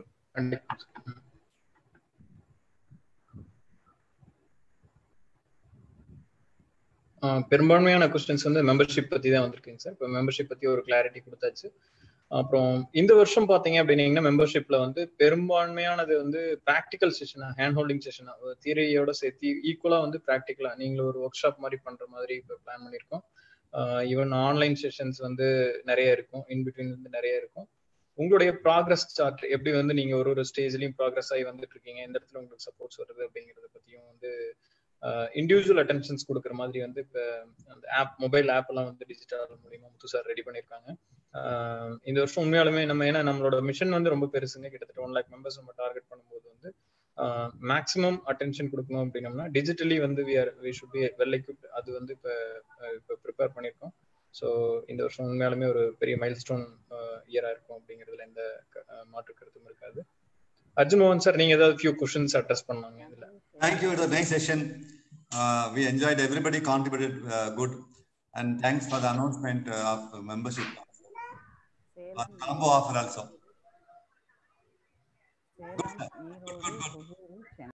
பெரும்பான்மையான கொஸ்டின்ஸ் வந்து மெம்பர்ஷிப் பத்தி தான் வந்திருக்குங்க சார் இப்போ மெம்பர்ஷிப் பத்தி ஒரு கிளாரிட்டி கொடுத்தாச்சு அப்புறம் இந்த வருஷம் பாத்தீங்க அப்படின்னீங்கன்னா மெம்பர்ஷிப்ல வந்து பெரும்பான்மையானது வந்து ப்ராக்டிக்கல் செஷனா ஹேண்ட் ஹோல்டிங் செஷனா தியரியோட சேர்த்து ஈக்குவலா வந்து ப்ராக்டிக்கலா நீங்க ஒரு ஒர்க் ஷாப் மாதிரி பண்ற மாதிரி இப்போ பிளான் பண்ணியிருக்கோம் ஈவன் ஆன்லைன் செஷன்ஸ் வந்து நிறைய இருக்கும் இன்பிட்வீன் வந்து நிறைய இருக்கும் உங்களுடைய ப்ராக்ரஸ் சார்ட் எப்படி வந்து நீங்க ஒரு ஒரு ஸ்டேஜ்லயும் ப்ராக்ரஸ் ஆகி வந்துட்டு இருக்கீங்க எந்த இடத்துல உங்களுக்கு சப்போர்ட்ஸ் வருது அப்படிங்கறத பத்தியும் வந்து இண்டிவிஜுவல் அட்டென்ஷன்ஸ் கொடுக்குற மாதிரி வந்து இப்போ அந்த ஆப் மொபைல் ஆப் எல்லாம் வந்து டிஜிட்டல் மூலியமா முத்து சார் ரெடி பண்ணியிருக்காங்க இந்த வருஷம் உண்மையாலுமே நம்ம ஏன்னா நம்மளோட மிஷன் வந்து ரொம்ப பெருசுங்க கிட்டத்தட்ட ஒன் லேக் மெம்பர்ஸ் நம்ம டார்கெட் பண்ணும்போது வந்து மேக்ஸிமம் அட்டென்ஷன் கொடுக்கணும் அப்படின்னம்னா டிஜிட்டலி வந்து we are we should be well equipped அது வந்து இப்போ இப்போ ப்ரிப்பேர் பண்ணியிருக்கோம் ஸோ இந்த வருஷம் உண்மையாலுமே ஒரு பெரிய மைல் ஸ்டோன் இயரா இருக்கும் அப்படிங்கிறதுல எந்த மாற்று கருத்தும் இருக்காது அர்ஜுன் மோகன் சார் நீங்க ஏதாவது ஃபியூ கொஸ்டின்ஸ் அட்ரஸ் பண்ணாங்க இதுல Thank you. It was a nice session. Uh, we enjoyed. Everybody contributed uh, good, and thanks for the announcement uh, of membership. Uh, combo offer also. Salem Erode